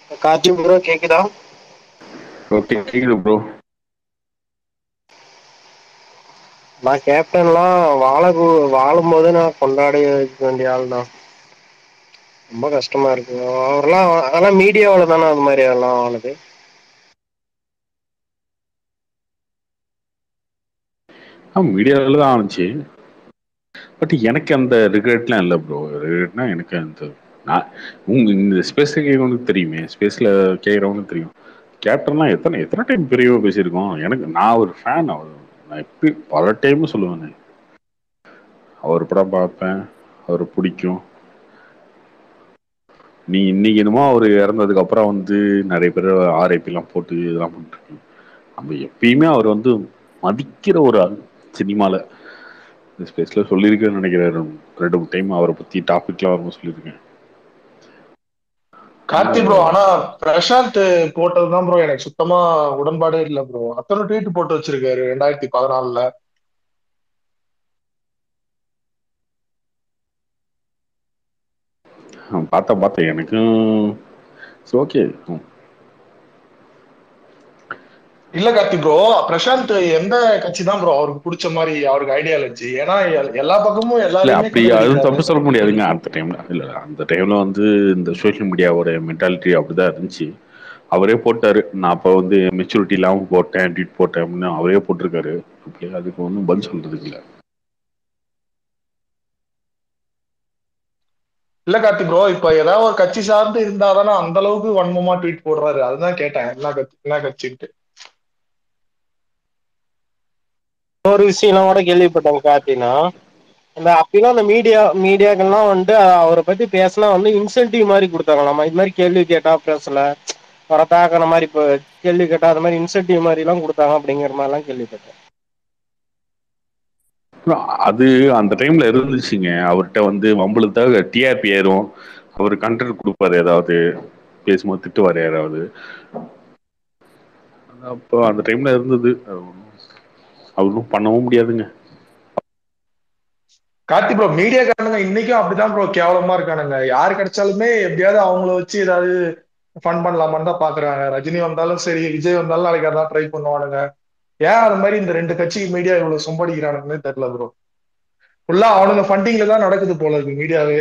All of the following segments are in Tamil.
காத்தி ப்ரோ கேக்குதா ஓகே கேக்குது ப்ரோ நா கேப்டன்லா வாழ வாழும்போது நா கொண்டாடி இருக்க வேண்டிய ஆள் தா ரொம்ப கஷ்டமா இருக்கு அவர்ல்லா அதெல்லா மீடியாவுல தானே அது மாரி எல்லா ஆனது ஆ மீடியால தா ஆச்சு பட் எனக்கு அந்த ரிக்ரெட்லா இல்ல ப்ரோ ரிக்ரெட்னா எனக்கு அந்த நா உங்க இந்த ஸ்பேஸ்ல கேக்குறவங்களுக்கு தெரியுமே ஸ்பேஸ்ல கேக்குறவங்களுக்கு தெரியு கேப்டன்லா எத்தன எத்தன டைம் பெரியவா பேசிருக்கோ எனக்கு நா ஒரு ஃபேன் அவ நா எப்பயு பல டைமு சொல்லுவேனே அவர் படம் பாப்பே அவர புடிக்கு நீ இன்னைக்கு என்னமோ அவரு எறந்ததுக்கு அப்புற வந்து நெறைய பேரு ஆர் ஐ பி ல்லா போட்டு இதெல்லா பண்ட்ருக்கீங்க நம்ம எப்பயுமே அவர் வந்து மதிக்கிற ஒரு ஆள் சினிமால இந்த ஸ்பேஸ்ல சொல்லிருக்கேன்னு நெனைக்கிறே ரெண்டு மூணு டைம் அவர பத்தி டாபிக்லா வரும்போது சொல்லியிருக்கே கார்த்தி ப்ரோ ஆனா பிரசாந்த் போட்டதுதா ப்ரோ எனக்கு சுத்தமா உடன்பாடே இல்ல ப்ரோ அத்தன ட்வீட் போட்டு வச்சிருக்காரு ரெண்டாயிரத்தி பதினால்ல ஆ பாத்தே பாத்தே எனக்கு இட்ஸ் ஓகே இல்ல கார்த்தி ப்ரோ பிரசாந்த் எந்த கட்சி தா ப்ரோ அவருக்கு புடிச்ச மாரி அவருக்கு ஐடியாலஜி ஏன்னா எல்லா பக்கமு இல்ல எல்லாரையுமே அப்படி அதுவும் கண்டுபிடிக்கிறாரு தப்பு சொல்ல முடியாதுங்க அந்த டைம்ல இல்ல அந்த டைம்ல வந்து இந்த சோசியல் மீடியாவோட மென்டாலிட்டி அப்டிதா இருந்துச்சு அவரே போட்டாரு நா அப்ப வந்து மெச்சூரிட்டி இல்லாம போட்டே ட்வீட் போட்டே அப்டின்னு அவரே போட்ருக்காரு ஓகே அதுக்கு ஒன்னு பதில் சொல்றதுக்கு இல்ல இல்ல கார்த்தி ப்ரோ இப்ப ஏதாவது ஒரு கட்சி சார்ந்து இருந்தாதான அந்த அளவுக்கு வன்மமா ட்வீட் போடுறாரு அதுதா கேட்டே என்ன கட்சி என்ன கட்சின்ட்டு இன்னொரு விஷயலா கூட கேள்விப்பட்டே கார்த்தினா அந்த அப்பல்லா அந்த மீடியா மீடியாக்கள்லா வந்துட்டு அவர பத்தி பேசுனா வந்து இன்சென்டிவ் மாரி குடுத்தாங்களாமா இது மாரி கேள்வி கேட்டா பேசல அவர தாக்குற மாரி இப்ப கேள்வி கேட்டா அது மாரி இன்சென்டிவ் மாரில்லா குடுத்தாங்க அப்டிங்கிற மாரில்லா கேள்விப்பட்டே அது அந்த டைம்ல இருந்துச்சுங்க அவர்ட்ட வந்து வம்பிழுத்தா டி ஆர் பி ஏறு அவரு கண்டன்ட் குடுப்பாரு ஏதாவது பேசும்போது திட்டுவாரு யாராவது அப்போ அந்த டைம்ல இருந்தது அது ஒன்னு பண்ணவு முடியாதுங்க கார்த்தி ப்ரோ மீடியா காரனுங்க இன்னைக்கு அப்டிதா ப்ரோ கேவலமா இருக்கானுங்க யாரு கெடைச்சாலுமே எப்டியாவது அவங்கள வச்சு ஏதாவது ஃபன் பண்ணலாமான்னு தா பாக்குறாங்க ரஜினி வந்தாலு சரி விஜய் வந்தாலு நாளைக்கு அதா ட்ரை பண்ணுவானுங்க ஏ அது மாரி இந்த ரெண்டு கட்சிக்கு மீடியா இவ்வளவு சொம்படிக்கிறானுங்கன்னே தெரியல ப்ரோ ஃபுல்லா அவனுங்க ஃபண்டிங்ல தா நடக்குது போல இருக்கு மீடியாவே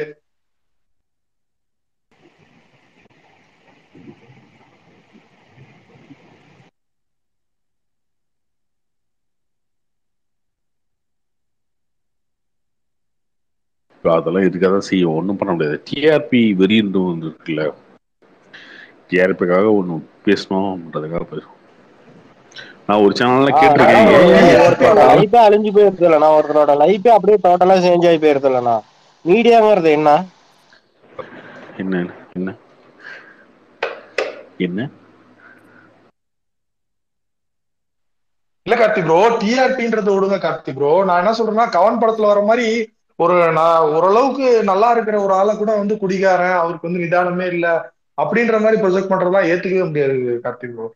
இப்ப அதெல்லா இருக்கதா செய்யு ஒன்னு பண்ண முடியாது டி ஆர் பி வெறியர்னு ஒன்னு இருக்குல்ல டி ஆர் பி க்காக ஒண்ணு பேசணுன்றதுக்காக பேசுவோ நா ஒரு சேனல்ல ஆ கேட்டிருக்கே அதனால ஏ ஒரு ஏ எப்ப ஒருத்தரோட பாத்தாலு லைஃபே அழிஞ்சு போயிருதுல்லனா ஒருத்தரோட லைஃபே அப்டியே டோட்டலா சேஞ்ச் ஆயி போயிருதுல்லண்ணா மீடியாங்கிறது என்ன என்ன என்ன என்ன இல்ல கார்த்தி ப்ரோ டி ஆர் பின்றத வுடுங்க கார்த்தி ப்ரோ நா என்ன சொல்றேன்னா கவன் படத்துல வர மாரி ஒரு நா ஓரளவுக்கு நல்லா இருக்கிற ஒரு ஆள கூட வந்து குடிக்காரே அவருக்கு வந்து நிதானமே இல்ல அப்டின்ற மாரி ப்ரொஜெக்ட் பண்றதுலா ஏத்துக்கவே முடியாது கார்த்தி ப்ரோ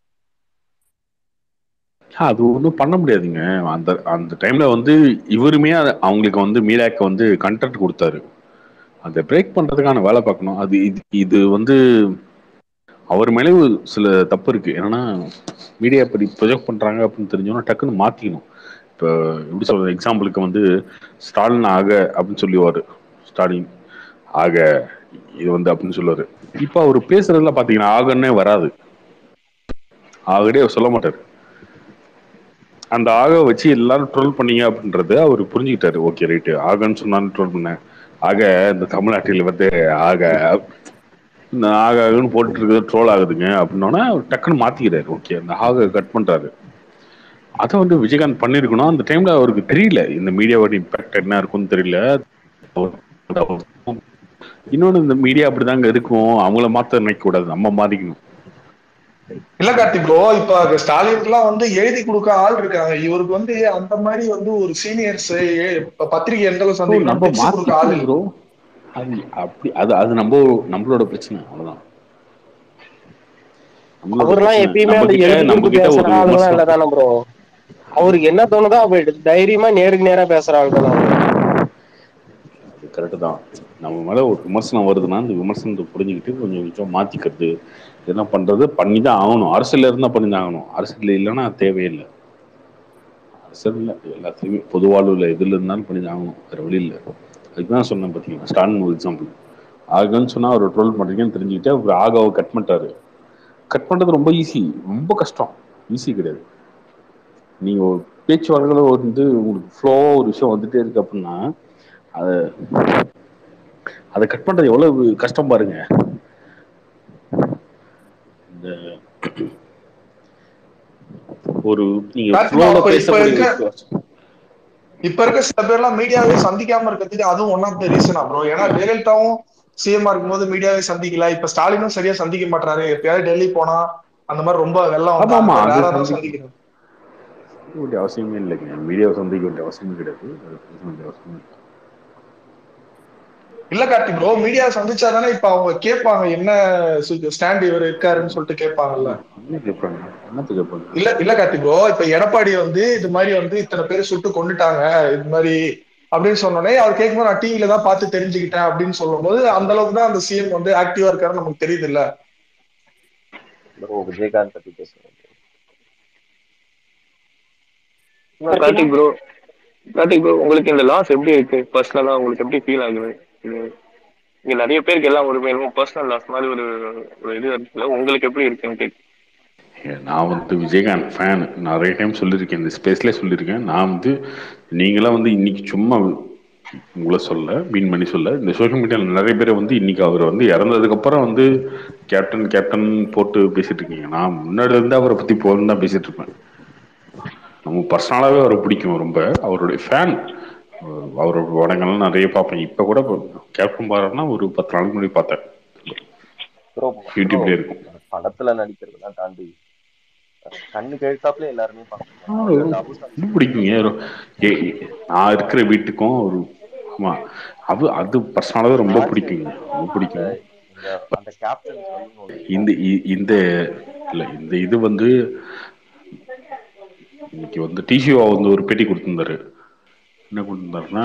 அது ஒண்ணு பண்ண முடியாதுங்க அந்த அந்த டைம்ல வந்து இவருமே அவங்களுக்கு வந்து மீடியாக்கு வந்து கன்டன்ட் குடுத்தாரு அத பிரேக் பண்றதுக்கான வேல பாக்கணு அது இது இது வந்து அவர் மேலயு சில தப்பு இருக்கு என்னன்னா மீடியா இப்டி ப்ரொஜெக்ட் பண்றாங்க அப்டின்னு தெரிஞ்சோனா டக்குன்னு மாத்திக்கணு இப்ப எப்டி சொல்றது எக்ஸாம்பிளுக்கு வந்து ஸ்டாலின் ஆக அப்டின்னு சொல்லிடுவாரு ஸ்டாலின் ஆக இது வந்து அப்டின்னு சொல்லுவாரு இப்ப அவரு பேசுறதுல்லா பாத்தீங்கன்னா ஆகன்னே வராது ஆல்ரெடி அவர் சொல்ல மாட்டாரு அந்த ஆக வச்சு எல்லாரு ட்ரோல் பண்ணீங்க அப்டின்றத அவரு புரிஞ்சுக்கிட்டாரு ஓகே ரைட்டு ஆகன்னு சொன்னானு ட்ரோல் பண்ணே ஆக இந்த தமிழ்நாட்டில் வந்து ஆக இந்த ஆக ஆகன்னு போட்டுட்டு இருக்குது ட்ரோல் ஆகுதுங்க அப்டின்னோன டக்குன்னு மாத்திக்கிறாரு ஓகே அந்த ஆக கட் பண்றாரு அத வந்து விஜயகாந்த் பண்ணிருக்கணு அந்த டைம்ல அவருக்கு தெரியல இந்த மீடியாவோட இம்பாக்ட் என்ன இருக்குன்னு தெரியல இன்னொன்னு இந்த மீடியா அப்டிதாங்க இருக்கு அவங்கள மாத்த நினைக்க கூடாது நம்ம மாறிக்கணு இல்ல கார்த்தி ப்ரோ இப்ப ஸ்டாலினுக்குல்லா வந்து எழுதி குடுக்க ஆள் இருக்காங்க இவருக்கு வந்து அந்த மாரி வந்து ஒரு சீனியர்ஸ் பத்திரிகை எந்த அளவு ப்ரோ சந்திக்கனு நம்ம டிப்ஸ் குடுக்க ஆள் மாத்திக்கணும் இல்ல ப்ரோ அது அப்டி அது அது நம்ம நம்மளோட பிரச்சன அவ்ளோதா நம்மளோட அவர்ல்லா பிரச்சனை எப்பயுமே நம்ம அந்த கிட்ட எழுதி நம்ம குடுத்து கிட்ட பேசுற ஒரு ஆளுங்கல்லா விமர்சனம் இல்லதான ப்ரோ அவருக்கு என்ன தோணுதோ அப்ப தைரியமா நேருக்கு நேரா பேசுற ஆள் தான அவரு கரெக்ட் தான் நம்ம மேல ஒரு விமர்சனம் வருதுன்னா அந்த விமர்சனத்தை புரிஞ்சுக்கிட்டு கொஞ்சம் கொஞ்சம் மாத்திக்கிறது என்ன பண்றது பண்ணிதான் ஆகணும் அரசியல் இருந்தா பண்ணிதான் ஆகணும் அரசியல் இல்லைன்னா தேவையில்லை அரசியல் இல்லை எல்லாத்துலயுமே பொது வாழ்வுல எதுல இருந்தாலும் பண்ணிதான் ஆகணும் வேற வழி இல்லை அதுக்குதான் சொன்னேன் பார்த்தீங்கன்னா ஸ்டாலின் ஒரு எக்ஸாம்பிள் ஆகன்னு சொன்னா அவர் ட்ரோல் பண்றீங்கன்னு தெரிஞ்சுக்கிட்டு அவர் ஆகாவை கட் பண்ணிட்டாரு கட் பண்றது ரொம்ப ஈஸி ரொம்ப கஷ்டம் ஈஸி கிடையாது நீங்க ஒரு பேச்சு வழக்குல வந்து உங்களுக்கு ஃப்ளோவா ஒரு விஷயம் வந்துட்டே இருக்கு அப்படின்னா அதை அதை கட் பண்றது எவ்வளவு கஷ்டம் பாருங்க இந்த ஒரு நீங்க Correct ஃப்ளோல தான். இப்ப- இப்ப பேசக்கூடிய இருக்க- விஷயம். இப்ப இருக்க சில பேர்லாம் மீடியாவே சந்திக்காம இருக்கிறதுக்கு அதுவும் ஒன் ஆஃப் த ரீசனா ப்ரோ ஏன்னா ஜெயலலிதாவும் சிஎம் இருக்கும்போது மீடியாவே சந்திக்கல இப்ப ஸ்டாலினும் சரியா சந்திக்க மாட்டாரு எப்பயாவது டெல்லி போனா அந்த மாதிரி ரொம்ப வெள்ளம் ஆமா, ஆமா, அது ரேரா தான் சந்தி- சந்திக்கிறது சந்திக்க வேண்டிய அவசியமே இல்லைங்க மீடியாவை சந்திக்க வேண்டிய அவசியமே கிடையாது அது பேச வேண்டிய அவசியமே இல்லை இல்ல கார்த்தி ப்ரோ மீடியா சந்திச்சா தானே இப்ப அவங்க கேட்பாங்க என்ன ஸ்டாண்ட் இவர் இருக்காருன்னு சொல்லிட்டு கேட்பாங்கல்ல என்ன கேட்பாங்க என்னத்து கேட்பாங்க இல்ல இல்ல கார்த்தி ப்ரோ இப்ப எடப்பாடி வந்து இது மாதிரி வந்து இத்தனை பேர் சுட்டு கொண்டுட்டாங்க இது மாதிரி அப்படின்னு சொன்னோடனே அவர் கேட்கும்போது நான் டிவில தான் பார்த்து தெரிஞ்சுக்கிட்டேன் அப்படின்னு சொல்லும்போது அந்த அளவுக்கு தான் அந்த சிஎம் வந்து ஆக்டிவா இருக்காருன்னு நமக்கு தெரியுது இல்ல ப்ரோ விஜயகாந்த் பத்தி பேசுறேன் கார்த்திக் ப்ரோ கார்த்திக் ப்ரோ உங்களுக்கு இந்த லாஸ் எப்படி இருக்கு பர்சனலா உங்களுக்கு எப்படி ஃபீல் ஆகுது இது இங்க நிறைய பேருக்கு எல்லாம் ஒரு மேலும் பர்சனல் லாஸ் மாதிரி ஒரு ஒரு இது இருக்குல்ல உங்களுக்கு எப்படி இருக்குன்னு கேக்கு நான் வந்து விஜயகாந்த் ஃபேன் நிறைய டைம் சொல்லியிருக்கேன் இந்த ஸ்பேஸ்லேயே சொல்லியிருக்கேன் நான் வந்து நீங்களாம் வந்து இன்னைக்கு சும்மா உங்களை சொல்ல மீன் பண்ணி சொல்ல இந்த சோஷியல் மீடியாவில் நிறைய பேர் வந்து இன்னைக்கு அவர் வந்து இறந்ததுக்கப்புறம் வந்து கேப்டன் கேப்டன் போட்டு பேசிட்டு இருக்கீங்க நான் முன்னாடி இருந்து அவரை பற்றி போகணும் தான் பேசிட்டு இருப்பேன் நம்ம பர்சனலாகவே அவரை பிடிக்கும் ரொம்ப அவருடைய ஃபேன் அவரோட படங்கள்லாம் நிறைய பார்ப்பேன் இப்போ கூட கேப்டன் பாருன்னா ஒரு பத்து நாளைக்கு முன்னாடி பார்த்தேன் ப்ரோ யூடியூப்ல இருக்கும் படத்துல நடிக்கிறதெல்லாம் தாண்டி அஹ், கண்ணுக்கு எழுத்தாப்புல எல்லாருமே ஆ, பார்க்கணும் ரொம்ப பிடிக்குங்க ஒரு- ஏ ஏ, நான் இருக்கிற வீட்டுக்கும் ஒரு ஆமா அது அது பர்சனலாகவே ரொம்ப பிடிக்குங்க ரொம்ப பிடிக்கும் இந்த அந்த கேப்டன் சொல்லணும் இந்த இ- இந்த இல்ல இந்த இது வந்து இன்னைக்கு வந்து டிசிஓ வந்து ஒரு பேட்டி கொடுத்திருந்தாரு என்ன கொடுத்திருந்தாருன்னா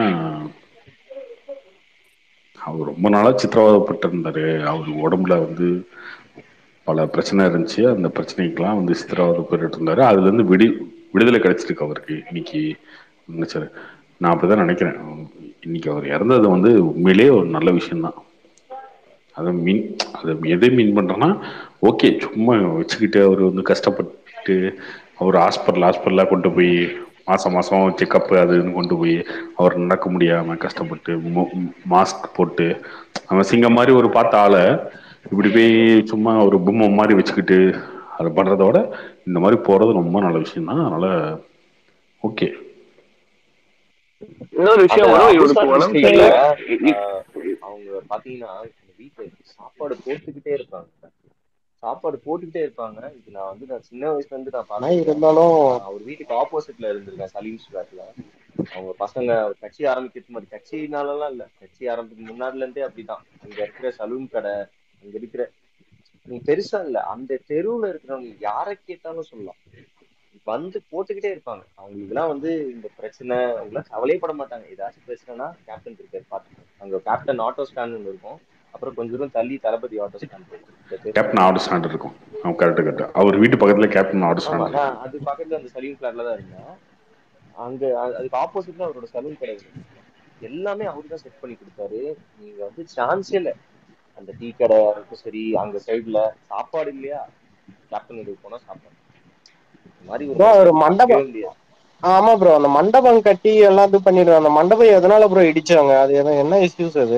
அவர் ரொம்ப நாளா சித்திரவதைப்பட்டிருந்தாரு அவர் உடம்புல வந்து பல பிரச்சனை இருந்துச்சு அந்த பிரச்சனைக்கெல்லாம் வந்து சித்திரவதைப்பட்டு இருந்தாரு அதுல இருந்து விடி விடுதலை கிடைச்சிருக்கு அவருக்கு இன்னைக்கு நினைச்சாரு நான் அப்படிதான் நினைக்கிறேன் இன்னைக்கு அவர் இறந்தது வந்து உண்மையிலேயே ஒரு நல்ல விஷயம்தான் அதை மீன் அதை எதை மீன் பண்றேன்னா ஓகே சும்மா வச்சுக்கிட்டு அவர் வந்து கஷ்டப்பட்டு அவர் ஹாஸ்பிட்டல் ஹாஸ்பிட்டலாக கொண்டு போய் மாசம் மாசம் செக்கப் அது இதுன்னு கொண்டு போய் அவர் நடக்க முடியாம கஷ்டப்பட்டு மாஸ்க் போட்டு அவன் சிங்கம் மாதிரி ஒரு பார்த்த ஆளை இப்படி போய் சும்மா ஒரு பொம்மை மாதிரி வச்சுக்கிட்டு அதை பண்றதோட இந்த மாதிரி போறது ரொம்ப நல்ல விஷயம் தான் அதனால ஓகே இன்னொரு விஷயம் அந்த வரும் இவருக்கு அபுசார் உடம்பு district-ல, சரியில்லை ஆஹ், அவங்க பாத்தீங்கன்னா இந்த வீட்டுல சாப்பாடு போட்டுக்கிட்டே இருப்பாங்க சாப்பாடு போட்டுக்கிட்டே இருப்பாங்க இது நான் வந்து நான் சின்ன வயசுல இருந்து நான் ஆனா பார்த்தேன் இருந்தாலும் நான் ஒரு வீட்டுக்கு ஆப்போசிட்ல இருந்திருக்கேன் சலீம் ஸ்கொயர்ல அவங்க பசங்க கட்சி ஆரம்பிக்கிறது மாதிரி கட்சினாலலாம் இல்ல கட்சி ஆரம்பிக்கு முன்னாடில இருந்தே அப்படிதான் அங்க இருக்கிற சலூன் கடை அங்க இருக்கிற நீ பெருசா இல்ல அந்த தெருவுல இருக்கிறவங்க யாரை கேட்டாலும் சொல்லலாம் வந்து போட்டுக்கிட்டே இருப்பாங்க அவங்களுக்குலாம் வந்து இந்த பிரச்சனை அவங்களாம் கவலையே பட மாட்டாங்க ஏதாச்சும் பிரச்சனைனா கேப்டன் இருக்காரு பாத்துக்கோங்க அங்க கேப்டன் ஆட்டோ ஸ்டாண்ட் ஒன்று இருக்கும் அப்புறம் கொஞ்ச தூரம் தள்ளி தளபதி ஆட்டோ ஸ்டாண்ட் இருக்கும் இந்த தெரு. கேப்டன் ஆட்டோ ஸ்டாண்ட் இருக்கும் அவன் கரெக்ட் கரெக்ட் அவர் வீட்டு பக்கத்துல கேப்டன் ஆட்டோ ஆமா ஸ்டாண்ட் நான் அது பக்கத்துல அந்த சலூன் ஃபிளாட்ல தான் இருந்தேன் அங்க அ- அதுக்கு ஆப்போசிட்ல அவரோட சலூன் கடை இருக்கு எல்லாமே அவரு தான் செட் பண்ணி கொடுத்தாரு நீங்க வந்து சான்ஸே இல்ல அந்த டீ கடை இருக்கும் சரி அங்க சைடுல சாப்பாடு இல்லையா கேப்டன் வீட்டுக்கு போனா சாப்பாடு இந்த மாதிரி ஒரு ப்ரோ ஒரு மனுஷன் மண்டபம் பார்க்கவே முடியாது ஆமா ப்ரோ அந்த மண்டபம் கட்டி எல்லாம் இது பண்ணிடுறாங்க அந்த மண்டபம் எதனால ப்ரோ இடிச்சாங்க அது எத- என்ன இஷ்யூஸ் அது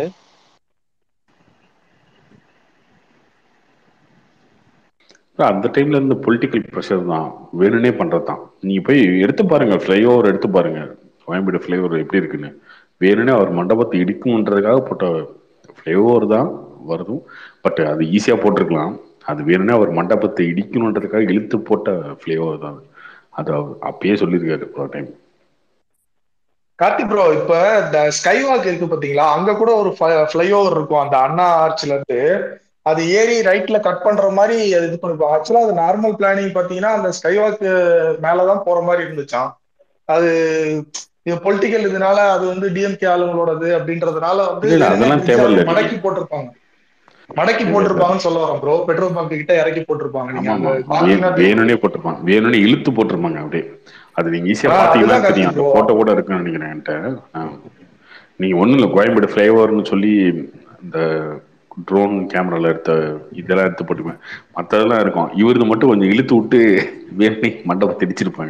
அந்த டைம்ல இருந்த பொலிட்டிக்கல் ப்ரெஷர் தான் வேணும்னே பண்றது தான் நீங்க போய் எடுத்து பாருங்க ஃப்ளைஓவர் எடுத்து பாருங்க கோயம்பேடு ஃப்ளைஓவர் எப்படி இருக்குன்னு வேணும்னே அவர் மண்டபத்தை இடிக்கும்ன்றதுக்காக போட்ட ஃப்ளைஓவர் தான் வருதும் பட் அது ஈஸியா போட்டிருக்கலாம் அது வேணும்னே அவர் மண்டபத்தை இடிக்கணுன்றதுக்காக இழுத்து போட்ட ஃப்ளைஓவர் தான் அது. அது அவர் அப்பயே சொல்லியிருக்காரு ஒரு டைம் கார்த்தி ப்ரோ இப்ப இந்த ஸ்கை வாக் இருக்கு பாத்தீங்களா அங்க கூட ஒரு ஃபிளைஓவர் இருக்கும் அந்த அண்ணா ஆர்ச்ல இருந்து அது ஏறி ரைட்ல கட் பண்ற மாதிரி அது இது பண்ணிருப்பாங்க ஆக்சுவலா அது நார்மல் பிளானிங் பாத்தீங்கன்னா அந்த ஸ்கை வாக் மேலதான் போற மாதிரி இருந்துச்சாம் அது இது பொலிட்டிக்கல் இதனால அது வந்து டிஎம்கே ஆளுங்களோடது அப்படின்றதுனால வந்து இல்ல, இல்ல, வேணும்னே அதெல்லாம் விஜய் தேவையில்ல. அவர்கள் மடக்கி போட்டிருப்பாங்க மடக்கி போட்டிருப்பாங்கன்னு சொல்ல வரேன் ப்ரோ பெட்ரோல் பங்க் கிட்ட இறக்கி போட்டிருப்பாங்க நீங்க ஆமா அந்த ஆமா பாத்தீங்கன்னா வே- வேணும்னே போட்டிருப்பாங்க வேணும்னே இழுத்து போட்டிருப்பாங்க அப்படியே அது நீங்க ஈஸியா ஆ, பாத்தீங்கன்னா அதுதான் தெரியும் கருத்து அந்த bro. போட்டோ கூட இருக்குன்னு நினைக்கிறேன் என்கிட்ட ஆ. நீங்க ஒண்ணும் இல்ல கோயம்பேடு ஃபிளைஓவர்னு சொல்லி இந்த ட்ரோன் கேமரால எடுத்த இதெல்லாம் எடுத்து போட்டுப்பேன் மத்ததெல்லாம் இருக்கும் இவரது மட்டும் கொஞ்சம் இழுத்து விட்டு வேணி மண்டபத்தை திடிச்சிருப்பாங்க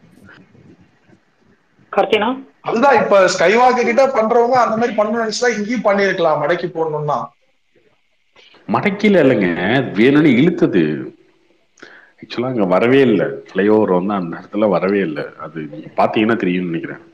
கார்த்தினா அதுதான் இப்ப ஸ்கைவாக்கு கிட்ட பண்றவங்க அந்த மாதிரி பண்ணணும்னு நினைச்சா இங்கேயும் பண்ணிருக்கலாம் மடக்கி போடணும்னா மடக்கில இல்லைங்க வேணும்னே இழுத்தது ஆக்சுவலா அங்க வரவே இல்லை ஃபிளைஓவர் வந்து அந்த இடத்துல வரவே இல்லை அது நீங்க பாத்தீங்கன்னா தெரியும்னு நினைக்கிறேன்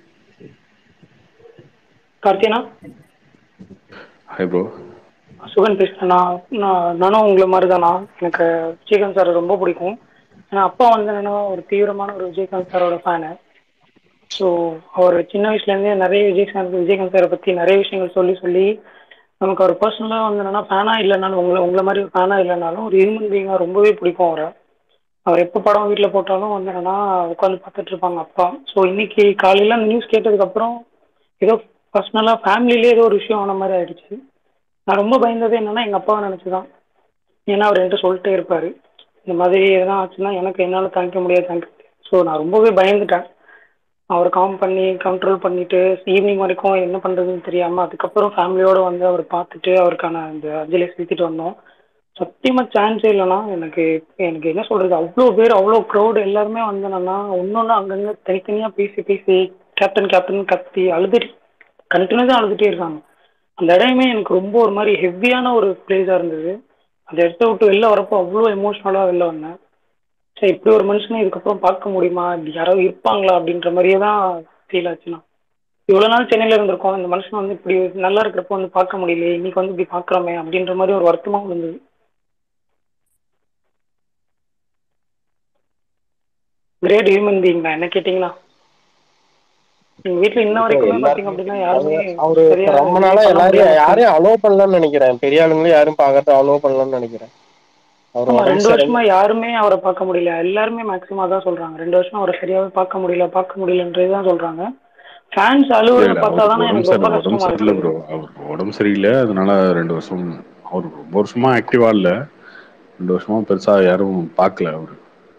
கார்த்தினா ஹாய் ப்ரோ சுகன் பேசுறேன் நான் நான் நானும் உங்களை மாதிரி தானா எனக்கு விஜயகாந்த் சார் ரொம்ப பிடிக்கும் ஏன்னா அப்பா வந்து என்னன்னா ஒரு தீவிரமான ஒரு விஜயகாந்த் சாரோட ஃபேனு ஸோ அவர் சின்ன வயசுலேருந்தே நிறைய விஜயகாந்த் விஜயகாந்த் சாரை பற்றி நிறைய விஷயங்கள் சொல்லி சொல்லி நமக்கு அவர் பர்சனலாக வந்து என்னன்னா ஃபேனாக இல்லைனாலும் உங்களை உங்களை மாதிரி ஃபேனாக இல்லைனாலும் ஒரு ஹியூமன் பீங்காக ரொம்பவே பிடிக்கும் அவரை அவர் எப்போ படம் வீட்டில் போட்டாலும் வந்து என்னன்னா உட்காந்து பார்த்துட்டு இருப்பாங்க அப்பா ஸோ இன்னைக்கு காலையில் அந்த நியூஸ் கேட்டதுக்கப்புறம் ஏதோ பர்சனலாக ஃபேமிலியிலே ஏதோ ஒரு விஷயம் ஆன மாதிரி ஆயிடுச்சு நான் ரொம்ப பயந்தது என்னன்னா எங்கள் அப்பாவை நினச்சி தான் ஏன்னா அவர் என்கிட்ட சொல்லிட்டே இருப்பார் இந்த மாதிரி எதனா ஆச்சுன்னா எனக்கு என்னால் தாங்கிக்க முடியாது தாங்கிக்க முடியாது ஸோ நான் ரொம்பவே பயந்துட்டேன் அவர் காம் பண்ணி கண்ட்ரோல் பண்ணிட்டு ஈவினிங் வரைக்கும் என்ன பண்ணுறதுன்னு தெரியாமல் அதுக்கப்புறம் ஃபேமிலியோடு வந்து அவர் பார்த்துட்டு அவருக்கான அந்த அஞ்சலி செலுத்திட்டு வந்தோம் சத்தியமாக சான்ஸே இல்லைன்னா எனக்கு எனக்கு என்ன சொல்கிறது அவ்வளோ பேர் அவ்வளோ க்ரௌடு எல்லாருமே வந்து என்னன்னா ஒன்று அங்கங்கே தனித்தனியாக பேசி பேசி கேப்டன் கேப்டன் கத்தி அழுதுட்டு கண்டினியூஸாக அழுதுகிட்டே இருக்காங்க அந்த இடமே எனக்கு ரொம்ப ஒரு மாதிரி ஹெவியான ஒரு பிளேஸாக இருந்தது அந்த இடத்த விட்டு வெளில வரப்போ அவ்வளோ எமோஷ்னலாக வெளில வந்தேன் சரி இப்படி ஒரு மனுஷனை இதுக்கப்புறம் பார்க்க முடியுமா இப்படி யாராவது இருப்பாங்களா அப்படின்ற மாதிரியே தான் ஃபீல் ஆச்சுண்ணா இவ்வளோ நாள் சென்னையில் இருந்திருக்கோம் இந்த மனுஷன் வந்து இப்படி நல்லா இருக்கிறப்போ வந்து பார்க்க முடியல இன்னைக்கு வந்து இப்படி பார்க்குறோமே அப்படின்ற மாதிரி ஒரு வருத்தமாக இருந்தது கிரேட் ஹியூமன் பீயிங் தான் என்ன கேட்டிங்கன்னா எங்கள் வீட்டில் இன்ன வரைக்குமே பார்த்தீங்க அப்படின்னா யாருமே அவரு சரியா ரொம்ப நாளா பண்ண எல்லாரையும் முடியாம யாரையும் அலோவ் பண்ணலன்னு நினைக்கிறேன் பெரிய ஆளுங்களும் யாரும் பார்க்கறது அலோவ் பண்ணலன்னு நினைக்கிறேன் அவர் ஆமா உடம்பு ரெண்டு சரி வருஷமா யாருமே அவரை பார்க்க முடியல எல்லாருமே மேக்ஸிமம் அதான் சொல்றாங்க ரெண்டு வருஷமா அவரை சரியாவே பார்க்க முடியல பார்க்க முடியலன்றது தான் சொல்றாங்க ஃபேன்ஸ் இல்ல அழுவுறத இல்ல பார்த்தா அவருக்கு தானே உடம்பு எனக்கு ரொம்ப சரி உடம்பு கஷ்டமா சரியில்லை இருக்கு ப்ரோ அவருக்கு உடம்பு சரியில்லை அதனால ரெண்டு வருஷம் அவர் ரொம்ப வருஷமா ஆக்டிவா இல்ல ரெண்டு வருஷமா பெருசா யாரும் பார்க்கல அவரு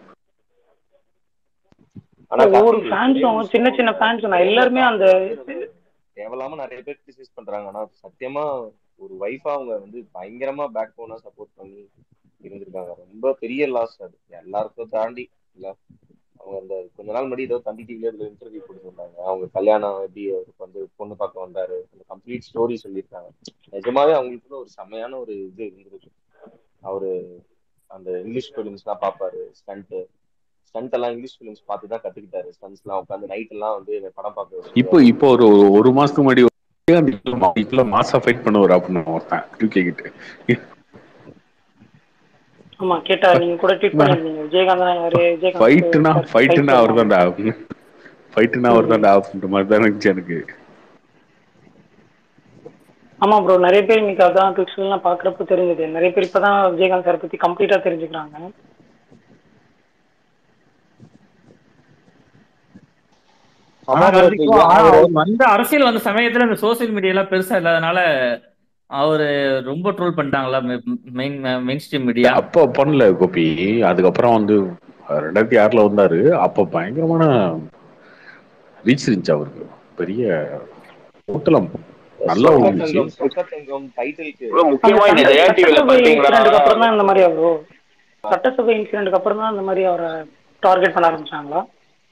ஆனா ஒவ்வொரு கார்த்திக் ஒரே ஃபேன்ஸும் விஷயம் சின்ன சின்ன ஃபேன்ஸ் நான் நேர்ல எல்லாருமே அந்த பார்க்குறது தேவையில்லாம நிறைய பேர் கிரிட்டிசைஸ் பண்றாங்க ஆனா சத்தியமா ஒரு வைஃபா அவங்க வந்து பயங்கரமா பேக் போனா சப்போர்ட் பண்ணி இருந்திருக்காங்க ரொம்ப பெரிய லாஸ் அது எல்லாருக்கும் தாண்டி இல்ல அவங்க அந்த கொஞ்ச நாள் முன்னாடி ஏதோ தந்தி டிவில இதுல இன்டர்வியூ கொடுத்துருந்தாங்க அவங்க கல்யாணம் எப்படி அவருக்கு வந்து பொண்ணு பார்க்க வந்தாரு அந்த கம்ப்ளீட் ஸ்டோரி சொல்லியிருக்காங்க நிஜமாவே அவங்களுக்குள்ள ஒரு செமையான ஒரு இது இருந்திருக்கு அவரு அந்த இங்கிலீஷ் ஃபிலிம்ஸ் எல்லாம் பார்ப்பாரு ஸ்டண்ட் ஸ்டண்ட் எல்லாம் இங்கிலீஷ் ஃபிலிம்ஸ் பார்த்து தான் கத்துக்கிட்டாரு ஸ்டன்ஸ் எல்லாம் உட்காந்து நைட் எல்லாம் வந்து படம் பார்க்க வருவாரு இப்போ இப்போ ஒரு ஒரு மாசத்துக்கு முன்னாடி வீட்டுல மாசா ஃபைட் பண்ணுவார் அப்படின்னு ஒருத்தன் யூகே கிட்ட ஆமா கேட்டா நீங்க கூட ட்வீட் பண்ணிருந்தீங்க விஜயகாந்த் தான் யாரு விஜயகாந்த் ஃபைட்டுனா fight ஃபைட்டுனா அவர் பண்ணுவாங்க. தான்டா ஃபைட்டுனா அவர் தான்டா அப்படின்ற மாதிரி தான் இருந்துச்சு எனக்கு ஆமா ப்ரோ நிறைய பேர் இன்னைக்கு அதான் ட்விட்ஸ் எல்லாம் பாக்குறப்ப தெரிஞ்சது நிறைய பேர் இப்பதான் விஜயகாந்த் சாரை பத்தி கம்ப்ளீட்டா தெரிஞ்சுக்கிறாங்க ஆமா ஆனா bro, கார்த்திக் இப்ப ஆனா அவரு அவர் வந்த அரசியல் வந்த சமயத்துல இந்த சோசியல் மீடியா எல்லாம் பெருசா இல்லாதனால அவரு ரொம்ப ட்ரோல் பண்ணிட்டாங்களா மெயின் மெயின் ஸ்ட்ரீம் மீடியா அப்போ பண்ணல கோபி அதுக்கப்புறம் வந்து ரெண்டாயிரத்தி ஆறுல வந்தாரு அப்போ பயங்கரமான ரீச் இருந்துச்சு அவருக்கு பெரிய டோட்டலம் நல்லா ஓடுச்சு சொக்கத்தங்கம் சொக்கத்தங்கம் டைட்டிலுக்கு bro, அந்த முக்கியமா இந்த சட்ட- ஜெயா டிவில சட்டசபை பாத்தீங்களா இன்சிடென்ட்க்கு அப்புறம் தான் இந்த மாதிரி ப்ரோ சட்டசபை இன்சிடென்ட்க்கு அப்புறம் தான் இந்த மாதிரி அவரை டார்கெட் பண்ண ஆரம்பிச்சாங்களா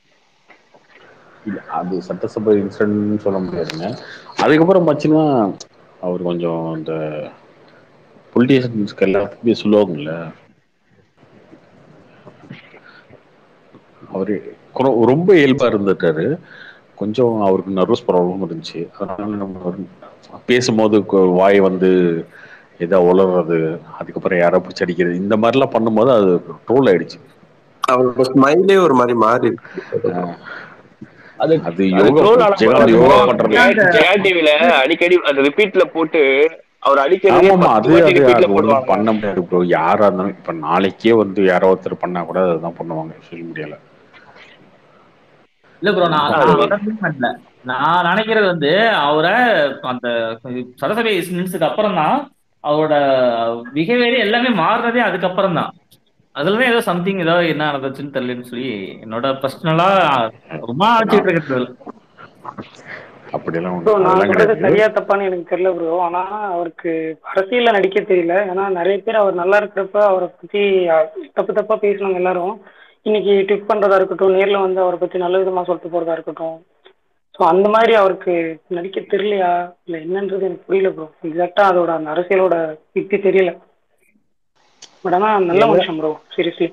இல்ல அது சட்டசபை இன்சிடென்ட் சொல்ல முடியாதுங்க அதுக்கப்புறம் பார்த்தீங்கன்னா அவர் கொஞ்சம் இந்த பொலிட்டீஷியன்ஸ்க்கு எல்லாத்துக்குமே சொல்லுவாங்கல்ல அவரு கொ- ரொம்ப இயல்பா இருந்துட்டாரு கொஞ்சம் அவருக்கு நர்வஸ் ப்ராப்ளம் இருந்துச்சு அதனால நம்ம ஒரு பேசும்போது கொ- வாய் வந்து ஏதோ உளறது அதுக்கப்புறம் யாரோ பிடிச்சி அடிக்கிறது இந்த மாதிரிலாம் பண்ணும்போது அது ட்ரோல் ஆயிடுச்சு அவரோட ஸ்மைலே ஒரு மாதிரி மாறி இருக்கு அது அது அது யோகா troll ஆனா ஜெகன் யோகா பண்றது ஜெயா- ஜெயா டிவில அடிக்கடி அந்த ரிப்பீட்ல போட்டு அவர் அடிக்கிறதே ஆமாமா பத்து அது வாட்டி அது ரிப்பீட்ல அது ஒண்ணும் போடுவாங்க பண்ண முடியாது ப்ரோ யாரா இருந்தாலும் இப்ப நாளைக்கே வந்து யாரோ ஒருத்தர் பண்ணா கூட அதுதான் பண்ணுவாங்க சோஷியல் மீடியால இல்ல ப்ரோ நான் அது நான் அதை மீன் பண்ணல நான் நினைக்கிறது வந்து அவரை அந்த சட்டசபை நிமிஷத்துக்கு அப்புறம் தான் அவரோட பிஹேவியர் எல்லாமே மாறுறதே அதுக்கப்புறம் தான் அதுலதான் ஏதோ சம்திங் ஏதோ என்ன நடந்துச்சுன்னு தெரியலன்னு சொல்லி என்னோட பர்சனலா ரொம்ப ஆச்சுட்டு இருக்கிறது அப்படியெல்லாம் ப்ரோ ஒண்ணு நான் அதெல்லாம் சொல்றது கிடையாது சரியா தப்பான்னு எனக்கு தெரியல ப்ரோ ஆனா அவருக்கு அரசியல்ல நடிக்க தெரியல ஏன்னா நிறைய பேர் அவர் நல்லா இருக்கிறப்ப அவரை பத்தி அஹ், தப்பு தப்பா பேசினவங்க எல்லாரும் இன்னைக்கு ட்விட் பண்றதா இருக்கட்டும் நேர்ல வந்து அவரை பத்தி நல்ல விதமா சொல்லிட்டு போறதா இருக்கட்டும் ஸோ அந்த மாதிரி அவருக்கு நடிக்க தெரியலையா இல்ல என்னன்றது எனக்கு புரியல ப்ரோ எக்ஸாக்டா அதோட அந்த அரசியலோட யுக்தி தெரியல பட் ஆனா நல்ல என்ன மனுஷன் ப்ரோ சீரியஸ்லி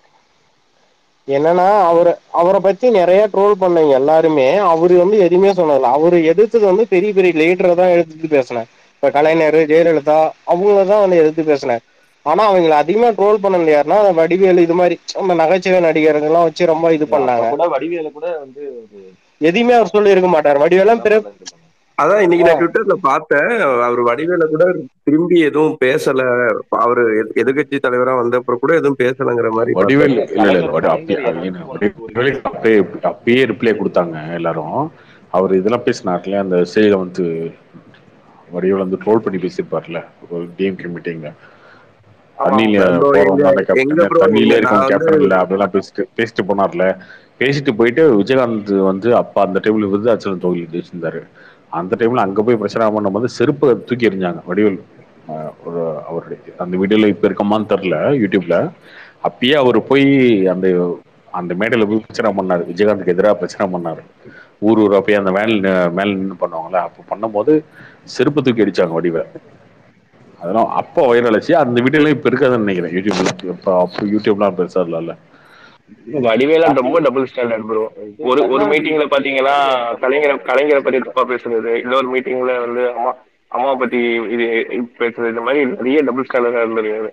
என்னன்னா அவரை அவரை பத்தி நிறைய ட்ரோல் பண்ணவங்க எல்லாருமே அவரு வந்து எதுவுமே சொன்னதில்ல அவரு எதிர்த்தது வந்து பெரிய பெரிய லீடரை தான் எடுத்து பேசினேன் இப்ப கலைஞர் ஜெயலலிதா அவங்கள தான் வந்து எதிர்த்து பேசினேன் ஆனா அவங்கள அதிகமா ட்ரோல் பண்ணது யாருன்னா அந்த வடிவேலு இது மாதிரி நம்ம நகைச்சுவை நடிகர்கள்லாம் வச்சு ரொம்ப இது அப்ப பண்ணாங்க கூட வடிவேல கூட வந்து ஒரு எதையுமே அவர் சொல்லி இருக்க மாட்டார் வடிவேலாம் பிற நல்லா இது பண்ணாங்க அதான் இன்னைக்கு ஆ, நான் ட்விட்டர்ல பார்த்தேன் அவர் வடிவேல கூட திரும்பி எதுவும் பேசல அவரு எதிர்கட்சி தலைவரா வந்த அப்புறம் கூட எதுவும் பேசலங்கிற மாதிரி வடிவேல் பார்த்தேன் இல்ல இல்ல இல்ல கலைஞர் வடி அப்பயே கலைஞர் அது என்ன என்ன வந்து ஒரு வடிவேலுக்கு அப்பயே அப்பயே ரிப்ளை கொடுத்தாங்க எல்லாரும் அவர் இதெல்லாம் பேசினார்ல அந்த ஸ்டேஜ்ல வந்து வடிவேல் வந்து ட்ரோல் பண்ணி பேசியிருப்பார்ல ஒரு டிஎம்கே மீட்டிங்ல ஆமா தண்ணியில ப்ரோ எங்க போறவங்க அந்த எங்க கேப்டன் ப்ரோ தண்ணியில நீங்க இருக்கவங்க நான் வந்து கேப்டன் இல்ல அப்படிலாம் பேசிட்டு பேசிட்டு போனார்ல பேசிட்டு போயிட்டு விஜயகாந்த் வந்து அப்ப அந்த டைம்ல விருதாச்சலம் தொகுதியில் ஜெயிச்சிருந்தாரு அந்த டைம்ல அங்க போய் பிரச்சனை பண்ணும்போது செருப்பை தூக்கி எறிஞ்சாங்க வடிவேல் ஆஹ் ஒரு அவருடைய அந்த வீடியோல இப்ப இருக்கமான்னு தெரியல யூடியூப்ல அப்பயே அவர் போய் அந்த அந்த மேடையில போய் பிரச்சனை பண்ணாரு விஜயகாந்துக்கு எதிராக பிரச்சனை பண்ணாரு ஊர் ஊரா போய் அந்த வேன் மேல நின்று பண்ணுவாங்கல்ல அப்போ பண்ணும்போது செருப்பு தூக்கி அடிச்சாங்க வடிவை அதெல்லாம் அப்போ வைரல் ஆச்சு அந்த வீடியோலாம் இப்ப இருக்காதுன்னு நினைக்கிறேன் யூடியூப்ல இப்போ அப்போ யூடியூப்லாம் பெருசா இல்லைல்ல வடிவேலன் ரொம்ப டபுள் ஸ்டாண்டர்ட் ப்ரோ ஒரு ஒரு மீட்டிங்ல பாத்தீங்கன்னா கலைஞரை கலைஞரை பத்தி தப்பா பேசுறது இன்னொரு மீட்டிங்ல வந்து அம்மா அம்மா பத்தி இது இது பேசுறது இந்த மாதிரி நிறைய டபுள் ஸ்டாண்டர்டா இருந்திருக்காரு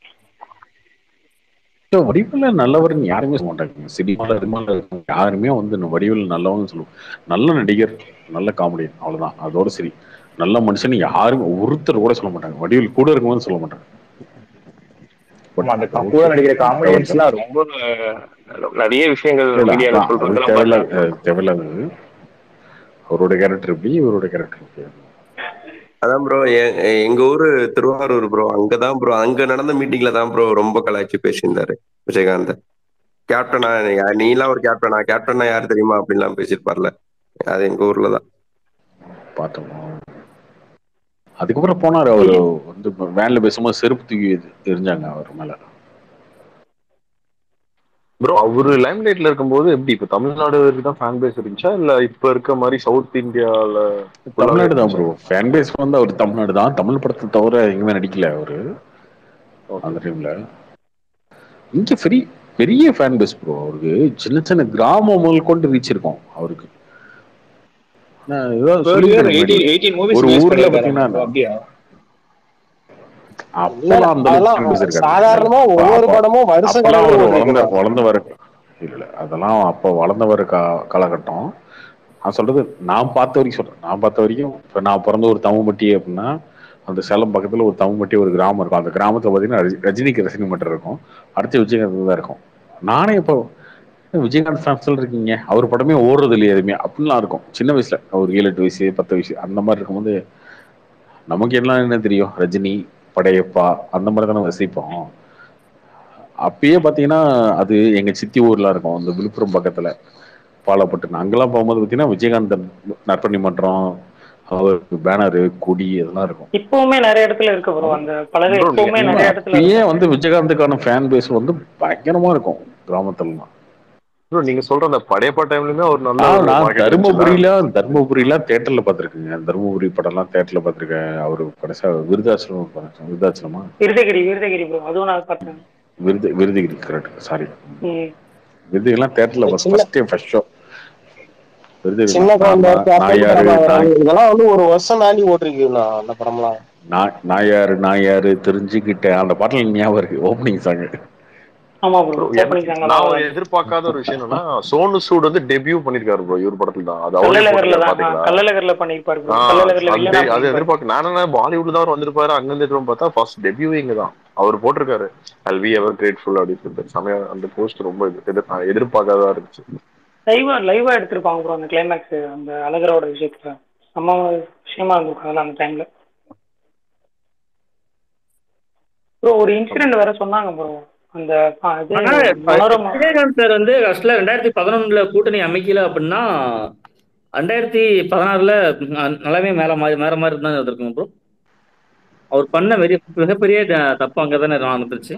வடிவில் நல்லவர்னு யாருமே சொல்ல மாட்டாங்க சினிமால சினிமால இருக்கவங்க யாருமே வந்து இந்த வடிவில் நல்லவன்னு சொல்லுவோம் நல்ல நடிகர் நல்ல காமெடி அவ்வளவுதான் அதோட சரி நல்ல மனுஷன் யாருமே ஒருத்தர் கூட சொல்ல மாட்டாங்க வடிவில் கூட இருக்கும்போது சொல்ல மாட்டாங்க But ஆமா, அந்த அது கூட okay. நடிக்கிற அது காமெடியன்ஸ் தேவையில்ல. எல்லாம் ரொம்ப ரொம்ப அஹ், நிறைய விஷயங்கள் இல்ல, இல்ல, மீடியால அதான் அது சொல்றதெல்லாம் தேவையில்ல பார்த்தா அஹ் தேவையில்லாதது அவரோட கேரக்டர் எப்படி இவரோட கேரக்டர் எப்படி அதான் ப்ரோ எங்க ஊரு திருவாரூர் ப்ரோ அங்கதான் ப்ரோ அங்க நடந்த மீட்டிங்ல தான் ப்ரோ ரொம்ப கலாய்ச்சி பேசியிருந்தாரு விஜயகாந்த் கேப்டனா யா- நீலாம் ஒரு கேப்டனா கேப்டனா யார் தெரியுமா அப்படின்லாம் பேசியிருப்பார்ல அது எங்க ஊர்ல தான் பார்த்தோம் அதுக்கப்புறம் போனாரு அவரு வந்து வேன்ல பேசும்போது செருப்பு தூக்கி எரிஞ்சாங்க அவர் மேல ப்ரோ அவரு லைம்லைட்ல இருக்கும்போது எப்படி இப்ப தமிழ்நாடு வரைக்கும் தான் ஃபேன் பேஸ் இருந்துச்சா இல்ல இப்ப இருக்க மாதிரி சவுத் இந்தியால ஃபுல்லாவே தமிழ்நாடு தான் இருந்துச்சா ப்ரோ ஃபேன் பேஸ் வந்து அவர் தமிழ்நாடு தான் தமிழ் படத்தை தவிர எங்கேயுமே நடிக்கல அவரு அந்த டைம்ல இங்க பெரிய பெரிய ஃபேன் பேஸ் ப்ரோ அவருக்கு சின்ன சின்ன கிராமம் முதல் கொண்டு ரீச் இருக்கும் அவருக்கு நான் ஏதாவது சொல்லியிருக்கேன் முன்னாடி. எயிட்டீன் ஒரு ஊர்ல பாத்தீங்கன்னா அப்படியா அப்பெல்லாம் அந்த அளவுக்கு அதெல்லாம் fan base இருக்காது. சாதாரணமா ஒவ்வொரு அப்ப- படமும் வருஷ அப்பெல்லாம் கணக்குல அவர் வளர்ந்த ஓடிட்டு வளர்ந்த வர இல்ல இல்ல அதெல்லாம் அப்ப வளர்ந்த வர கா காலகட்டம் நான் சொல்றது நான் பார்த்த வரைக்கும் சொல்றேன் நான் பார்த்த வரைக்கும் இப்ப நான் பிறந்த ஒரு தமிழ்மட்டி அப்படின்னா அந்த சேலம் பக்கத்துல ஒரு தமிழ்மட்டி ஒரு கிராமம் இருக்கும் அந்த கிராமத்துல பாத்தீங்கன்னா ரஜி- ரஜினிக்கு ரசிகை மட்டும் இருக்கும் அடுத்து விஜயகாந்த் தான் இருக்கும் நானே இப்போ விஜயகாந்த் ஃபேன்ஸ்ல இருக்கீங்க அவர் படமே ஓடுறது இல்லையா எதுவுமே அப்படின்லாம் இருக்கும் சின்ன வயசுல ஒரு ஏழு எட்டு வயசு பத்து வயசு அந்த மாதிரி இருக்கும்போது நமக்கு எல்லாம் என்ன தெரியும் ரஜினி படையப்பா அந்த மாதிரி தானே ரசிப்போம் அப்பயே பாத்தீங்கன்னா அது எங்க சித்தி ஊர்ல இருக்கும் அந்த விழுப்புரம் பக்கத்துல பாலப்பட்டு அங்கெல்லாம் போகும்போது பாத்தீங்கன்னா விஜயகாந்த் நற்பணி மன்றம் அவர் பேனரு கொடி அதெல்லாம் இருக்கும் இப்பவுமே நிறைய இடத்துல இருக்கு ப்ரோ அந்த பலகை Bro, இப்பவுமே நீங்க- நிறைய இடத்துல அப்பயே இருக்கு வந்து விஜயகாந்துக்கான ஃபேன் பேஸ் வந்து பயங்கரமா இருக்கும் கிராமத்துலலாம் ப்ரோ நீங்க சொல்ற அந்த படையப்பா டைம்லயுமே ஒரு நல்ல ஆ, ஒரு நான் market இருந்துச்சுல்ல? தருமபுரியில தருமபுரியில தேட்டர்ல பாத்திருக்கேங்க தருமபுரி படம்லாம் தேட்டர்ல பாத்திருக்கேன் அவரு கடைசியா விருதாச்சலம் பார்த்தேன். விருதாச்சலமா விருதகிரி விருதகிரி ப்ரோ அதுவும் நான் பார்த்தேன் விருது விருதுகிரி கரெக்ட் சாரி ம். விருதுகள்லாம் தேட்டர்ல சின்ன- ஃபர்ஸ்ட் டைம் ஃபர்ஸ்ட் ஷோ விருதுகள் சின்ன குழந்தை நான் கேப்டன் யாரு நான் பிரபாகரன் இதெல்லாம் வந்து ஒரு வருஷம் தாண்டி ஓட்டிருக்கீங்களா அந்த படம்லாம் நான் நான் யாரு நான் யாரு தெரிஞ்சுக்கிட்டேன் அந்த பாட்டில் ஞாபகம் இருக்கு ஓப்பனிங் சாங் ஆமா ப்ரோ Bro, ஓப்பனிங் எனக்கு- சாங் நான் ஒரு எதிர்பார்க்காத ஒரு விஷயம் என்னன்னா சோனு சூட் வந்து டெபியூ பண்ணிருக்காரு ப்ரோ இவர் படத்துல தான் அது அவரே கள்ளழகர்ல போட்டிருக்காரு தான் பாத்தீங்களா கள்ளழகர்ல பண்ணிருப்பாரு ப்ரோ ஆ, கள்ளழகர்ல அது வில்லனா அது பண்ணிருப்பாரு எதிர்பார்க்க நான் என்ன பாலிவுட்ல தான் அவர் வந்திருப்பாரு அங்க இருந்து பார்த்தா ஃபர்ஸ்ட் டெபியூ இங்க தான் அவர் போட்டிருக்காரு அல் வி எவர் கிரேட்ஃபுல் அப்படின்னு சொல்லிட்டு சமயம் அந்த போஸ்ட் ரொம்ப எதிர்- எதிர்- எதிர்பார்க்காததா இருந்துச்சு லைவா லைவா எடுத்திருப்பாங்க ப்ரோ அந்த கிளைமேக்ஸ் அந்த அழகரோட விஷயத்துல செம்ம விஷயமா இருந்திருக்கும் அந்த டைம்ல ப்ரோ ஒரு இன்சிடென்ட் வேற சொன்னாங்க ப்ரோ அந்த ஆ, இது ஆனா மனோரமா விஜயகாந்த் சார் வந்து ஃபர்ஸ்ட்ல ரெண்டாயிரத்தி பதினொன்னுல கூட்டணி அமைக்கல அப்படின்னா ரெண்டாயிரத்தி பதினாறுல நல்லாவே மேல மாதிரி மேற மாதிரி தான் இருந்திருக்கும் ப்ரோ அவர் பண்ண பெரிய மிகப்பெரிய த- தப்பு அங்கதானே நடந்துச்சு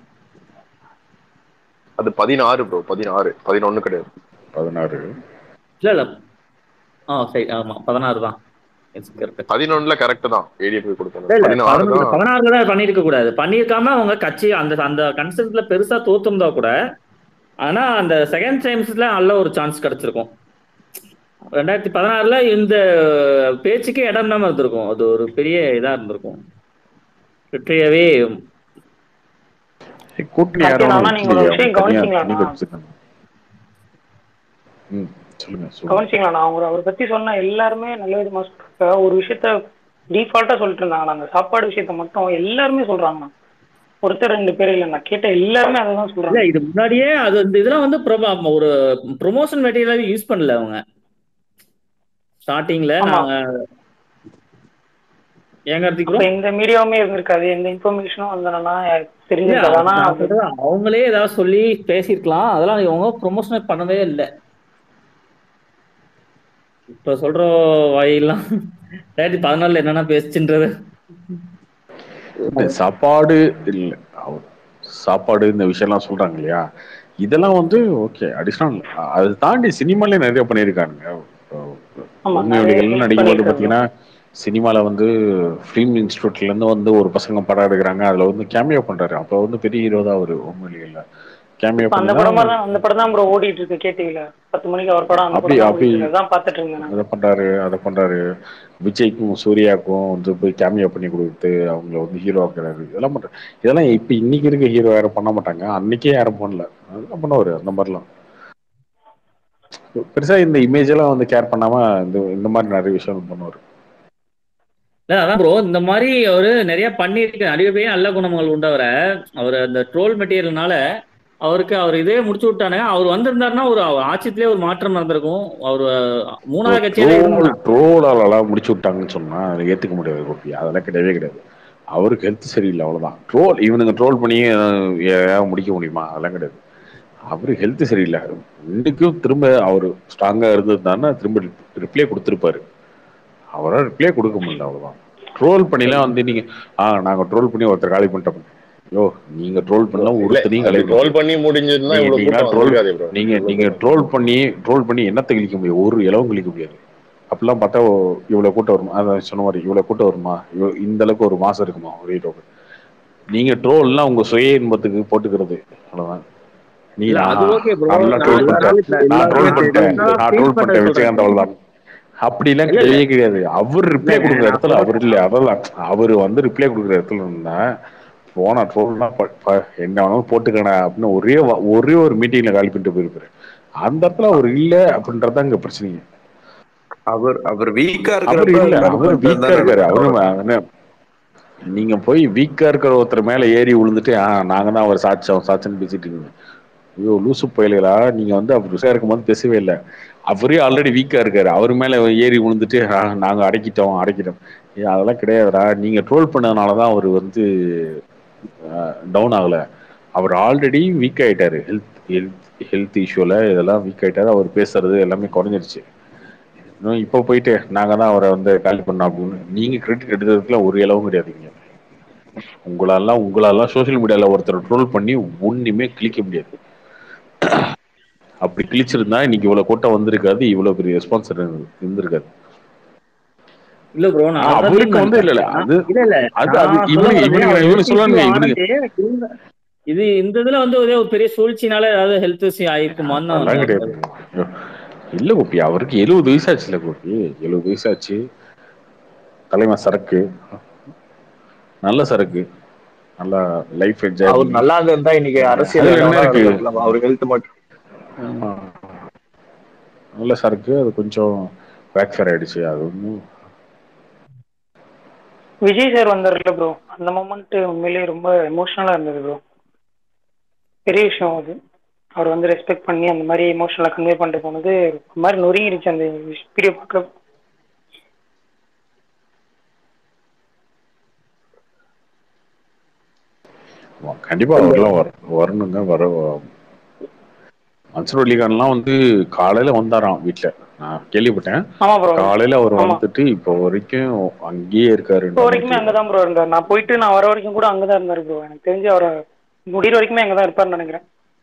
அது பதினாறு ப்ரோ பதினாறு பதினொன்னு கிடையாது பதினாறு இல்ல இல்ல ஆ சரி ஆமா பதினாறு தான் Yes, correct. பதினொன்னுல கரெக்ட் தான் ஏடிஎஃப் இல்ல கொடுத்தது இல்ல பதினாறு பதினொன்று தான் பதினாறுல தான் பண்ணிருக்க கூடாது பண்ணிருக்காம அவங்க கட்சி அந்த அந்த கன்சென்ட்ல பெருசா தோத்துருந்தா கூட ஆனா அந்த செகண்ட் டைம்ஸ்ல நல்ல ஒரு சான்ஸ் கிடைச்சிருக்கும் ரெண்டாயிரத்தி பதினாறுல இந்த பேச்சுக்கே இடம் இல்லாம இருந்திருக்கும் அது ஒரு பெரிய இதா இருந்திருக்கும் வெற்றியாவே கூட்டணி கார்த்திக் யாரும் அண்ணா, நீங்க ஒரு இல்லையா? விஷயம் அவங்க தனியா கவனிச்சீங்களா தனி அண்ணா? வச்சிருக்காங்க. ம் சொல்லுங்க சொல்லுங்க கவனிச்சிங்களா நான் அவர் அவரை பத்தி சொன்ன எல்லாருமே நல்ல விதமா சொல்றாங்க ஒரு விஷயத்த டிஃபால்ட்டா சொல்லிட்டு இருந்தாங்க அந்த சாப்பாடு விஷயத்த மட்டும் எல்லாருமே சொல்றாங்க ஒருத்தர் ரெண்டு பேர் இல்ல நான் கேட்ட எல்லாருமே அதை தான் இல்ல சொல்றாங்க இது முன்னாடியே அது இந்த இதெல்லாம் வந்து promo- ஒரு ப்ரொமோஷன் மெட்டீரியலாவே யூஸ் பண்ணல அவங்க ஸ்டார்டிங்ல ஆமா. நாங்க ஏன் கார்த்திக் bro? அப்ப எந்த மீடியாவுமே இருந்திருக்காது எந்த இன்ஃபர்மேஷனும் வந்தனா இல்ல, தெரிஞ்சிருக்காது ஆனா நான் சொல்றது அவங்களே ஏதாவது சொல்லி பேசியிருக்கலாம் அதெல்லாம் அவங்க ப்ரொமோஷனே பண்ணவே இல்லை இப்ப சொல்ற வாயெல்லாம் ரெண்டாயிரத்தி பதினாலுல என்னென்ன பேசுச்சுன்றது இல்ல, சாப்பாடு இல்ல அவர் சாப்பாடு இந்த விஷயம்லாம் சொல்றாங்க இல்லையா இதெல்லாம் வந்து ஓகே அடிஷனல் அதை தாண்டி சினிமாலே நிறைய பண்ணியிருக்காங்க ஆமா, உண்மை நிறைய ஒளிகள்னு help நடிக்கும்போது பண்ணியிருக்காங்க. பார்த்தீங்கன்னா சினிமாவில் வந்து ஃபிலிம் இன்ஸ்டியூட்ல இருந்து வந்து ஒரு பசங்க படம் எடுக்கிறாங்க அதில் வந்து கேமியோ பண்றாரு அப்போ வந்து பெரிய ஹீரோ தான் அவர் உண்மையில கேமியோ இப்ப அந்த படமா தான் அந்த படம் தான் ப்ரோ ஓடிட்டு இருக்கு கேட்டீங்களா பத்து மணிக்கு அவர் படம் அந்த அப்படி படம் தான் அப்படி ஓடிட்டு இருக்கு அதான் பாத்துட்டு இருந்தேன் நான். அதை பண்றாரு அதை பண்றாரு விஜய்க்கும் சூர்யாவுக்கும் வந்து போய் கேமியோ பண்ணி கொடுத்து அவங்கள வந்து ஹீரோ ஆக்குறாரு இதெல்லாம் பண்றாரு இதெல்லாம் இப்ப இன்னைக்கு இருக்க ஹீரோ யாரும் பண்ண மாட்டாங்க அன்னைக்கே யாரும் பண்ணல அதெல்லாம் பண்ணுவாரு அந்த மாதிரிலாம் பெருசா இந்த இமேஜ் எல்லாம் வந்து கேர் பண்ணாம இந்த இந்த மாதிரி நிறைய விஷயம் பண்ணுவாரு இல்ல அதான் ப்ரோ இந்த மாதிரி அவரு நிறைய பண்ணியிருக்க நிறைய பேர் நல்ல குணங்கள் உண்டவர அவர் அந்த ட்ரோல் மெட்டீரியல்னால அவருக்கு அவர் இதே முடிச்சு விட்டானுங்க அவர் வந்திருந்தாருன்னா ஒரு அவர் ஆட்சியத்திலே ஒரு மாற்றம் நடந்திருக்கும் அவர் மூணாவது கட்சியில ட்ரோல் இருந்தா ட்ரோலாலலாம் முடிச்சு விட்டாங்கன்னு சொன்னா அதை ஏத்துக்க முடியாது கோபி அதெல்லாம் கிடையவே கிடையாது அவருக்கு ஹெல்த் சரியில்லை அவ்வளவுதான் ட்ரோல் இவனுங்க ட்ரோல் பண்ணி அஹ், ஏதாவது முடிக்க முடியுமா அதெல்லாம் கிடையாது அவரு ஹெல்த் சரியில்லை இன்னைக்கும் திரும்ப அவர் ஸ்ட்ராங்கா இருந்திருந்தாருன்னா திரும்ப ரிப்ளை கொடுத்துருப்பாரு அவரால் ரிப்ளை கொடுக்க முடியல அவ்வளவுதான் ட்ரோல் பண்ணிலாம் வந்து நீங்க ஆ நாங்க ட்ரோல் பண்ணி ஒருத்தர் காலி பண்ணிட்டோம் யோ நீங்க ட்ரோல் பண்ணலாம் ஒருத்தனையும் காலி பண்ண ரோல் பண்ணி முடிஞ்சிருந்தா நீங்க- இவ்வளவு நீங்க கூட்டம் troll- வந்திருக்காதே bro. நீங்க நீங்க ட்ரோல் பண்ணி ட்ரோல் பண்ணி என்னத்தை கிழிக்க முடியும் ஒரு இலவும் கிழிக்க முடியாது அப்பெல்லாம் பார்த்தா ஓ, இவ்வளவு கூட்டம் வருமா அதான் சொன்ன மாதிரி இவ்வளவு கூட்டம் வருமா இவ்வளவு- இந்த அளவுக்கு ஒரு மாசம் இருக்குமா ஒரு ஹீரோக்கு நீங்க ட்ரோல்லாம் உங்க சுய இன்பத்துக்கு போட்டுக்கிறது அவ்வளவுதான் நீ இல்ல, அது நான் okay bro. நல்லா நான் ட்ரோல் எல்லா பண்ணிட்டேன் நாளும் நான் ட்ரோல் பண்ணிட்டேன் எல்லாரும் நான் feel ட்ரோல் பண்ணிட்டேன் பண்றது விஜயகாந்த் அவ்வளவுதான் அப்படிலாம் இல்ல, இல்ல. கிடையவே கிடையாது அவர் ரிப்ளை இல்ல, கொடுக்குற நான் இடத்துல அவர் இல்லையா அதெல்லாம் அவர் வந்து ரிப்ளை கொடுக்குற இடத்துல இருந்தா போனா ட்ரோல்னா என்ன வேணாலும் போட்டுக்கணா அப்படின்னு ஒரே வா- ஒரே ஒரு மீட்டிங்ல காலி பண்ணிட்டு போயிருப்பாரு அந்த இடத்துல அவர் இல்ல அப்படின்றதான் இங்க பிரச்சனைங்க அவர் அவர் வீக்கா அவர் இருக்கிறப்ப இல்ல அது அவர் மாதிரி வீக்கா பண்றது இருக்காரு தானே அவரு அவ்வளவுதான். என்ன நீங்க போய் வீக்கா இருக்கிற ஒருத்தர் மேல ஏறி விழுந்துட்டு ஆ நாங்க தான் அவர் சாட்சம் சாட்சன்னு பேசிட்டு இருக்கீங்க ஐயோ லூசு பயலுகளா நீங்க வந்து அவர் ருசியா இருக்கும்போது பேசவே இல்லை அவரே ஆல்ரெடி வீக்கா இருக்காரு அவர் மேல ஏறி விழுந்துட்டு "ஆ, நாங்க அடக்கிட்டோம் அடக்கிட்டோம் ஏய், அதெல்லாம் கிடையாதுடா நீங்க ட்ரோல் பண்ணதுனாலதான் அவர் வந்து டவுன் ஆகல அவர் ஆல்ரெடி வீக் ஆயிட்டாரு ஹெல்த் ஹெல்த் ஹெல்த் இஷ்யூல இதெல்லாம் வீக் ஆயிட்டாரு அவர் பேசுறது எல்லாமே குறைஞ்சிருச்சு இன்னும் இப்போ போயிட்டு நாங்க தான் அவரை வந்து காலி பண்ணோம் அப்படின்னு நீங்க கிரெடிட் எடுக்கிறதுக்குலாம் ஒரு இளவும் கிடையாதுங்க உங்களாலாம் உங்களாலாம் சோஷியல் மீடியால ஒருத்தர் ட்ரோல் பண்ணி ஒண்ணுமே கிளிக்க முடியாது அப்படி கிழிச்சிருந்தா இன்னைக்கு இவ்வளவு கூட்டம் வந்திருக்காது இவ்வளவு பெரிய ரெஸ்பான்ஸ் இருந்திருக்காது இல்ல ப்ரோ நான் ஆ, அதான் அவருக்கு mean வந்து இல்ல, இல்ல, பண்றேன். அது- இல்ல இல்ல அது- அது நான் இவனுக்கு- சொல்ல இவனுக்கு- வரது, இவனுக்கு சொல்லணுங்க, இவனுக்கு- ஆனது இந்த- இது இந்த இதுல வந்து ஒரே ஒரு பெரிய சூழ்ச்சினால ஏதாவது ஹெல்த் இஷ்யூ ஆயிருக்குமான்னு அதெல்லாம் நான் கிடையாது இல்ல கோபி அவருக்கு எழுபது வயசாச்சு இல்ல கோபி எழுபது வயசாச்சு தலைமை சரக்கு நல்ல சரக்கு நல்லா லைஃப் என்ஜாய் அவர் நல்லா இருந்தா இன்னைக்கு அரசியல் அதுல என்ன வேணாலும் இருக்கு? இருக்கலாம். அவர் ஹெல்த் மட்டும் நல்ல சரக்கு அது கொஞ்சம் ஃப்ராக்சர் ஆயிடுச்சு அது ஒன்றும் விஜய் சார் வந்தார்ல ப்ரோ அந்த மொமெண்ட் உண்மையிலேயே ரொம்ப எமோஷனலா இருந்தது ப்ரோ பெரிய விஷயம் அது அவர் வந்து ரெஸ்பெக்ட் பண்ணி அந்த மாதிரி எமோஷனலாக கன்வே பண்ணிட்டு போனது ஒரு மாதிரி நொறுங்கிருச்சு அந்த வீடியோ பார்க்க ஆமா, கண்டிப்பா அவர்லாம் வர வரணுங்க வர மன்சூர் அலிகான்லாம் வந்து காலையில வந்தாராம் வீட்டுல நான் கேள்விப்பட்டேன் ஆமா ப்ரோ காலையில அவர் ஆமா. வந்துட்டு இப்போ வரைக்கும் அங்கேயே இருக்காரு இப்போ வரைக்குமே அங்கே தான் ப்ரோ இருந்தார் நான் போயிட்டு நான் வர வரைக்கும் கூட அங்கே தான் இருந்தார் ப்ரோ எனக்கு தெரிஞ்சு அவர் முடிகிற வரைக்குமே அங்கே தான் இருப்பார்னு நினைக்கிறேன்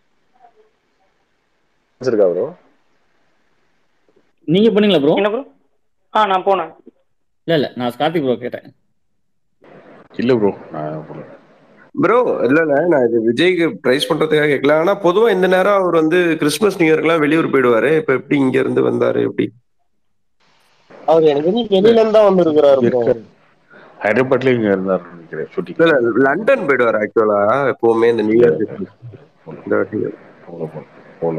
இருக்கா ப்ரோ நீங்க பண்ணீங்களா ப்ரோ என்ன ப்ரோ ஆ நான் போனேன் இல்ல இல்ல நான் கார்த்திக் ப்ரோ கேட்டேன் இல்ல ப்ரோ நான் போல. ப்ரோ இல்ல இல்ல நான் இது விஜய்க்கு பிரைஸ் பண்றதுக்காக கேட்கல ஆனா பொதுவா இந்த நேரம் அவர் வந்து கிறிஸ்துமஸ் நியூ இயர்க்குலாம் வெளியூர் போயிடுவாரு இப்ப எப்படி இங்க இருந்து வந்தாரு எப்படி அவர் எனக்கு தெரிஞ்சு வெளியில இருந்து தான் வந்திருக்கிறாரு bro. இருக்காரு ஹைதராபாத்ல இங்க இருந்தாரு நினைக்கிறேன் ஷூட்டிங் இல்ல இல்ல லண்டன் போயிடுவாரு ஆக்சுவலா எப்பவுமே இந்த நியூ இயர் இந்த வாட்டி போல போல போல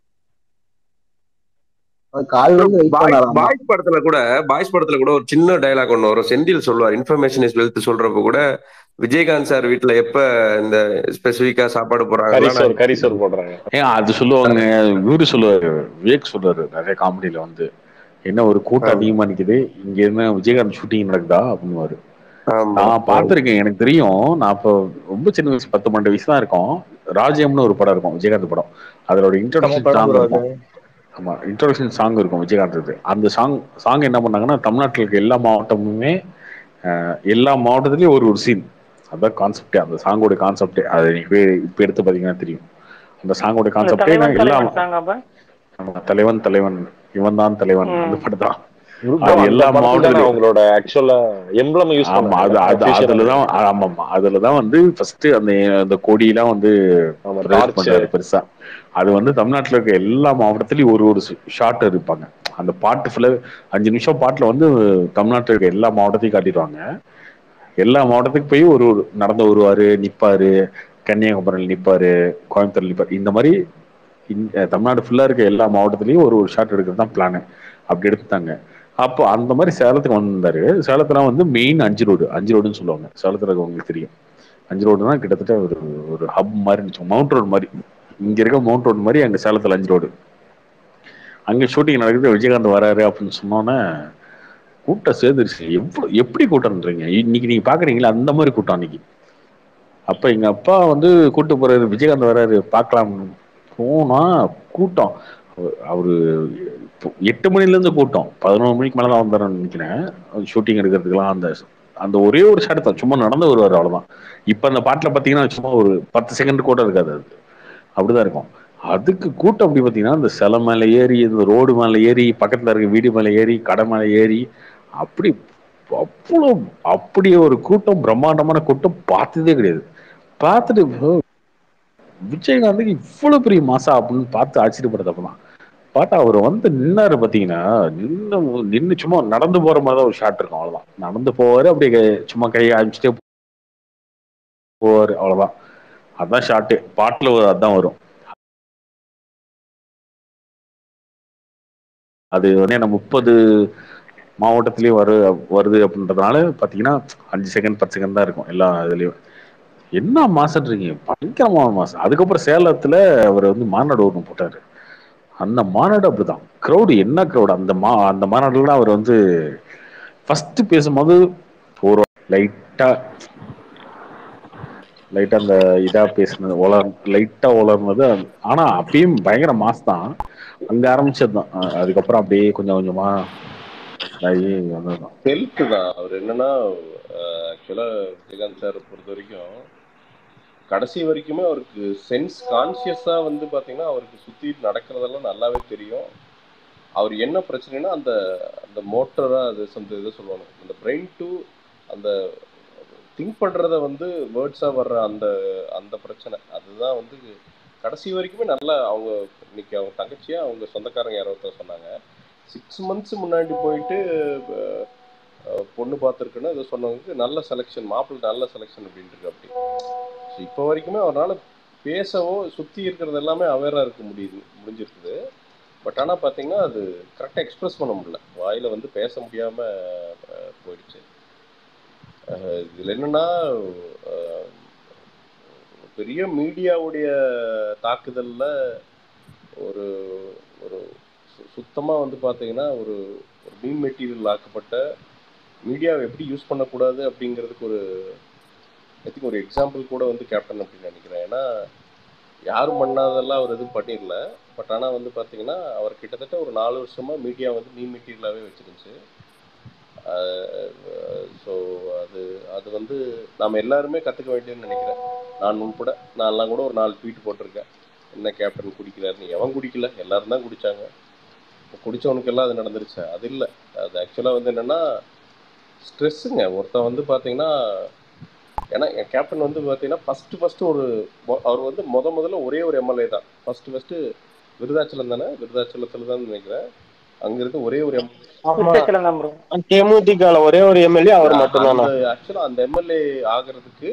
கால் வந்து வெயிட் பண்ணாராம் பாய்ஸ் படத்துல கூட பாய்ஸ் படத்துல கூட ஒரு சின்ன டயலாக் ஒண்ணு வரும் செந்தில் சொல்லுவார் இன்ஃபர்மேஷன் இஸ் வெல்த் சொல்றப்ப கூட விஜயகாந்த் சார் வீட்ல எப்ப இந்த ஸ்பெசிபிக்கா சாப்பாடு கறி சோறு போறாங்க கறி சோறு போடுறாங்க ஏன் அது சொல்லுவாங்க இவரு சொல்லுவாரு விவேக் சொல்லுவாரு நிறைய காமெடியில வந்து என்ன ஒரு கூட்டம் அதிகமா நிக்குது இங்க என்ன விஜயகாந்த் ஷூட்டிங் நடக்குதா அப்படின்னு ஆமா நான் பார்த்திருக்கேன் எனக்கு தெரியும் நான் இப்போ ரொம்ப சின்ன வயசு பத்து பன்னெண்டு வயசு தான் இருக்கும் ராஜ்யம்னு ஒரு படம் இருக்கும் விஜயகாந்த் படம் அதோட இன்ட்ரோடக்ஷன் படம் சாங் bro இருக்கும் ஆமா இன்ட்ரோடக்ஷன் சாங் இருக்கும் விஜயகாந்த் அந்த சாங் சாங் என்ன பண்ணாங்கன்னா தமிழ்நாட்டில் இருக்க எல்லா மாவட்டமுமே அஹ், எல்லா மாவட்டத்துலயும் ஒரு ஒரு சீன் அதான் கான்செப்டே அந்த சாங்கோட கான்செப்டே அது நீங்க போய் இப்ப எடுத்து பாத்தீங்கன்னா தெரியும் அந்த சாங்கோட இந்த கான்செப்டே தலைவன் எல்லா தலைவன் சாங் அப்ப ஆமா, தலைவன் தலைவன் இவன் தான் தலைவன் அந்த படம் தான் Bro, அது அந்த எல்லா படத்துல தானே மாவட்டத்திலயும் அவங்களோட ஆக்சுவலா எம்ப்ளம் யூஸ் ஆமா அது அது அதுலதான் ஆமா ஆமா அதுலதான் வந்து ஃபர்ஸ்ட் அந்த அந்த கொடியெல்லாம் வந்து ஆமா, raise torch. பண்றாரு பெருசா அது வந்து தமிழ்நாட்டுல இருக்க எல்லா மாவட்டத்திலயும் ஒரு ஒரு ஷார்ட் இருப்பாங்க அந்த பாட்டு ஃபுல்லா அஞ்சு நிமிஷம் பாட்டுல வந்து தமிழ்நாட்டுல இருக்க எல்லா மாவட்டத்தையும் காட்டிடுவாங்க எல்லா மாவட்டத்துக்கு போய் ஒரு ஒரு நடந்து வருவாரு நிப்பாரு கன்னியாகுமரியில் நிப்பாரு கோயம்புத்தூர்ல நிப்பாரு இந்த மாதிரி இந்த தமிழ்நாடு ஃபுல்லா இருக்க எல்லா மாவட்டத்திலயும் ஒரு ஒரு ஷாட் எடுக்கிறது தான் பிளான் அப்படி எடுத்துட்டாங்க அப்போ அந்த மாதிரி சேலத்துக்கு வந்தாரு சேலத்துல வந்து மெயின் அஞ்சு ரோடு அஞ்சு ரோடுன்னு சொல்லுவாங்க சேலத்துல இருக்கவங்களுக்கு தெரியும் அஞ்சு ரோடுனா கிட்டத்தட்ட ஒரு ஒரு ஹப் மாதிரி இருந்துச்சு மவுண்ட் ரோடு மாதிரி இங்க இருக்க மவுண்ட் ரோடு மாதிரி அங்க சேலத்துல அஞ்சு ரோடு அங்க ஷூட்டிங் நடக்குது விஜயகாந்த் வராரு அப்படின்னு சொன்னோன்னே கூட்டம் சேர்ந்துருச்சு எவ்வளவு எப்படி கூட்டம்ன்றீங்க இன்னைக்கு நீங்க பாக்குறீங்களா அந்த மாதிரி கூட்டம் அன்னைக்கு அப்ப எங்க அப்பா வந்து கூட்டு போறாரு விஜயகாந்த் வராரு பார்க்கலாம் போனா கூட்டம் அவ- அவரு இப்போ எட்டு மணில இருந்து கூட்டம் பதினோரு மணிக்கு மேல தான் வந்தாருன்னு நினைக்கிறேன் ஷூட்டிங் எடுக்கிறதுக்கெல்லாம் அந்த அந்த ஒரே ஒரு ஷாட் தான் சும்மா நடந்து வருவாரு அவ்வளவுதான் இப்ப அந்த பாட்டுல பாத்தீங்கன்னா சும்மா ஒரு பத்து செகண்ட் கூட இருக்காது அது அப்படிதான் இருக்கும் அதுக்கு கூட்டம் அப்படி பாத்தீங்கன்னா இந்த சிலை மேல ஏறி இந்த ரோடு மேல ஏறி பக்கத்துல இருக்க வீடு மேல ஏறி கடை மேல ஏறி அப்படி அவ்வளோ அப்படியே ஒரு கூட்டம் பிரம்மாண்டமான கூட்டம் பார்த்ததே கிடையாது பார்த்துட்டு "ஓ, விஜயகாந்துக்கு இவ்வளவு பெரிய மாசா அப்படின்னு பார்த்து ஆச்சரியப்படுறதப்பதான் பார்த்தா அவர் வந்து நின்னாரு பாத்தீங்கன்னா நின்னு நின்னு சும்மா நடந்து போற மாதிரி தான் ஒரு ஷாட் இருக்கும் அவ்வளவுதான் நடந்து போவாரு அப்படியே கை- சும்மா கையை அமிச்சுட்டே போவாரு அவ்வளவுதான் அதான் ஷாட்டு பாட்டுல அதான் வரும் அது வந்து என்ன முப்பது மாவட்டத்திலயும் வரு வருது அப்படின்றதுனால பாத்தீங்கன்னா அஞ்சு செகண்ட் பத்து செகண்ட் தான் இருக்கும் எல்லா இதுலயும் என்ன மாசன்றீங்க பயங்கரமான மாசம் அதுக்கப்புறம் சேலத்துல அவர் வந்து மாநாடு ஒன்று போட்டாரு அந்த மாநாடு அப்படிதான் க்ரௌடு என்ன க்ரௌடு அந்த மா அந்த மாநாடுல அவர் வந்து ஃபர்ஸ்ட் பேசும்போது ஒரு லைட்டா லைட்டா அந்த இதா பேசினது உலர் லைட்டா உலர்னது ஆனா அப்பயும் பயங்கர மாஸ் தான் அங்க ஆரம்பிச்சது தான் அதுக்கப்புறம் அப்படியே கொஞ்சம் கொஞ்சமா இதாகி வந்ததுதான் ஹெல்த் தான் அவர் என்னன்னா ஆக்சுவலா விஜயகாந்த் சார் பொறுத்த வரைக்கும் கடைசி வரைக்குமே அவருக்கு சென்ஸ் கான்சியஸா வந்து பாத்தீங்கன்னா அவருக்கு சுத்தி நடக்கிறதெல்லாம் நல்லாவே தெரியும் அவர் என்ன பிரச்சனைனா அந்த அந்த மோட்டரா அது சந்த இதை சொல்லுவாங்க அந்த பிரெயின் டு அந்த திங்க் பண்றத வந்து வேர்ட்ஸா வர்ற அந்த அந்த பிரச்சனை அதுதான் வந்து கடைசி வரைக்குமே நல்லா அவங்க இன்னைக்கு அவங்க தங்கச்சியா அவங்க சொந்தக்காரங்க யாரோ ஒருத்தர் சொன்னாங்க சிக்ஸ் மந்த்ஸ் முன்னாடி போயிட்டு அஹ், அஹ், பொண்ணு பார்த்துருக்குன்னு இதை சொன்னவங்களுக்கு நல்ல செலெக்ஷன் மாப்பிள்ளை நல்ல செலெக்ஷன் அப்படின்ட்டு இருக்கு அப்படி ஸோ இப்போ வரைக்குமே அவரால் பேசவோ சுற்றி இருக்கிறது எல்லாமே அவேராக இருக்க முடியுது முடிஞ்சிருக்குது பட் ஆனால் பார்த்தீங்கன்னா அது கரெக்டாக எக்ஸ்பிரஸ் பண்ண முடியல வாயில் வந்து பேச முடியாமல் போயிடுச்சு இதில் என்னன்னா அஹ், பெரிய மீடியாவுடைய தாக்குதல்ல ஒரு ஒரு சு- சுத்தமா வந்து பாத்தீங்கன்னா ஒரு ஒரு மீன் மெட்டீரியல் ஆக்கப்பட்ட மீடியாவை எப்படி யூஸ் பண்ணக்கூடாது அப்படிங்கிறதுக்கு ஒரு ஐ திங்க் ஒரு எக்ஸாம்பிள் கூட வந்து கேப்டன் அப்படின்னு நினைக்கிறேன் ஏன்னா யாரும் பண்ணாதெல்லாம் அவர் எதுவும் பண்ணிடல பட் ஆனால் வந்து பார்த்தீங்கன்னா அவர் கிட்டத்தட்ட ஒரு நாலு வருஷமா மீடியா வந்து மீன் மெட்டீரியலாகவே வச்சிருந்துச்சு ஸோ அது அது வந்து நாம் எல்லாருமே கற்றுக்க வேண்டியதுன்னு நினைக்கிறேன் நான் உட்பட நான்லாம் கூட ஒரு நாலு ட்வீட் போட்டிருக்கேன் என்ன கேப்டன் குடிக்கிறாருன்னு எவன் குடிக்கல எல்லாரும் தான் குடிச்சாங்க குடிச்சவனுக்கெல்லாம் அது நடந்துருச்சு அது இல்லை அது ஆக்சுவலாக வந்து என்னென்னா ஸ்ட்ரெஸ்ஸுங்க ஒருத்தன் வந்து பார்த்தீங்கன்னா ஏன்னா என் கேப்டன் வந்து பார்த்தீங்கன்னா ஃபஸ்ட்டு ஃபஸ்ட்டு ஒரு மொ- அவர் வந்து முத முதல்ல ஒரே ஒரு எம்எல்ஏ தான் ஃபஸ்ட்டு ஃபஸ்ட்டு விருதாச்சலம் தானே விருதாச்சலத்தில் தான் நினைக்கிறேன் அங்கிருந்து ஒரே ஒரு எம்எல்ஏ விருத்தாச்சலம் தான் ப்ரோ தேமுதிகால ஒரே ஒரு எம்எல்ஏ அவர் மட்டும்தானா அந்த ஆக்சுவலாக அந்த எம்எல்ஏ ஆகிறதுக்கு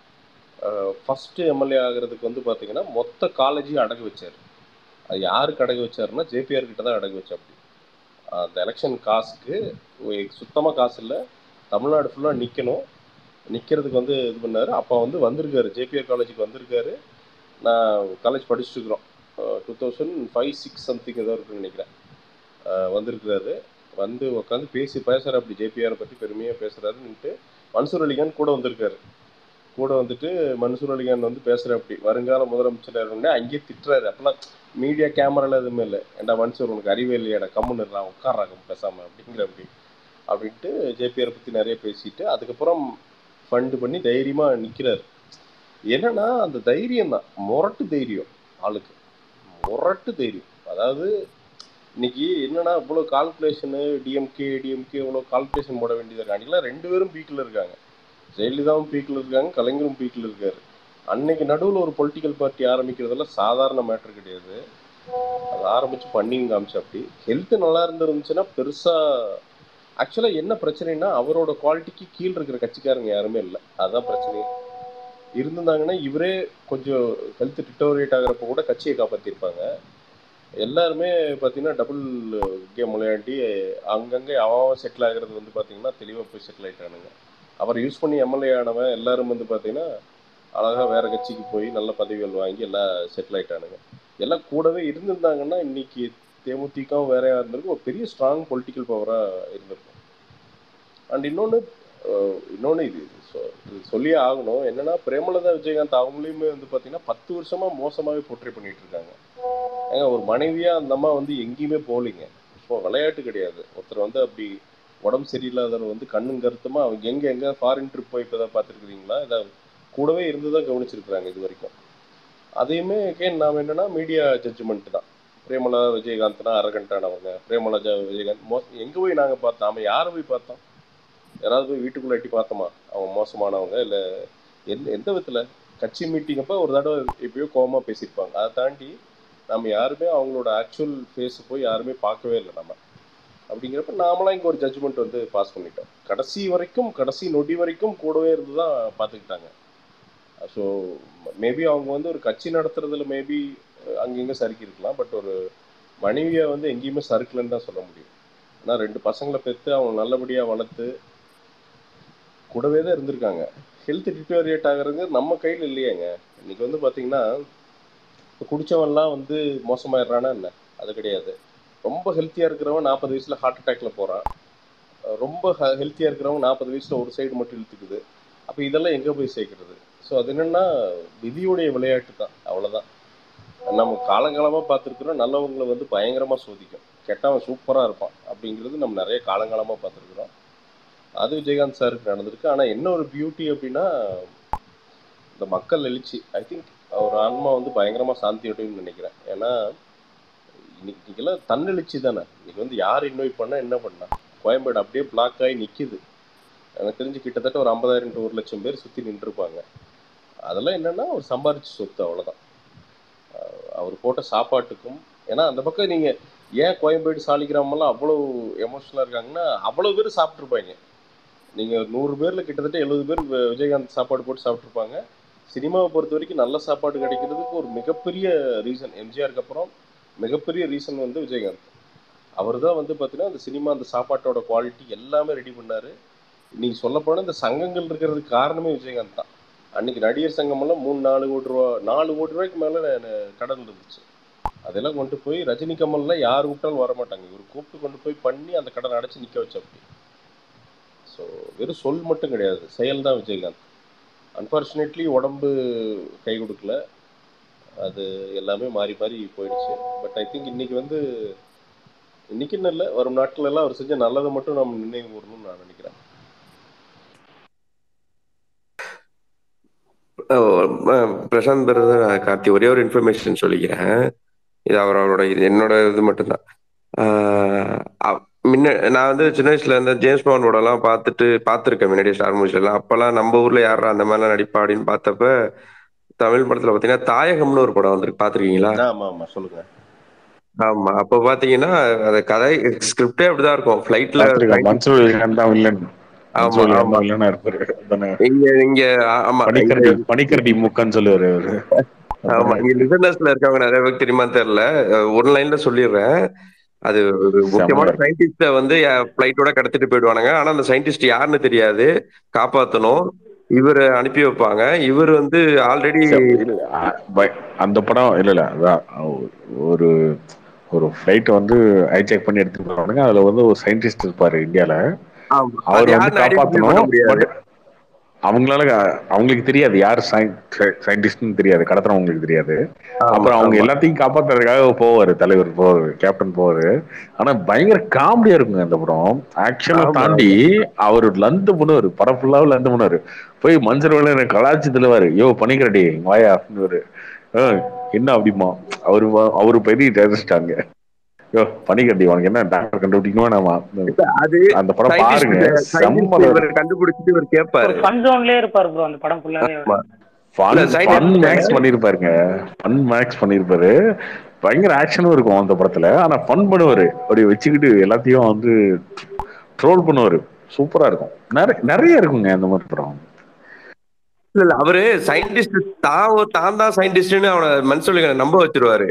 ஃபர்ஸ்ட் எம்எல்ஏ ஆகிறதுக்கு வந்து பார்த்தீங்கன்னா மொத்த காலேஜையும் அடகு வச்சார் அது யாருக்கு அடகு வச்சாருன்னா ஜேபிஆர் கிட்ட தான் அடகு வச்சாப்படி அந்த எலெக்ஷன் காசுக்கு சுத்தமாக காசு இல்லை தமிழ்நாடு ஃபுல்லாக நிற்கணும் நிற்கிறதுக்கு வந்து இது பண்ணாரு அப்போ வந்து வந்திருக்காரு ஜேபிஆர் காலேஜுக்கு வந்திருக்காரு நான் காலேஜ் படிச்சுட்டு இருக்கிறோம் two thousand five six something ஏதோ இருக்குன்னு நினைக்கிறேன் அஹ் வந்திருக்கிறாரு வந்து உட்காந்து பேசி பேசுறாரு அப்படி ஜேபிஆரை பற்றி பெருமையாக பேசுறாருன்னுட்டு மன்சூர் அலிகான் கூட வந்திருக்காரு கூட வந்துட்டு மன்சூர் அலிகான் வந்து பேசுற அப்படி வருங்கால முதலமைச்சர் உடனே அங்கேயே திட்டுறாரு அப்பெல்லாம் மீடியா கேமரால எதுவுமே இல்லை ஏன்டா மன்சூர் உனக்கு அறிவே இல்லையாடா கம்முன்னு இருக்கலாம் உட்காராங்க பேசாம அப்படிங்கிற அப்படி அப்படின்ட்டு ஜேபிஆர் பற்றி நிறைய பேசிட்டு அதுக்கப்புறம் ஃபண்டு பண்ணி தைரியமா நிற்கிறாரு என்னன்னா அந்த தைரியம் தான் முரட்டு தைரியம் ஆளுக்கு முரட்டு தைரியம் அதாவது இன்னைக்கு என்னன்னா இவ்வளோ கால்குலேஷனு டிஎம்கே டிஎம்கே இவ்வளோ கால்குலேஷன் போட வேண்டியது இருக்கு அன்னைக்கெல்லாம் ரெண்டு பேரும் பீக்கில் இருக்காங்க ஜெயலலிதாவும் பீக்கில் இருக்காங்க கலைஞரும் பீக்கில் இருக்காரு அன்னைக்கு நடுவில் ஒரு பொலிட்டிக்கல் பார்ட்டி ஆரம்பிக்கிறதெல்லாம் சாதாரண மேட்ரு கிடையாது அது ஆரம்பிச்சு பண்ணியும் காமிச்சு அப்படி ஹெல்த் நல்லா இருந்துருந்துச்சுன்னா பெருசா ஆக்சுவலா என்ன பிரச்சனைனா அவரோட குவாலிட்டிக்கு கீழ் இருக்கிற கட்சிக்காரங்க யாருமே இல்லை அதுதான் பிரச்சனை இருந்திருந்தாங்கன்னா இவரே கொஞ்சம் ஹெல்த் டிட்டோரியேட் ஆகிறப்ப கூட கட்சியை காப்பாத்திருப்பாங்க எல்லாருமே பார்த்தீங்கன்னா டபுள் கேம் விளையாடி அங்கங்கே அவன் செட்டில் ஆகிறது வந்து பார்த்தீங்கன்னா தெளிவாக போய் செட்டில் ஆயிட்டானுங்க அவரை யூஸ் பண்ணி எம்எல்ஏ ஆனவன் எல்லாரும் வந்து பார்த்தீங்கன்னா அழகாக வேற கட்சிக்கு போய் நல்ல பதவிகள் வாங்கி எல்லாம் செட்டில் ஆயிட்டானுங்க எல்லாம் கூடவே இருந்திருந்தாங்கன்னா இன்னைக்கு தேமுதிகவும் வேறையா இருந்திருக்கும் ஒரு பெரிய ஸ்ட்ராங் பொலிட்டிக்கல் பவராக இருந்திருக்கும் அண்ட் இன்னொன்று இன்னொன்று இது இது சொ- இது சொல்லியே ஆகணும் என்னன்னா பிரேமலதா விஜயகாந்த் அவங்களையுமே வந்து பார்த்தீங்கன்னா பத்து வருஷமா மோசமாவே போர்ட்ரே பண்ணிட்டு இருக்காங்க ஏங்க ஒரு மனைவியா அந்த அம்மா வந்து எங்கேயுமே போகலிங்க ஸோ விளையாட்டு கிடையாது ஒருத்தர் வந்து அப்படி உடம்பு சரியில்லாதவர் வந்து கண்ணும் கருத்துமா அவங்க எங்க எங்க ஃபாரின் ட்ரிப் போய் இப்போ தான் பார்த்துருக்குறீங்களா ஏதாவது கூடவே இருந்து தான் கவனிச்சிருக்கிறாங்க இது வரைக்கும் அதையுமே கேன் நாம் என்னன்னா மீடியா ஜட்ஜ்மெண்ட் தான் பிரேமலதா விஜயகாந்த்னா அரகண்டானவங்க பிரேமலதா விஜயகாந்த் மோ எங்க போய் நாங்க பார்த்தோம் அவன் யாரை போய் பார்த்தோம் யாராவது போய் வீட்டுக்குள்ள எட்டி பார்த்தோமா அவங்க மோசமானவங்க இல்ல எந்த எந்த விதத்துல கட்சி மீட்டிங் அப்ப ஒரு தடவை எப்பயோ கோவமா பேசியிருப்பாங்க அதை தாண்டி நம்ம யாருமே அவங்களோட ஆக்சுவல் ஃபேஸ் போய் யாருமே பார்க்கவே இல்லை நம்ம அப்படிங்கிறப்ப நாமளாம் இங்க ஒரு ஜட்ஜ்மெண்ட் வந்து பாஸ் பண்ணிட்டோம் கடைசி வரைக்கும் கடைசி நொடி வரைக்கும் கூடவே இருந்து தான் பார்த்துக்கிட்டாங்க ஸோ மேபி அவங்க வந்து ஒரு கட்சி நடத்துறதுல மேபி அங்கங்க சறுக்கி இருக்கலாம் பட் ஒரு மனைவியை வந்து எங்கேயுமே சறுக்கலன்னு தான் சொல்ல முடியும் ஏன்னா ரெண்டு பசங்களை பெற்று அவங்க நல்லபடியா வளர்த்து கூடவே தான் இருந்திருக்காங்க ஹெல்த் டிட்டோரியேட் ஆகுறது நம்ம கையில் இல்லையேங்க இன்னைக்கு வந்து பாத்தீங்கன்னா இப்போ குடிச்சவன்லாம் வந்து மோசமாயிடுறானா என்ன அது கிடையாது ரொம்ப ஹெல்த்தியா இருக்கிறவன் நாற்பது வயசுல ஹார்ட் அட்டாக்ல போறான் அஹ் ரொம்ப ஹெல்த்தியா இருக்கிறவங்க நாற்பது வயசுல ஒரு சைடு மட்டும் இழுத்துக்குது அப்ப இதெல்லாம் எங்க போய் சேர்க்கறது ஸோ அது என்னன்னா விதியுடைய விளையாட்டு தான் அவ்வளவுதான் நம்ம காலங்காலமா பார்த்துருக்குறோம் நல்லவங்களை வந்து பயங்கரமா சோதிக்கும் கெட்டவன் சூப்பரா இருப்பான் அப்படிங்கிறது நம்ம நிறைய காலங்காலமா பார்த்துருக்குறோம் அது விஜயகாந்த் சாருக்கு நடந்திருக்கு ஆனா என்ன ஒரு பியூட்டி அப்படின்னா இந்த மக்கள் எழுச்சி ஐ திங்க் அவர் ஆன்மா வந்து பயங்கரமா சாந்தி அடையும்னு நினைக்கிறேன் ஏன்னா இன்னைக்கு இன்னைக்கெல்லாம் தன்னெழுச்சி தானே இன்னைக்கு வந்து யார் இன்வைட் பண்ணா என்ன பண்ணா கோயம்பேடு அப்படியே பிளாக் ஆகி நிக்குது எனக்கு தெரிஞ்சு கிட்டத்தட்ட ஒரு ஐம்பதாயிரம் டு ஒரு லட்சம் பேர் சுத்தி நின்றுருப்பாங்க அதெல்லாம் என்னன்னா அவர் சம்பாரிச்ச சொத்து அவ்வளவுதான் அஹ் அவர் போட்ட சாப்பாட்டுக்கும் ஏன்னா அந்த பக்கம் நீங்க ஏன் கோயம்பேடு சாலிகிராமெல்லாம் அவ்வளவு எமோஷனலா இருக்காங்கன்னா அவ்வளவு பேர் சாப்பிட்டுருப்பாங்க நீங்க நூறு பேர்ல கிட்டத்தட்ட எழுபது பேர் வி- விஜயகாந்த் சாப்பாடு போட்டு சாப்பிட்டுருப்பாங்க சினிமாவை பொறுத்த வரைக்கும் நல்ல சாப்பாடு கிடைக்கிறதுக்கு ஒரு மிகப்பெரிய ரீசன் எம்ஜிஆருக்கு அப்புறம் மிகப்பெரிய ரீசன் வந்து விஜயகாந்த் அவர் தான் வந்து பார்த்தீங்கன்னா அந்த சினிமா அந்த சாப்பாட்டோட குவாலிட்டி எல்லாமே ரெடி பண்ணாரு நீங்க சொல்ல போனா இந்த சங்கங்கள் இருக்கிறதுக்கு காரணமே விஜயகாந்த் தான் அன்னைக்கு நடிகர் சங்கமெல்லாம் மூணு நாலு கோடி ரூபா நாலு கோடி ரூபாய்க்கு மேல ந- கடன் இருந்துச்சு அதெல்லாம் கொண்டு போய் ரஜினி கமல்லாம் யார் விட்டாலும் வர மாட்டாங்க இவர் கூப்பிட்டு கொண்டு போய் பண்ணி அந்த கடன் அடைச்சு நிக்க வச்ச அப்படி ஸோ வெறும் சொல் மட்டும் கிடையாது செயல் தான் விஜயகாந்த் அன்ஃபார்ச்சுனேட்லி உடம்பு கை கொடுக்கல அது எல்லாமே மாறி மாறி போயிடுச்சு பட் ஐ திங்க் இன்னைக்கு வந்து இன்னைக்குன்னு இல்லை வரும் நாட்கள் எல்லாம் அவர் செஞ்ச நல்லதை மட்டும் நம்ம நினைவு கூறணும்னு நான் நினைக்கிறேன் அஹ் அஹ் பிரசாந்த் பிரதர் கார்த்தி ஒரே ஒரு இன்ஃபர்மேஷன் சொல்லிக்கிறேன் இது அவர் அவரோட இது என்னோட இது மட்டும்தான் ஆஹ் அவ்- முன்ன நான் வந்து சின்ன வயசுல இந்த ஜேம்ஸ் பாண்ட் படம்லாம் பார்த்துட்டு பார்த்துருக்கேன் முன்னாடி ஸ்டார் மூவிஸ்லாம் அப்பெல்லாம் நம்ம ஊர்ல யாரா அந்த மாதிரிலாம் நடிப்பா அப்படின்னு பார்த்தப்ப தமிழ் படத்துல பாத்தீங்கன்னா தாயகம்னு ஒரு படம் வந்திருக்கு பாத்திருக்கீங்களா ஆமா ஆமா சொல்லுங்க ஆமா அப்ப பாத்தீங்கன்னா அந்த கதை ஸ்கிரிப்டே அப்படிதான் இருக்கும் ஃபிளைட்ல பார்த்திருக்கேன் மன்சூர் அலிகான் தான் வில்லன் ஆமா மன்சூர் அலிகான் ஆமா தான் வில்லனா இருப்பாரு அதானே இங்க இங்க ஆ- ஆமா இங்க பனிக்கரடி பனிக்கரடி முக்கன்னு சொல்லுவாரு அவரு ஆமா அதானே இங்க லிசனர்ஸ்ல இருக்கவங்க நிறைய பேருக்கு தெரியுமா தெரியல அஹ் ஒரு லைன்ல சொல்லிடுறேன் அது ஒரு முக்கியமான செம்ம சயின்டிஸ்ட வந்து பிளைட்டோட கடத்திட்டு போயிடுவானுங்க ஆனா அந்த சயின்டிஸ்ட் யாருன்னு தெரியாது காப்பாத்தணும் இவர் அனுப்பி வைப்பாங்க இவர் வந்து ஆல்ரெடி செம்- இல்ல அ- ப- அந்த படம் இல்ல இல்ல அதான் ஒ- ஒரு ஒரு ஃபிளைட் வந்து ஹைஜாக் பண்ணி எடுத்துட்டு போறானுங்க அதுல வந்து ஒரு சயின்டிஸ்ட் இருப்பாரு இந்தியால ஆமா அது அவர் வந்து யாருன்னு ஐடென்டிஃபை பண்ண காப்பாத்தணும் முடியாது பட் அவங்களால அ- அவங்களுக்கு தெரியாது யார் சயின்டிஸ்ட்னு தெரியாது கடத்துறவங்களுக்கு தெரியாது ஆமா அப்புறம் அவங்க ஆமா எல்லாத்தையும் காப்பாத்துறதுக்காக போவாரு தலைவர் போவாரு கேப்டன் போவாரு ஆனா பயங்கர காமெடியா இருக்குங்க அந்த படம் ஆக்ஷனை ஆமா தாண்டி அவர் லந்து பண்ணுவாரு படம் ஃபுல்லாவும் லந்து பண்ணுவாரு போய் மஞ்சள் வேலை கலாச்சி தள்ளுவாரு யோ பனிக்கரடி வாயா அப்படின்னு என்ன அப்படிமா அவரு வ- அவரு பெரிய டெரரிஸ்டாங்க யோ பனிக்கரடி உனக்கு என்ன டாக்டர் கண்டுபிடிக்கணுமா நாம அது அந்த படம் பாருங்க சயின்டிஸ்ட் செம்ம சயின்டிஸ்ட் இவர் கண்டுபிடிச்சிட்டு இவர் ஒரு கேட்பாரு ஃபன் ஜோன்லயே இருப்பாரு ப்ரோ அந்த படம் ஃபுல்லாவே ஆமா ஃபன் இல்ல ஃபன் சயின்டிஸ்ட் மேக்ஸ் பண்ணிருப்பாருங்க ஃபன் மேக்ஸ் பண்ணிருப்பாரு பயங்கர ஆக்ஷனும் இருக்கும் அந்த படத்துல ஆனா ஃபன் பண்ணுவாரு அப்படி வச்சுக்கிட்டு எல்லாத்தையும் வந்து ட்ரோல் பண்ணுவாரு சூப்பரா இருக்கும் நிறைய நிறைய இருக்குங்க அந்த மாதிரி படம் இல்ல இல்ல அவரு சயின்டிஸ்ட் தான் ஒரு- தான் தான் சயின்டிஸ்ட்னு அவனை மனசுல நம்ப வச்சிருவாரு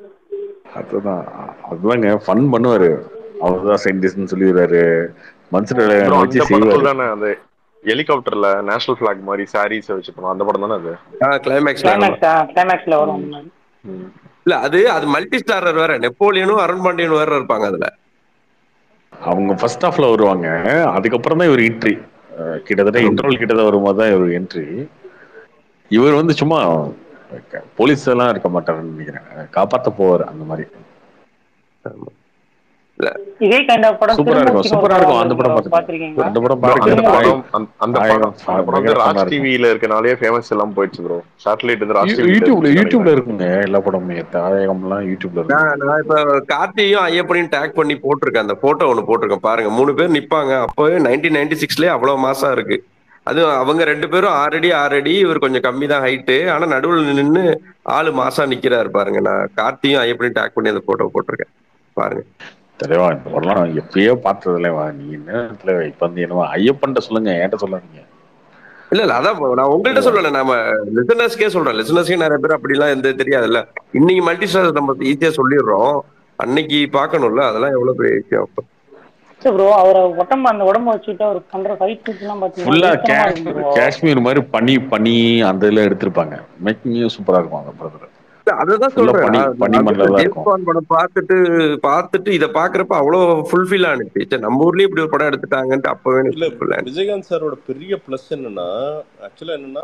அதுதான் அதுதாங்க ஃபன் பண்ணுவாரு அவர் தான் சயின்டிஸ்ட்னு சொல்லிடுறாரு மனுஷன் ப்ரோ வச்சு அந்த படத்துல செய்வாரு தானே அந்த ஹெலிகாப்டர்ல நேஷனல் பிளாக் மாதிரி சாரீஸ் வச்சு பண்ணுவோம் அந்த படம் தானே அது கிளைமேக்ஸ்ல ஆமா கிளைமேக்ஸ் கிளைமேக்ஸ்ல வரும் அந்த மாதிரி ம். இல்ல அது அது மல்டி ஸ்டாரர் வேற நெப்போலியனும் அருண் பாண்டியனும் வேற இருப்பாங்க அதுல அவங்க ஃபர்ஸ்ட் ஹாஃப்ல வருவாங்க அதுக்கப்புறம் தான் இவர் என்ட்ரி கிட்டத்தட்ட இன்டர்வல் கிட்டத்தட்ட வரும்போது தான் இவர் என்ட்ரி இவர் வந்து சும்மா போலீஸ் எல்லாம் இருக்க மாட்டாருன்னு நினைக்கிறேன் காப்பாத்த போவார் அந்த மாதிரி இதே கைண்ட் ஆஃப் படம் சூப்பரா இருக்கும் திருமூர்த்தின்னு ஒரு சூப்பரா இருக்கும் அந்த படம் படம் பாத்திருக்கீங்களா அந்த படம் Bro, அந்த பாருங்க படம் அந்த- அந்த படம் ஆயிரம் அந்த படம் வந்து பயங்கர fun ஆ ராஜ் இருக்கும் டிவில இருக்கனாலே ஃபேமஸ் எல்லாம் போயிடுச்சு ப்ரோ சேட்டலைட் வந்து ராஜ் யூ- டிவில யூடியூப்ல இருந்துச்சு யூடியூப்ல நினைக்கிறேன் இருக்குங்க எல்லா படமுமே தாயகம்லாம் யூடியூப்ல இருக்கு நான் நான் இப்ப கார்த்தியும் ஐயப்பனையும் டேக் பண்ணி போட்டிருக்கேன் அந்த போட்டோ ஒண்ணு போட்டிருக்கேன் பாருங்க மூணு பேர் நிப்பாங்க அப்பவே நைன்டீன் நைன்டி சிக்ஸ்லயே அவ்வளவு மாசம் இருக்கு அதுவும் அவங்க ரெண்டு பேரும் ஆறடி ஆறடி இவர் கொஞ்சம் கம்மி தான் ஹைட்டு ஆனா நடுவுல நின்னு ஆளு மாசா நிக்கிறாரு பாருங்க நான் கார்த்தியும் ஐயப்பனையும் டேக் பண்ணி அந்த போட்டோ போட்டிருக்கேன் பாருங்க தலைவா இந்த படம்லாம் எப்பயோ பார்த்ததுல நீ என்ன தலைவா இப்ப வந்து என்னவா ஐயப்பன்ட்ட சொல்லுங்க என்கிட்ட சொல்லாதீங்க இல்ல இல்ல அதான் bro, நான் உங்கள்கிட்ட சொல்லல நாம லிசனர்ஸ்க்கே சொல்றேன் லிசனர்ஸ்க்கே நிறைய பேர் அப்படிலாம் எந்த தெரியாதுல்ல இன்னைக்கு மல்டி ஸ்டார் நம்ம ஈஸியா சொல்லிடுறோம் அன்னைக்கு பார்க்கணும்ல அதெல்லாம் எவ்வளவு பெரிய விஷயம் சரி ப்ரோ அவரை உடம்பு அந்த உடம்ப வச்சுட்டு அவர் பண்ற ஃபைட் எல்லாம் பாத்தீங்கன்னா ஃபுல்லா வீக்கமா இருக்கும் bro. காஷ்மீர் மாதிரி பனி பனி அந்த இதுல எடுத்திருப்பாங்க மேக்கிங்கும் சூப்பரா இருக்கும் அந்த படத்துல இல்ல, அததான் ஃபுல்லா சொல்றேன் பனி நான் பனி நான் மண்ணில் தான் ஜேம்ஸ் இருக்கும் பாண்ட் படம் பார்த்துட்டு பார்த்துட்டு இதை பாக்குறப்ப அவ்வளவு ஃபுல்ஃபில் ஆனிச்சு சரி, நம்ம ஊர்லயும் இப்படி ஒரு படம் எடுத்துட்டாங்கன்ட்டு அப்பவே இல்ல ஃபுல்ஃபில் ஆனிச்சு விஜயகாந்த் சாரோட பெரிய ப்ளஸ் என்னன்னா ஆக்சுவலா என்னன்னா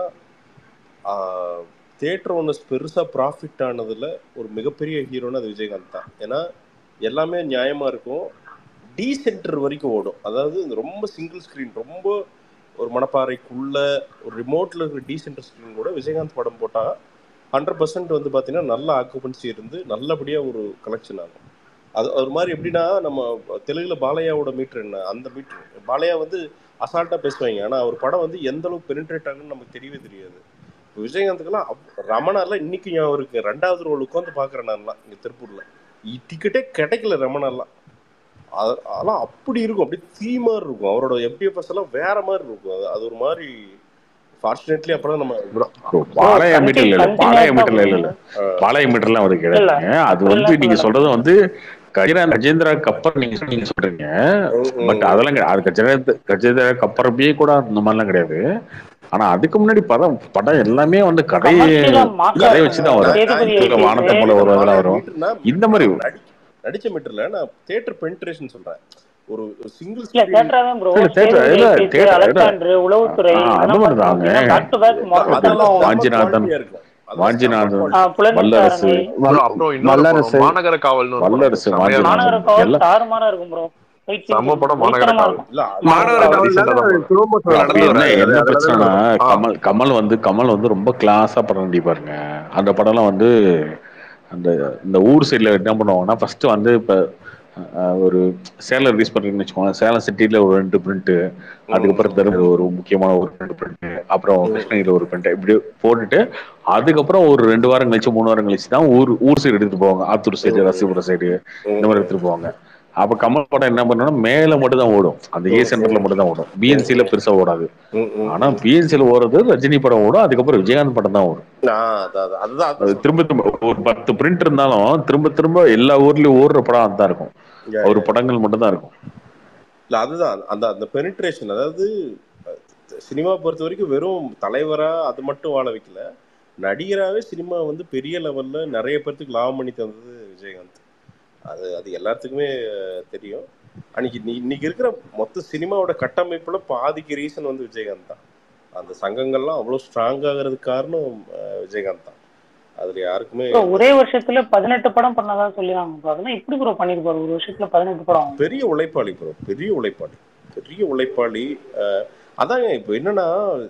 தேட்டர் ஒன்று பெருசா ப்ராஃபிட் ஆனதுல ஒரு மிகப்பெரிய ஹீரோன்னு அது விஜயகாந்த் தான் ஏன்னா எல்லாமே நியாயமா இருக்கும் டீசென்டர் வரைக்கும் ஓடும் அதாவது இந்த ரொம்ப சிங்கிள் ஸ்க்ரீன் ரொம்ப ஒரு மணப்பாறைக்குள்ள ஒரு ரிமோட்ல இருக்கிற டீசென்டர் ஸ்க்ரீன் கூட விஜயகாந்த் படம் போட்டா ஹண்ட்ரட் பர்சன்ட் வந்து பார்த்தீங்கன்னா நல்ல ஆக்குபன்சி இருந்து நல்லபடியா ஒரு கலெக்ஷன் ஆகும் அது ஒரு மாதிரி எப்படின்னா நம்ம தெலுங்குல பாலையாவோட மீட்டர் என்ன அந்த மீட்டர் பாலையா வந்து அசால்ட்டா பேசுவாங்க ஆனா அவர் படம் வந்து எந்த அளவுக்கு பெனிட்ரேட் ஆகுன்னு நமக்கு தெரியவே தெரியாது இப்ப விஜயகாந்துக்கெல்லாம் அவ்- ரமணாலாம் இன்னைக்கு ஞாபகம் இருக்கு ரெண்டாவது ரோல் உட்காந்து பாக்குறேன் நான்லாம் இங்க திருப்பூர்ல டிக்கெட்டே கிடைக்கல ரமணாலாம் அது- அதெல்லாம் அப்படி இருக்கும் அப்படியே தீ மாதிரி இருக்கும் அவரோட எஃபிஎஃப்எஸ் எல்லாம் வேற மாதிரி இருக்கும் அது அது ஒரு மாதிரி ஃபார்ச்சுனேட்லி அப்புறம் நம்ம Bro, பாளைய கண்டி- மீட்டர்ல இல்ல continuous பாளைய ஆ மீட்டர்ல இல்ல இல்ல போகுது. பாளைய மீட்டர்லாம் அவருக்கு இல்ல கிடையாதுங்க அது வந்து அப்படிலாம் நீங்க சொல்லல சொல்றது வந்து கஜேந்திரா கஜேந்திராக்கு அப்புறம் நீங்க நீங்க சொல்றீங்க பட் அதெல்லாம் கிடையாது. அது கஜேந்திர கஜேந்திராக்கு அப்புறமே கூட அந்த மாதிரிலாம் கிடையாது ஆனா அதுக்கு முன்னாடி படம் படம் எல்லாமே வந்து கதை கமர்ஷியலா மாசா கதையை வச்சுதான் வரும் சேதுபதி இதுல வானத்தை போல ஒரு இதெல்லாம் வரும் மீட்டர்னா இந்த மாதிரி நடி நடிச்ச மீட்டர்ல நான் தியேட்டர் பெனிட்ரேஷன் சொல்றேன் ஒரு சிங்கிள் இல்ல தேட்டரா தான் ப்ரோ இல்ல, theatre, இல்ல, சேதுபதி theatre, இல்ல. அலெக்சாண்டர் உளவுத்துறை ஆ, அந்த இதெல்லாம் மாதிரி தாங்க. பார்த்தீங்கன்னா பேக் டு பேக் மொத்தமா அதெல்லாம் செம்ம வாஞ்சிநாதன் quality-ஆ இருக்கும் அதெல்லாம் செம்ம வாஞ்சிநாதன் quality. ஆ, புலன் வல்லரசு விசாரணை bro, அப்புறம் இன்னொரு வல்லரசு. படம் மாநகர காவல்னு ஒரு படம். வல்லரசு, செமையா வாஞ்சிநாதன். இருக்கும். மாநகர காவல் எல்லாம். தாறுமாறா இருக்கும் ப்ரோ செம்ம படம் மாநகர காவல் இல்ல அது மாணவர அது காவல் decent ஆ தான் ஸ்லோ மோஷன் அப்ப நடந்து என்ன வராது என்ன அதுலதான் பிரச்சனைனா ஆ. கமல் கமல் வந்து கமல் வந்து ரொம்ப கிளாஸா படம் நடிப்பாருங்க அந்த படம்லாம் வந்து அந்த இந்த ஊர் சைடுல என்ன பண்ணுவாங்கன்னா ஃபர்ஸ்ட் வந்து இப்ப அஹ், ஒரு சேலம் ரிலீஸ் பண்றீங்கன்னு வச்சுக்கோங்க சேலம் சிட்டில ஒரு ரெண்டு பிரிண்ட் அதுக்கப்புறம் தருமபுரி ஒரு முக்கியமான ஒரு ரெண்டு பிரிண்ட் அப்புறம் கிருஷ்ணகிரியில ஒரு பிரிண்ட் இப்படி போட்டுட்டு அதுக்கப்புறம் ஒரு ரெண்டு வாரம் கழிச்சு மூணு வாரம் கழிச்சு தான் ஊர் ஊர் சைடு எடுத்துட்டு போவாங்க ஆத்தூர் சைடு ரசிபுரம் சைடு இந்த மாதிரி எடுத்துட்டு போவாங்க அப்ப கமல் படம் என்ன பண்ணணும் மேல மட்டும் தான் ஓடும் அந்த ஏ சென்டர்ல மட்டும் தான் ஓடும் பிஎன்சில பெருசா ஓடாது ம், ம். ஆனா பிஎன்சில ஓடுறது ரஜினி படம் ஓடும் அதுக்கப்புறம் விஜயகாந்த் படம் தான் ஓடும் ஆ, அதான், அதான், அதுதான் அது அதுதான் திரும்ப திரும்ப ஒரு பத்து பிரிண்ட் இருந்தாலும் திரும்ப திரும்ப எல்லா ஊர்லயும் ஓடுற படம் அதுதான் இருக்கும் Yeah, ஒரு yeah. படங்கள் மட்டும் தான் இருக்கும் இல்ல அதுதான் அந்த அந்த பெனிட்ரேஷன் அதாவது அஹ், சினிமா பொறுத்த வரைக்கும் வெறும் தலைவரா அது மட்டும் வாழ வைக்கல நடிகராகவே சினிமா வந்து பெரிய லெவல்ல நிறைய பேர்த்துக்கு லாபம் பண்ணி தந்தது விஜயகாந்த் அது அது எல்லாத்துக்குமே அஹ், தெரியும் அன்னைக்கு நீ- இன்னைக்கு இருக்கிற மொத்த சினிமாவோட கட்டமைப்புல பாதிக்கு ரீசன் வந்து விஜயகாந்த் தான் அந்த சங்கங்கள்லாம் அவ்வளோ ஸ்ட்ராங் ஆகிறதுக்கு காரணம் அஹ், விஜயகாந்த் தான் அதுல யாருக்குமே Bro, ஒரே வருஷத்துல பதினெட்டு படம் பண்ணதா சொல்லிடுறாங்க ப்ரோ அதெல்லாம் எப்படி ப்ரோ பண்ணிருப்பாரு ஒரு வருஷத்துல பதினெட்டு படம் பெரிய உழைப்பாளி ப்ரோ பெரிய உழைப்பாளி பெரிய உழைப்பாளி அஹ், அதாங்க இப்போ என்னன்னா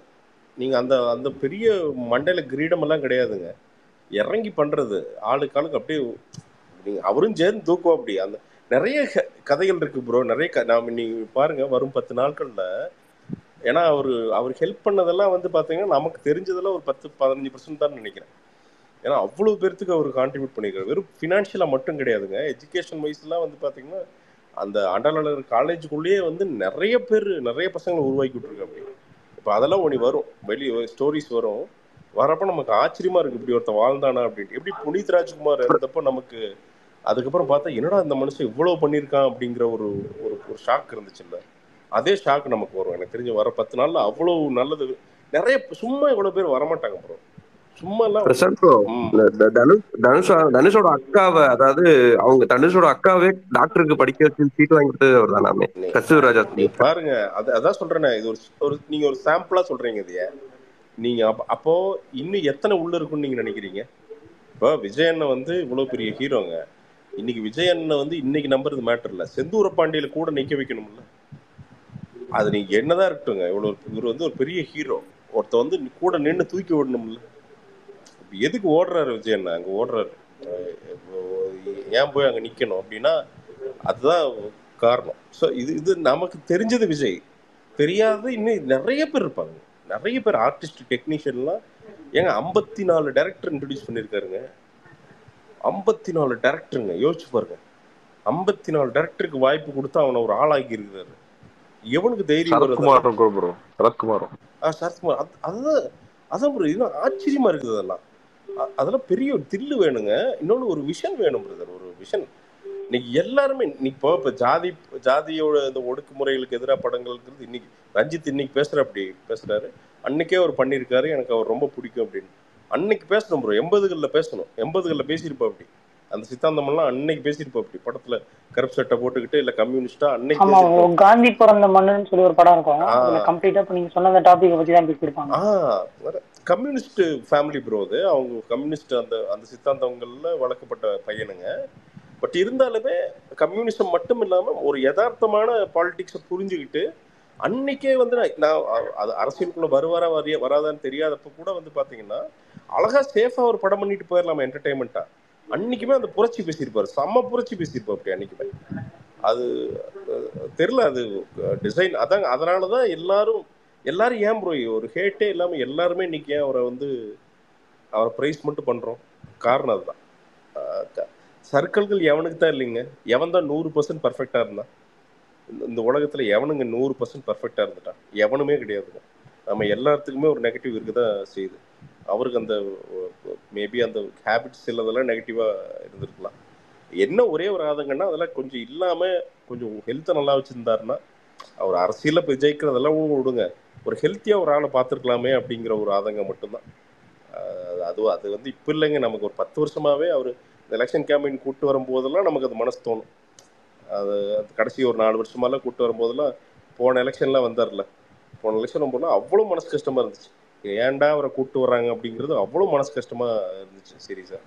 நீங்க அந்த அந்த பெரிய மண்டையில கிரீடம் எல்லாம் கிடையாதுங்க இறங்கி பண்றது ஆளுக்கு ஆளுக்கு அப்படியே நீங்க அவரும் சேர்ந்து தூக்குவா அப்படி அந்த நிறைய க- கதைகள் இருக்கு ப்ரோ நிறைய க- நாம நீங்க பாருங்க வரும் பத்து நாட்கள்ல ஏன்னா அவரு அவர் ஹெல்ப் பண்ணதெல்லாம் வந்து பாத்தீங்கன்னா நமக்கு தெரிஞ்சதெல்லாம் ஒரு பத்து பதினஞ்சு பர்சன்ட் தான் நினைக்கிறேன் ஏன்னா அவ்வளவு பேர்த்துக்கு அவர் கான்ட்ரிபியூட் பண்ணியிருக்காரு வெறும் ஃபினான்ஷியலாக மட்டும் கிடையாதுங்க எஜுகேஷன் வைஸ்லாம் வந்து பாத்தீங்கன்னா அந்த ஆண்டாளர் காலேஜுக்குள்ளேயே வந்து நிறைய பேர் நிறைய பசங்களை உருவாக்கி விட்டுருக்கு அப்படி இப்போ அதெல்லாம் ஒன்று வரும் வெளியே ஸ்டோரிஸ் வரும் வரப்ப நமக்கு ஆச்சரியமா இருக்கு இப்படி ஒருத்தன் வாழ்ந்தானா அப்படின்ட்டு எப்படி புனித் ராஜ்குமார் இருந்தப்போ நமக்கு அதுக்கப்புறம் பார்த்தா என்னடா இந்த மனுஷன் இவ்வளவு பண்ணியிருக்கான் அப்படிங்கிற ஒரு ஒரு ஒரு ஷாக் இருந்துச்சுல்ல அதே ஷாக் நமக்கு வரும் எனக்கு தெரிஞ்சு வர பத்து நாள்ல அவ்வளவு நல்லது நிறைய சும்மா இவ்வளவு பேர் வரமாட்டாங்க ப்ரோ சும்மா எல்லாம் பிரசாந்த் bro, இந்த த- தனுஷ் தனுஷ் தனுஷோட அக்காவை அதாவது அவங்க தனுஷோட அக்காவே டாக்டருக்கு படிக்க வச்சு சீட் வாங்கி கொடுத்தது அவர் தானாமே கஸ்தூரி ராஜா நீங்க பாருங்க அது அதான் சொல்றேனே இது ஒரு ஒரு நீங்க ஒரு சாம்பிளா சொல்றீங்க இதைய நீங்க அப்ப- அப்போ இன்னும் எத்தனை உள்ள இருக்குன்னு நீங்க நினைக்கிறீங்க இப்போ விஜய் அண்ணன் வந்து இவ்வளவு பெரிய ஹீரோங்க இன்னைக்கு விஜய் அண்ணன் வந்து இன்னைக்கு நம்புறது மேட்டர் இல்ல செந்தூர பாண்டியில கூட நிக்க வைக்கணும்ல அது நீங்க என்னதான் இருக்கட்டுங்க இவ்வளவு இவர் வந்து ஒரு பெரிய ஹீரோ ஒருத்த வந்து கூட நின்னு தூக்கி விடணும்ல இப்ப எதுக்கு ஓடுறாரு விஜய் அண்ணன் அங்க ஓடுறாரு அஹ் இப்போ ஏன் போய் அங்க நிக்கணும் அப்படின்னா அதுதான் காரணம் ஸோ இது இது நமக்கு தெரிஞ்சது விஜய் தெரியாத இன்னும் நிறைய பேர் இருப்பாங்க நிறைய பேர் ஆர்டிஸ்ட் டெக்னீஷியன்லாம் ஏங்க ஐம்பத்தி நாலு டேரக்டர் இன்ட்ரடியூஸ் பண்ணியிருக்காருங்க ஐம்பத்தி நாலு டேரக்டருங்க யோசிச்சு பாருங்க ஐம்பத்தி நாலு டேரக்டருக்கு வாய்ப்பு கொடுத்து அவனை ஒரு ஆளாக்கி இருக்கிறாரு எவனுக்கு தைரியம் வருது சரத்குமார் ப்ரோ சரத்குமாரும் ஆ சரத்குமார் அது அதுதான் அதான் ப்ரோ இது ஆச்சரியமா இருக்குது அதெல்லாம் அ- அதெல்லாம் பெரிய ஒரு தில்லு வேணுங்க இன்னொன்று ஒரு விஷன் வேணும் பிரதர் ஒரு விஷன் இன்னைக்கு எல்லாருமே இன்னைக்கு இப்போ இப்போ ஜாதி ஜாதியோட இந்த ஒடுக்குமுறைகளுக்கு எதிராக படங்கள் இருக்கிறது இன்னைக்கு ரஞ்சித் இன்னைக்கு பேசுற அப்படி பேசுறாரு அன்னைக்கே அவர் பண்ணியிருக்காரு எனக்கு அவர் ரொம்ப பிடிக்கும் அப்படின்னு அன்னைக்கு பேசணும் ப்ரோ எண்பதுகளில் பேசணும் எண்பதுகளில் பேசியிருப்பா அப்படி அந்த சித்தாந்தம் எல்லாம் அன்னைக்கு பேசியிருப்பா அப்படி படத்துல கருப்பு சட்டை போட்டுக்கிட்டு இல்ல கம்யூனிஸ்டா அன்னைக்கு ஆமா பேசியிருப்பா ஓ, காந்தி பிறந்த மண்ணுன்னு சொல்லி ஒரு படம் இருக்கும் ஆ. அதுல கம்ப்ளீட்டா இப்ப நீங்க சொன்ன அந்த டாபிக் பத்தி தான் பேசியிருப்பாங்க ஆ கம்யூனிஸ்ட் ஃபேமிலி ப்ரோ அது அவங்க கம்யூனிஸ்ட் அந்த அந்த சித்தாந்தங்கள்ல வளர்க்கப்பட்ட பையனுங்க பட் இருந்தாலுமே கம்யூனிசம் மட்டும் இல்லாம ஒரு யதார்த்தமான பாலிடிக்ஸை புரிஞ்சுக்கிட்டு அன்னைக்கே வந்து நான் நான் அ- அது அரசியலுக்குள்ள வருவாரா வரைய வராதான்னு தெரியாதப்ப கூட வந்து பாத்தீங்கன்னா அழகா சேஃபா ஒரு படம் பண்ணிட்டு போயிடலாமா என்டர்டைன்மெண்ட்டா அன்னைக்குமே அந்த புரட்சி பேசியிருப்பாரு செம்ம புரட்சி பேசியிருப்பாரு அப்படி அன்னைக்குமே அது அஹ், தெரியல அது டிசைன் அதாங்க அதனால தான் எல்லாரும் எல்லாரும் ஏன் ப்ரோ ஒரு ஹேட்டே இல்லாம எல்லாருமே இன்னைக்கு ஏன் அவரை வந்து அவரை ப்ரைஸ் மட்டும் பண்றோம் காரணம் அதுதான் சர்க்கிள்கள் எவனுக்கு தான் இல்லைங்க எவன் தான் நூறு பர்சன்ட் பர்ஃபெக்டா இருந்தான் இந்த- இந்த உலகத்துல எவனுங்க நூறு பர்சன்ட் பர்ஃபெக்டா இருந்துட்டான் எவனுமே கிடையாதுங்க நம்ம எல்லாத்துக்குமே ஒரு நெகட்டிவ் இருக்குதான் செய்யுது அவருக்கு அந்த மேபி அந்த ஹேபிட்ஸ் சிலதெல்லாம் நெகட்டிவா இருந்திருக்கலாம் என்ன ஒரே ஒரு ஆதங்கன்னா அதெல்லாம் கொஞ்சம் இல்லாம கொஞ்சம் ஹெல்த்தை நல்லா வச்சிருந்தாருன்னா அவர் அரசியல்ல போய் ஜெயிக்கிறதெல்லாம் விடுங்க ஒரு ஹெல்த்தியா ஒரு ஆளை பார்த்துருக்கலாமே அப்படிங்கிற ஒரு ஆதங்கம் மட்டும்தான் ஆஹ் அது அது வந்து இப்போ இல்லைங்க நமக்கு ஒரு பத்து வருஷமாவே அவர் இந்த எலெக்ஷன் கேம்பெயின் கூட்டு வரும்போதெல்லாம் நமக்கு அது மனசு தோணும் அது அது கடைசி ஒரு நாலு வருஷமாலாம் கூட்டு வரும்போதெல்லாம் போன எலெக்ஷன்லாம் வந்தார்ல போன எலெக்ஷன் போனால் அவ்வளோ மனசு கஷ்டமா இருந்துச்சு ஏன்டா அவரை கூட்டு வர்றாங்க அப்படிங்கிறது அவ்வளோ மனசு கஷ்டமா இருந்துச்சு சீரியஸா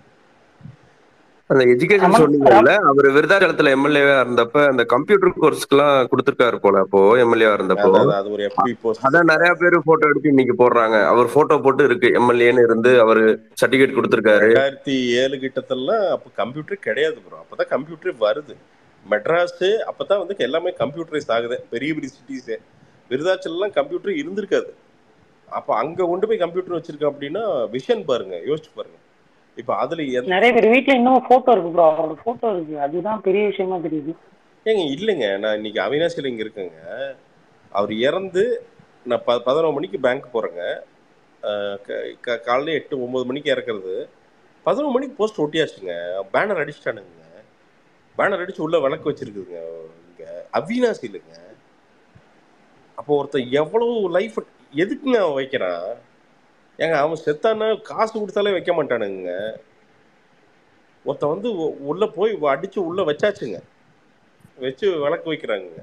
அந்த எஜுகேஷன் ரமண் சொன்னீங்கல்ல அவர் விருதாச்சலத்துல எம்எல்ஏவா இருந்தப்ப அந்த கம்ப்யூட்டர் கோர்ஸ்க்கு எல்லாம் கொடுத்திருக்காரு போல அப்போ எம்எல்ஏவா இருந்தப்போ அது அது- அது ஒரு எஃபி போஸ்ட் அதான் நிறைய பேர் போட்டோ எடுத்து இன்னைக்கு போடுறாங்க அவர் போட்டோ போட்டு இருக்கு எம்எல்ஏன்னு இருந்து அவரு சர்டிபிகேட் கொடுத்திருக்காரு ரெண்டாயிரத்தி ஏழு கிட்டத்தெல்லாம் அப்போ கம்ப்யூட்டர் கிடையாது ப்ரோ அப்பதான் கம்ப்யூட்டர் வருது மெட்ராஸ் அப்பதான் வந்து எல்லாமே கம்ப்யூட்டரைஸ் ஆகுது பெரிய பெரிய சிட்டிஸே விருதாச்சலம் கம்ப்யூட்டர் இருந்திருக்காது அப்போ அங்க கொண்டு போய் கம்ப்யூட்டர் வச்சிருக்க அப்படின்னா விஷன் பாருங்க யோசிச்சு பாருங்க இப்போ அதுல எந்த நிறைய பேர் வீட்ல இன்னும் போட்டோ இருக்கு ப்ரோ அவரோட போட்டோ இருக்கு அதுதான் பெரிய விஷயமா தெரியுது ஏங்க இல்லைங்க நான் இன்னைக்கு அவினாசியில் இங்கே இருக்கேங்க அவர் இறந்து நான் ப பதினொரு மணிக்கு பேங்க் போகிறேங்க காலையில் எட்டு ஒம்பது மணிக்கு இறக்குறது பதினொரு மணிக்கு போஸ்ட் ஒட்டியாச்சுங்க பேனர் அடிச்சிட்டானுங்க பேனர் அடிச்சு உள்ள விளக்கு வச்சிருக்குதுங்க இங்கே அவினாசிலுங்க அப்போ ஒருத்தன் எவ்வளவு லைஃப் எதுக்குங்க அவன் வைக்கிறான் ஏங்க அவன் செத்தானா காசு கொடுத்தாலே வைக்க மாட்டானுங்க ஒருத்தன் வந்து உ- உள்ள போய் அடிச்சு உள்ள வச்சாச்சுங்க வச்சு விளக்கு வைக்கிறாங்க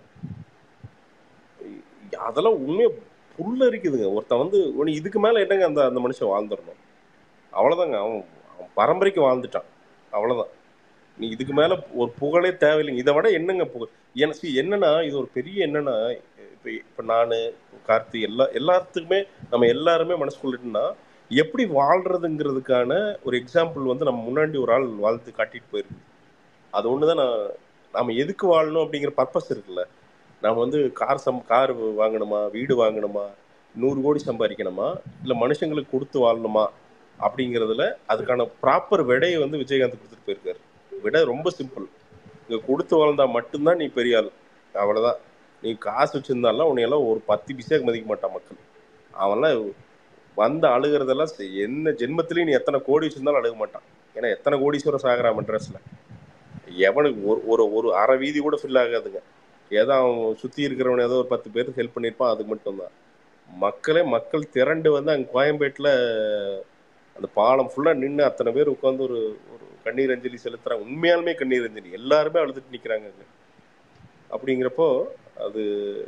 அதெல்லாம் உண்மையா புல்ல இருக்குதுங்க ஒருத்தன் வந்து உனி இதுக்கு மேல என்னங்க அந்த அந்த மனுஷன் வாழ்ந்துடணும் அவ்வளவுதாங்க அவன் அவன் பரம்பரைக்கு வாழ்ந்துட்டான் அவ்வளவுதான் நீ இதுக்கு மேல ஒரு புகழே தேவையில்லைங்க இதை விட என்னங்க புகழ் ஏன்னா see, என்னன்னா இது ஒரு பெரிய என்னன்னா இப்ப இப்ப நானு கார்த்தி எல்லா எல்லாத்துக்குமே நம்ம எல்லாருமே மனசுக்குள்ளா எப்படி வாழ்றதுங்கிறதுக்கான ஒரு எக்ஸாம்பிள் வந்து நம்ம முன்னாடி ஒரு ஆள் வாழ்த்து காட்டிட்டு போயிருக்கு அது ஒண்ணுதான் நான் நாம எதுக்கு வாழணும் அப்படிங்கிற பர்பஸ் இருக்குல்ல நாம வந்து கார் சம் கார் வாங்கணுமா வீடு வாங்கணுமா நூறு கோடி சம்பாதிக்கணுமா இல்ல மனுஷங்களுக்கு கொடுத்து வாழணுமா அப்படிங்கிறதுல அதுக்கான ப்ராப்பர் விடையை வந்து விஜயகாந்த் கொடுத்துட்டு போயிருக்காரு விடை ரொம்ப சிம்பிள் இங்க கொடுத்து வாழ்ந்தா மட்டும்தான் நீ பெரிய ஆள் அவ்வளவுதான் நீ காசு வச்சிருந்தாலாம் உன்னையெல்லாம் ஒரு பத்து பிசைக்கு மதிக்க மாட்டான் மக்கள் அவன்லாம் வந்து அழுகிறதெல்லாம் சரி, என்ன ஜென்மத்திலையும் நீ எத்தனை கோடி வச்சிருந்தாலும் அழுக மாட்டான் ஏன்னா எத்தனை கோடீஸ்வரம் சாகுறான் மெட்ராஸ்ல எவனுக்கு ஒரு ஒரு ஒரு அரை வீதி கூட ஃபில் ஆகாதுங்க ஏதோ அவன் சுத்தி இருக்கிறவன் ஏதோ ஒரு பத்து பேருக்கு ஹெல்ப் பண்ணியிருப்பான் அது மட்டும்தான் மக்களே மக்கள் திரண்டு வந்து அங்க கோயம்பேட்டில் அந்த பாலம் ஃபுல்லா நின்று அத்தனை பேர் உட்காந்து ஒரு ஒரு கண்ணீர் அஞ்சலி செலுத்துறாங்க உண்மையாலுமே கண்ணீர் அஞ்சலி எல்லாருமே அழுதுட்டு நிக்கிறாங்க அங்க அப்படிங்கிறப்போ அது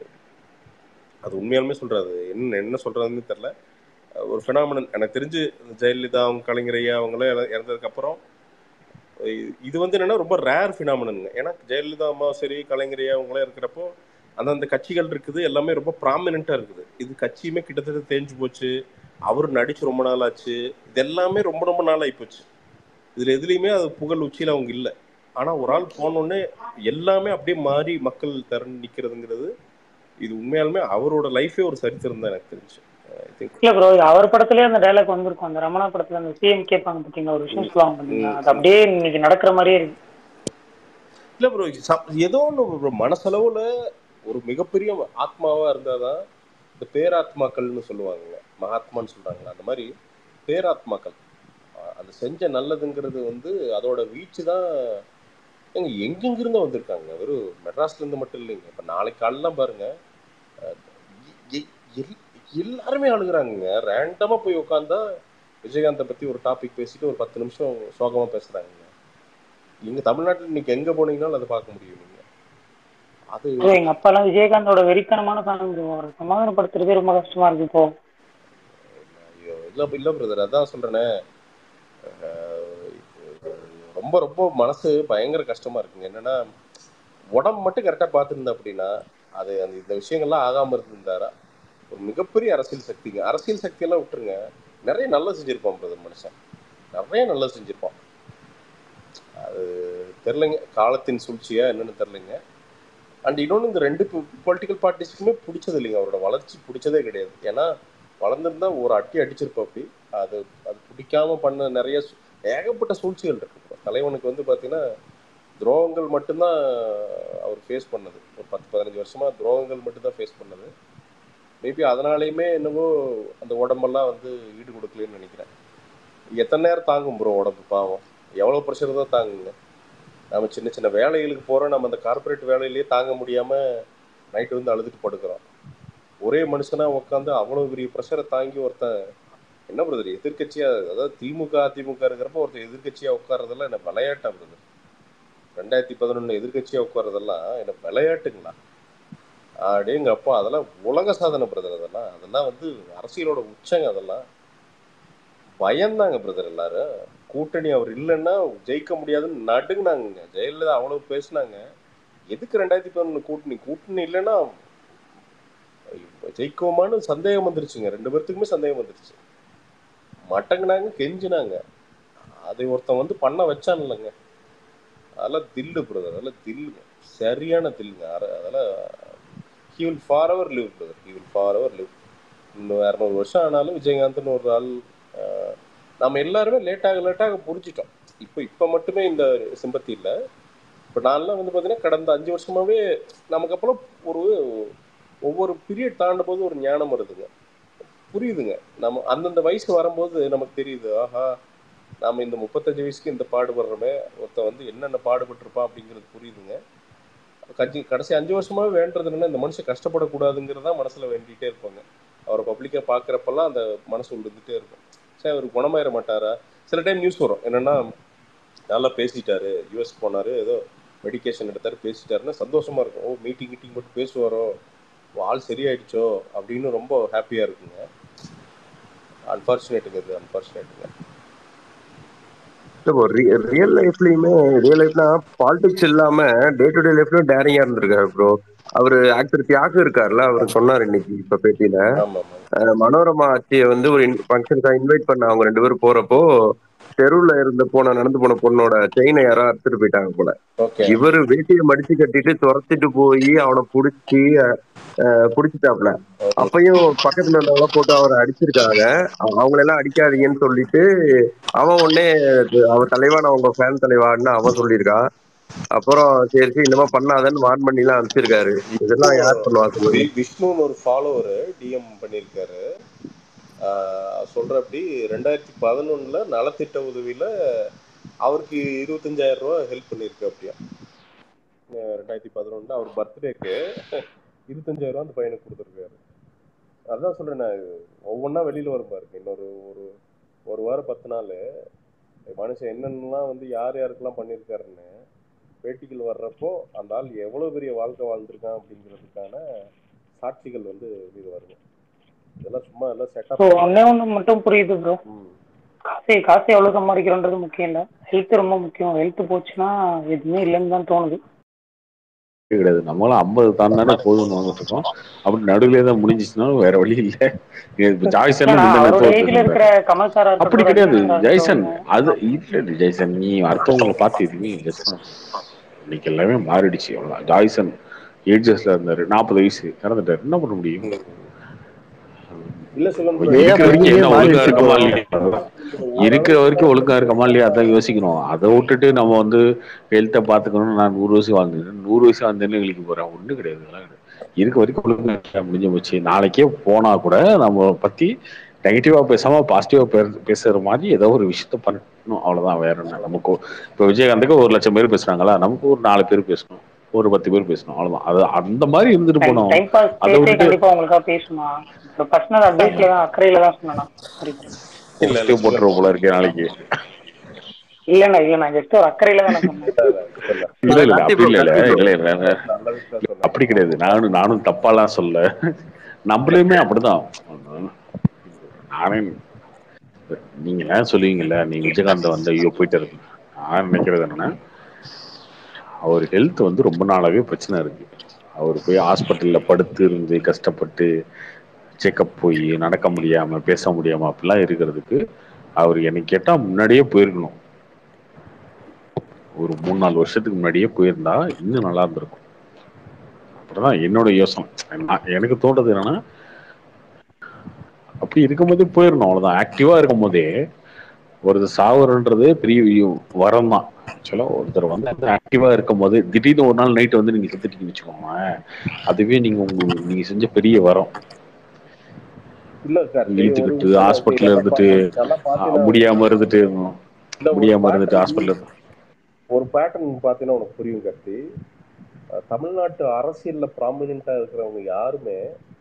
அது உண்மையாலுமே சொல்றாது என்ன என்ன சொல்றதுன்னு தெரியல ஒரு ஃபினாமினன் எனக்கு தெரிஞ்சு ஜெயலலிதா அவங்க கலைஞர் ஐயா அவங்களாம் இற- இறந்ததுக்கு அப்புறம் இ- இது வந்து என்னன்னா ரொம்ப ரேர் ஃபினாமினனுங்க ஏன்னா ஜெயலலிதா அம்மா சரி கலைஞர் ஐயா அவங்களாம் இருக்கிறப்போ அந்தந்த கட்சிகள் இருக்குது எல்லாமே ரொம்ப ப்ராமினெண்டா இருக்குது இது கட்சியுமே கிட்டத்தட்ட தேஞ்சு போச்சு அவர் நடிச்சு ரொம்ப நாள் ஆச்சு இது எல்லாமே ரொம்ப ரொம்ப நாள் ஆயிப்போச்சு இதுல எதுலையுமே அது புகழ் உச்சியில அவங்க இல்லை ஆனா ஒரு ஆள் போனோடனே எல்லாமே அப்படியே மாறி மக்கள் திரண்டு நிக்கிறதுங்கிறது இது உண்மையாலுமே அவரோட லைஃபே ஒரு சரித்திரம் தான் எனக்கு தெரிஞ்சு ஐ திங்க் இல்ல ப்ரோ அவர் படத்துலயே அந்த டைலாக் வந்திருக்கும் அந்த ரமணா படத்துல அந்த சிஎம் கேட்பாங்க பாத்தீங்களா ஒரு விஷயம் சொல்லுவாங்க பாத்தீங்களா அது அப்படியே இன்னைக்கு நடக்கிற மாதிரியே இருக்கு இல்ல ப்ரோ ஏதோ ஒன்று ஒரு மனசளவுல ஒரு மிகப்பெரிய ஆத்மாவா இருந்தாதான் இந்த பேராத்மாக்கள்னு சொல்லுவாங்க மகாத்மான்னு சொல்றாங்களா அந்த மாதிரி பேராத்மாக்கள் அஹ் அந்த செஞ்ச நல்லதுங்கிறது வந்து அதோட வீச்சு தான் எங்க எங்கெங்கிருந்தோ வந்திருக்காங்க வெறும் மெட்ராஸ்ல இருந்து மட்டும் இல்லைங்க இப்ப நாளைக்கு காலைலாம் பாருங்க அஹ் எ- எல்- எல்லாருமே அழுகுறாங்க ரேண்டமா போய் உட்காந்தா விஜயகாந்தை பத்தி ஒரு டாபிக் பேசிட்டு ஒரு பத்து நிமிஷம் சோகமா பேசுறாங்க இங்க தமிழ்நாட்டுல இன்னைக்கு எங்க போனீங்கன்னாலும் அதை பார்க்க முடியும் நீங்க அது ப்ரோ எங்க அப்பா எல்லாம் விஜயகாந்தோட வெறித்தனமான ஃபேன் ப்ரோ அவரை சமாதானப்படுத்துறதே ரொம்ப கஷ்டமா இருக்கு இப்போ ஐயோ இல்ல இல்ல பிரதர் அதான் சொல்றேனே அஹ் ரொம்ப ரொம்ப மனசு பயங்கர கஷ்டமா இருக்குங்க என்னன்னா உடம்பு மட்டும் கரெக்டா பார்த்துருந்தா அப்படின்னா அது அந்த இந்த விஷயங்கள்லாம் ஆகாம இருந்திருந்தாரா ஒரு மிகப்பெரிய அரசியல் சக்திங்க அரசியல் சக்தியெல்லாம் விட்டுருங்க நிறைய நல்லா செஞ்சிருப்பான் பிரதர் மனுஷன் நிறைய நல்லா செஞ்சிருப்பான் அது தெரிலங்க காலத்தின் சூழ்ச்சியா என்னன்னு தெரிலங்க அண்ட் இன்னொன்று இந்த ரெண்டு பொலிட்டிக்கல் பார்ட்டிஸ்க்குமே பிடிச்சது இல்லைங்க அவரோட வளர்ச்சி பிடிச்சதே கிடையாது ஏன்னா வளர்ந்துருந்தா ஒரு அட்டி அடிச்சிருப்பா அப்படி அது அது பிடிக்காம பண்ண நிறைய சூ- ஏகப்பட்ட சூழ்ச்சிகள் இருக்கு bro. தலைவனுக்கு வந்து பார்த்தீங்கன்னா துரோகங்கள் மட்டும்தான் அவர் ஃபேஸ் பண்ணது ஒரு பத்து பதினஞ்சு வருஷமா துரோகங்கள் மட்டும்தான் ஃபேஸ் பண்ணது மேபி அதனாலேயுமே என்னவோ அந்த உடம்பெல்லாம் வந்து ஈடு கொடுக்கலன்னு நினைக்கிறேன் எத்தனை நேரம் தாங்கும் ப்ரோ உடம்பு பாவம் எவ்வளோ ப்ரெஷர் தான் தாங்குங்க நம்ம சின்ன சின்ன வேலைகளுக்கு போறோம் நம்ம அந்த கார்ப்பரேட் வேலையிலேயே தாங்க முடியாம நைட்டு வந்து அழுதுட்டு படுக்கிறோம் ஒரே மனுஷனா உட்காந்து அவ்வளவு பெரிய ப்ரெஷரை தாங்கி ஒருத்தன் என்ன பிரதர் எதிர்க்கட்சியா அதாவது திமுக அதிமுக இருக்கிறப்ப ஒருத்தர் எதிர்க்கட்சியா உட்கார்றதெல்லாம் என்ன விளையாட்டா பிரதர் ரெண்டாயிரத்தி பதினொன்னு எதிர்க்கட்சியா உட்கார்றதெல்லாம் என்ன விளையாட்டுங்களா அப்படிங்க அப்பா அதெல்லாம் உலக சாதனை பிரதர் அதெல்லாம் அதெல்லாம் வந்து அரசியலோட உச்சங்க அதெல்லாம் பயந்தாங்க பிரதர் எல்லாரும் கூட்டணி அவர் இல்லைன்னா ஜெயிக்க முடியாதுன்னு நடுங்கினாங்க ஜெயலலிதா அவ்வளவு பேசினாங்க எதுக்கு ரெண்டாயிரத்தி பதினொன்று கூட்டணி கூட்டணி இல்லைன்னா ஜெயிக்குவோமான்னு சந்தேகம் வந்துருச்சுங்க ரெண்டு பேர்த்துக்குமே சந்தேகம் வந்துருச்சு மட்டங்கினாங்க கெஞ்சினாங்க அதை ஒருத்தன் வந்து பண்ண வச்சான் இல்லைங்க அதெல்லாம் தில்லு பிரதர் அதெல்லாம் தில்லுங்க சரியான தில்லுங்க அர- அதெல்லாம் he will forever live brother he will forever live இன்னும் இரநூறு வருஷம் ஆனாலும் விஜயகாந்த்னு ஒரு ஆள் ஆஹ், நம்ம எல்லாருமே லேட்டாக லேட்டாக புரிஞ்சிட்டோம் இப்போ இப்போ மட்டுமே இந்த சிம்பத்தி இல்லை இப்போ நான்லாம் வந்து பார்த்தீங்கன்னா கடந்த அஞ்சு வருஷமாவே நமக்கு அப்புறம் ஒரு ஒவ்வொரு பீரியட் தாண்டும் போது ஒரு ஞானம் வருதுங்க புரியுதுங்க நம்ம அந்தந்த வயசு வரும்போது நமக்கு தெரியுது ஆஹா நாம இந்த முப்பத்தஞ்சு வயசுக்கு இந்த பாடுபடுறோமே ஒருத்தன் வந்து என்னென்ன பாடுபட்டிருப்பான் அப்படிங்கிறது புரியுதுங்க கட்சி கடைசி அஞ்சு வருஷமாவே வேண்டது என்னன்னா இந்த மனுஷன் கஷ்டப்படக்கூடாதுங்கிறதா மனசுல வேண்டிகிட்டே இருப்பாங்க அவரை பப்ளிக்கா பாக்குறப்பெல்லாம் அந்த மனசு இருந்துகிட்டே இருக்கும் சரி அவர் குணமாயிர மாட்டாரா சில டைம் நியூஸ் வரும் என்னன்னா நல்லா பேசிட்டாரு யூஎஸ் போனாரு ஏதோ மெடிகேஷன் எடுத்தாரு பேசிட்டாருன்னா சந்தோஷமா இருக்கும் ஓ மீட்டிங் மீட்டிங் மட்டும் பேசுவாரோ ஓ, ஆள் சரியாயிடுச்சோ அப்படின்னு ரொம்ப ஹாப்பியா இருக்குங்க அன்பார்ச்சுனேட்டுங்க இது அன்பார்ச்சுனேட்டுங்க ரியல் லைஃப்லயுமே ரியல் லைஃப்னா பாலிடிக்ஸ் இல்லாம டே டு டே லைஃப்லயும் டேரிங்கா இருந்திருக்காரு ப்ரோ அவரு ஆக்டர் தியாகு இருக்காருல்ல அவர் சொன்னார் இன்னைக்கு இப்ப பேட்டியில ஆமா ஆமா அஹ் மனோரமா ஆட்சியை வந்து ஒரு ஃபங்க்ஷனுக்காக இன்வைட் பண்ண அவங்க ரெண்டு பேரும் போறப்போ தெருவுல இருந்த போன நடந்து போன பொண்ணோட செயினை யாரோ அறுத்துட்டு போயிட்டாங்க போல ஓகே இவரு வேட்டியை மடிச்சு கட்டிட்டு துரத்திட்டு போய் அவனை புடிச்சு அஹ், புடிச்சிட்டாப்ல அப்பயும் பக்கத்துல இருந்தவங்க போட்டு அவரை அடிச்சிருக்காங்க அவ- அவங்களெல்லாம் அடிக்காதீங்கன்னு சொல்லிட்டு அவன் உடனே அவன் தலைவா நான் உங்க ஃபேன் தலைவான்னு அவன் சொல்லியிருக்கான் அப்புறம் சரி சரி இந்த மாதிரி பண்ணாதன்னு வார்ன் பண்ணி எல்லாம் அனுப்பிச்சிருக்காரு இதெல்லாம் யார் பண்ணுவா சொல்லுங்க வி- விஷ்ணுன்னு ஒரு ஃபாலோவர் டிஎம் பண்ணியிருக்காரு ஆஹ் சொல்றப்படி ரெண்டாயிரத்தி பதினொன்னுல நலத்திட்ட உதவியில அவருக்கு இருபத்தஞ்சாயிரம் ரூபாய் ஹெல்ப் பண்ணியிருக்கு அப்படியா அஹ் ரெண்டாயிரத்தி பதினொன்னுல அவர் பர்த்டேக்கு இருபத்தஞ்சாயிரம் ரூபாய் அந்த பையனுக்கு கொடுத்துருக்காரு அதான் சொல்றேன் நான் ஒவ்வொன்றா வெளியில வரும் பாருங்க இன்னொரு ஒரு ஒரு வாரம் பத்து நாள் மனுஷன் என்னென்னலாம் வந்து யார் யாருக்கெல்லாம் பண்ணியிருக்காருன்னு பேட்டிகள் வர்றப்போ அந்த ஆள் எவ்வளவு பெரிய வாழ்க்கை வாழ்ந்திருக்கான் அப்படிங்கிறதுக்கான சாட்சிகள் வந்து வெளியில வருங்க இதெல்லாம் சும்மா எல்லாம் ஸோ செட்டப் ஒன்னே ஒன்று மட்டும் புரியுது ப்ரோ காசு காசு எவ்வளோ சம்பாதிக்கிறோன்றது முக்கியம் இல்லை ஹெல்த் ரொம்ப முக்கியம் ஹெல்த் போச்சுன்னா எதுவுமே இல்லைன்னு தான் தோணுது கிடையாது நம்மளாம் ஐம்பது தாண்டானே போதும்னு வந்துட்டு இருக்கோம் அப்படி நடுவுல தான் முடிஞ்சிச்சுன்னா வேற வழி இல்லை இப்போ ஜாய்சன் ஏன்னா முந்தின அவரோட தோத்து ஏஜ்ல இருக்கிற கமல் சாரா அப்படி இருக்கட்டும் கிடையாது ரஜினிகாந்தா ஜெய்சன் இருக்கட்டும் அது இல்லை ஜெய்சன் நீ அடுத்தவங்களை பார்த்து எதுவுமே ஜெய்சன் இன்னைக்கு எல்லாமே மாறிடுச்சு அவ்வளோதான் ஜாய்சன் ஏஜஸ்ல இருந்தாரு நாற்பது வயசு இறந்துட்டாரு என்ன பண்ண முடியும் இல்ல சிவன் அவன் இருக்கிற வரைக்கும் என்ன ஒழுங்கா இருக்கமா இல்லையா இருக்கிற வரைக்கும் ஒழுங்கா இருக்கமா இல்லையா அதான் யோசிக்கணும் அதை விட்டுட்டு நம்ம வந்து ஹெல்த்தை பார்த்துக்கணும் நான் நூறு வயசு வாழ்ந்துட்டேன் நூறு வயசு வாழ்ந்தேன்னு கழிக்க போறேன் ஒன்றும் கிடையாது அதெல்லாம் கிடையாது. இருக்க வரைக்கும் ஒழுங்கா இருக்க முடிஞ்சு போச்சு நாளைக்கே போனா கூட நம்ம பத்தி நெகட்டிவா பேசாம பாசிட்டிவா பேசுற மாதிரி ஏதோ ஒரு விஷயத்த பண்ணணும் அவ்வளவுதான் வேற என்ன நமக்கு இப்போ விஜயகாந்துக்கு ஒரு லட்சம் பேர் பேசுறாங்களா நமக்கு ஒரு நாலு பேர் பேசணும் ஒரு பத்து பேர் பேசணும் அவ்வளவுதான் அது அந்த மாதிரி இருந்துட்டு டைம் போனோம் டைம் பாஸ் அதை பேசே விட்டுட்டு கண்டிப்பா உங்களுக்காக பேசுமா ஒரு பர்சனல் அட்வைஸ்ல தான் அக்கறையில தான் சொன்னா போஸ்டே போட்டுருவோம் போல இருக்கே நாளைக்கு இல்லண்ணா இல்லண்ணா ஜஸ்ட் ஒரு அக்கறையில தான் நான் சொன்னேன் இல்ல இல்ல அப்படி இல்ல இல்ல இல்ல இல்ல இல்ல. நல்லதுக்கு தான் அப்படி கிடையாது நானும் நானும் தப்பாலாம் சொல்ல நம்மளுமே அப்படிதான் நானே நீங்க எல்லாம் சொல்லுவீங்கல்ல நீ விஜயகாந்த் வந்து ஐயோ போயிட்டு இருக்கு நான் நினைக்கிறது என்னன்னா அவர் ஹெல்த் வந்து ரொம்ப நாளாவே பிரச்சனை இருக்கு அவர் போய் ஹாஸ்பிட்டல்ல படுத்து இருந்து கஷ்டப்பட்டு செக்கப் போய் நடக்க முடியாம பேச முடியாம அப்படிலாம் இருக்கிறதுக்கு அவர் எனக்கு கேட்டா முன்னாடியே போயிருக்கணும் ஒரு மூணு நாலு வருஷத்துக்கு முன்னாடியே போயிருந்தா இன்னும் நல்லா இருந்திருக்கும் அப்படிதான் என்னோட யோசனை நான் எனக்கு தோன்றது என்னன்னா அப்படி இருக்கும்போதே போயிடணும் அவ்வளவுதான் ஆக்டிவா இருக்கும் போதே ஒருத்தர் சாவரன்றது பெரிய வரம் தான் ஆக்சுவலா ஒருத்தர் வந்து ஆக்டிவா இருக்கும் போது திடீர்னு ஒரு நாள் நைட் வந்து நீங்க செத்துட்டீங்கன்னு வச்சுக்கோங்களேன் அதுவே நீங்க உங்க நீங்க செஞ்ச பெரிய வரம் இல்ல சார் இழுத்துக்கிட்டு ஹாஸ்பிட்டல்ல இருந்துட்டு நல்லா ஆ, முடியாம இருந்துட்டு இல்ல ஒரு முடியாம பாட்டு இருந்துட்டு ஹாஸ்பிட்டல் ஒரு பேட்டர்ன் பார்த்தீங்கன்னா உனக்கு புரியும் கத்தி அஹ் தமிழ்நாட்டு அரசியல்ல ப்ராமினெண்டா இருக்கிறவங்க யாருமே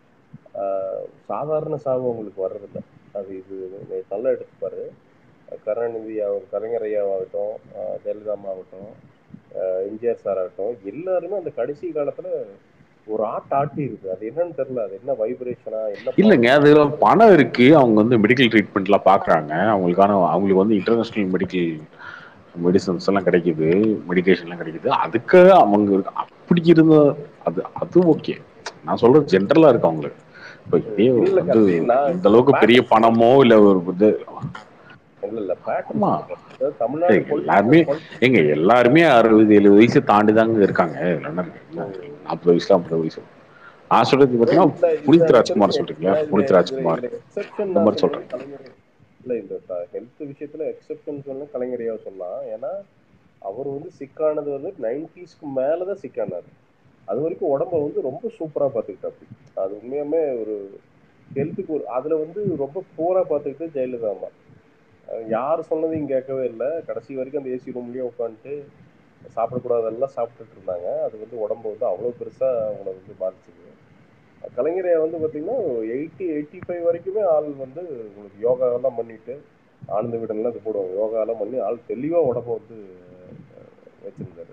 அஹ், சாதாரண சாவு அவங்களுக்கு வர்றதில்ல அது இது நீ நல்லா எடுத்துப்பாரு கருணாநிதி அவர் கலைஞர் ஐயாவாகட்டும் அஹ், ஜெயலலிதா அம்மா ஆகட்டும் அஹ், எம்ஜிஆர் சார் ஆகட்டும் எல்லாருமே அந்த கடைசி காலத்துல ஒரு ஆட்டு ஆட்டி இருக்கு அது என்னன்னு தெரியல அது என்ன வைப்ரேஷனா என்ன இல்லைங்க அதுல பணம் இருக்கு அவங்க வந்து மெடிக்கல் ட்ரீட்மெண்ட்லாம் பாக்குறாங்க அவங்களுக்கான அவங்களுக்கு வந்து இன்டர்நேஷனல் மெடிக்கல் மெடிசன்ஸ் எல்லாம் கிடைக்குது மெடிகேஷன்லாம் கிடைக்குது அதுக்கு அவங்க இருக்கு. அப்படி இருந்த அது அது ஓகே நான் சொல்றது ஜென்ரலா இருக்கு அவங்களுக்கு இப்போ இதே இல்ல வந்து கத்தி, நான் இந்த அளவுக்கு பெரிய பணமோ இல்ல ஒரு இது இல்ல இல்ல பேட்டர்ன் ஆமா தமிழ்நாடு ஏய், எல்லாருமே எங்க எல்லாருமே அறுபது எழுபது வயசு தாண்டி தாங்க இருக்காங்க இதுல என்ன இருக்கு? என்ன நாற்பது வயசு ஐம்பது வயசு நான் சொல்றது பாத்தீங்கன்னா புனித் ராஜ்குமார் சொல்றீங்க புனித் ராஜ்குமார் எக்ஸெப்ஷன் இந்த மாதிரி சொல்றேன் கலைஞர் இல்ல இந்த ஹெல்த் விஷயத்துல எக்ஸெப்ஷன் சொன்னா கலைஞரையா சொல்லலாம் ஏன்னா அவர் வந்து சிக்கானது வந்து நைன்டிஸ்க்கு மேலதான் சிக்கானாரு அது வரைக்கும் உடம்ப வந்து ரொம்ப சூப்பரா பாத்துக்கிட்டாப்படி அது உண்மையாமே ஒரு ஹெல்த்துக்கு ஒரு அதுல வந்து ரொம்ப போரா பாத்துக்கிட்டு ஜெயலலிதா அம்மா அஹ் யார் சொன்னதையும் கேட்கவே இல்லை கடைசி வரைக்கும் அந்த ஏசி ரூம்லயே உட்காந்துட்டு சாப்பிடக்கூடாதெல்லாம் சாப்பிட்டுட்டு இருந்தாங்க அது வந்து உடம்பு வந்து அவ்வளோ பெருசா அவங்கள வந்து பாதிச்சுது கலைஞரை வந்து பார்த்தீங்கன்னா எயிட்டி எயிட்டி ஃபைவ் வரைக்குமே ஆள் வந்து உங்களுக்கு யோகா எல்லாம் பண்ணிட்டு ஆனந்த விடலாம் இது போடுவாங்க யோகா எல்லாம் பண்ணி ஆள் தெளிவா உடம்ப வந்து அஹ், வச்சிருந்தாரு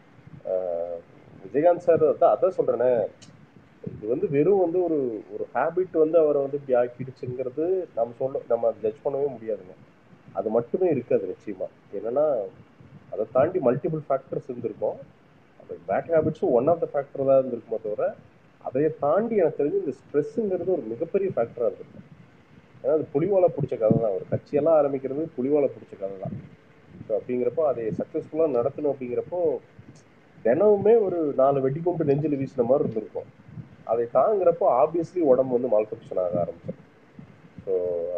அஹ், விஜயகாந்த் சார் அதான் அதான் சொல்றேனே இது வந்து வெறும் வந்து ஒரு ஒரு ஹேபிட் வந்து அவரை வந்து இப்படி ஆக்கிடுச்சுங்கிறது நம்ம சொல்ல நம்ம ஜட்ஜ் பண்ணவே முடியாதுங்க அது மட்டுமே இருக்காது நிச்சயமா என்னன்னா அதை தாண்டி மல்டிபிள் ஃபேக்டர்ஸ் இருந்திருக்கும் அந்த பேட் ஹேபிட்ஸும் ஒன் ஆஃப் த ஃபேக்டர் தான் இருந்திருக்குமே தவிர அதை தாண்டி எனக்கு தெரிஞ்சு இந்த ஸ்ட்ரெஸ்ஸுங்கிறது ஒரு மிகப்பெரிய ஃபேக்டராக இருந்திருக்கும் ஏன்னா அது புலிவாலை பிடிச்ச கதை தான் ஒரு கட்சியெல்லாம் ஆரம்பிக்கிறது புலிவாலை பிடிச்ச கதை தான் ஸோ அப்படிங்கிறப்போ அதை சக்ஸஸ்ஃபுல்லாக நடத்தணும் அப்படிங்கிறப்போ தினமுமே ஒரு நாலு வெட்டி கொண்டு நெஞ்சில் வீசின மாதிரி இருந்திருக்கும் அதை தாங்குறப்போ ஆப்வியஸ்லி உடம்பு வந்து மால் ஃபங்க்ஷன் ஆக ஆரம்பிச்சிடும் ஸோ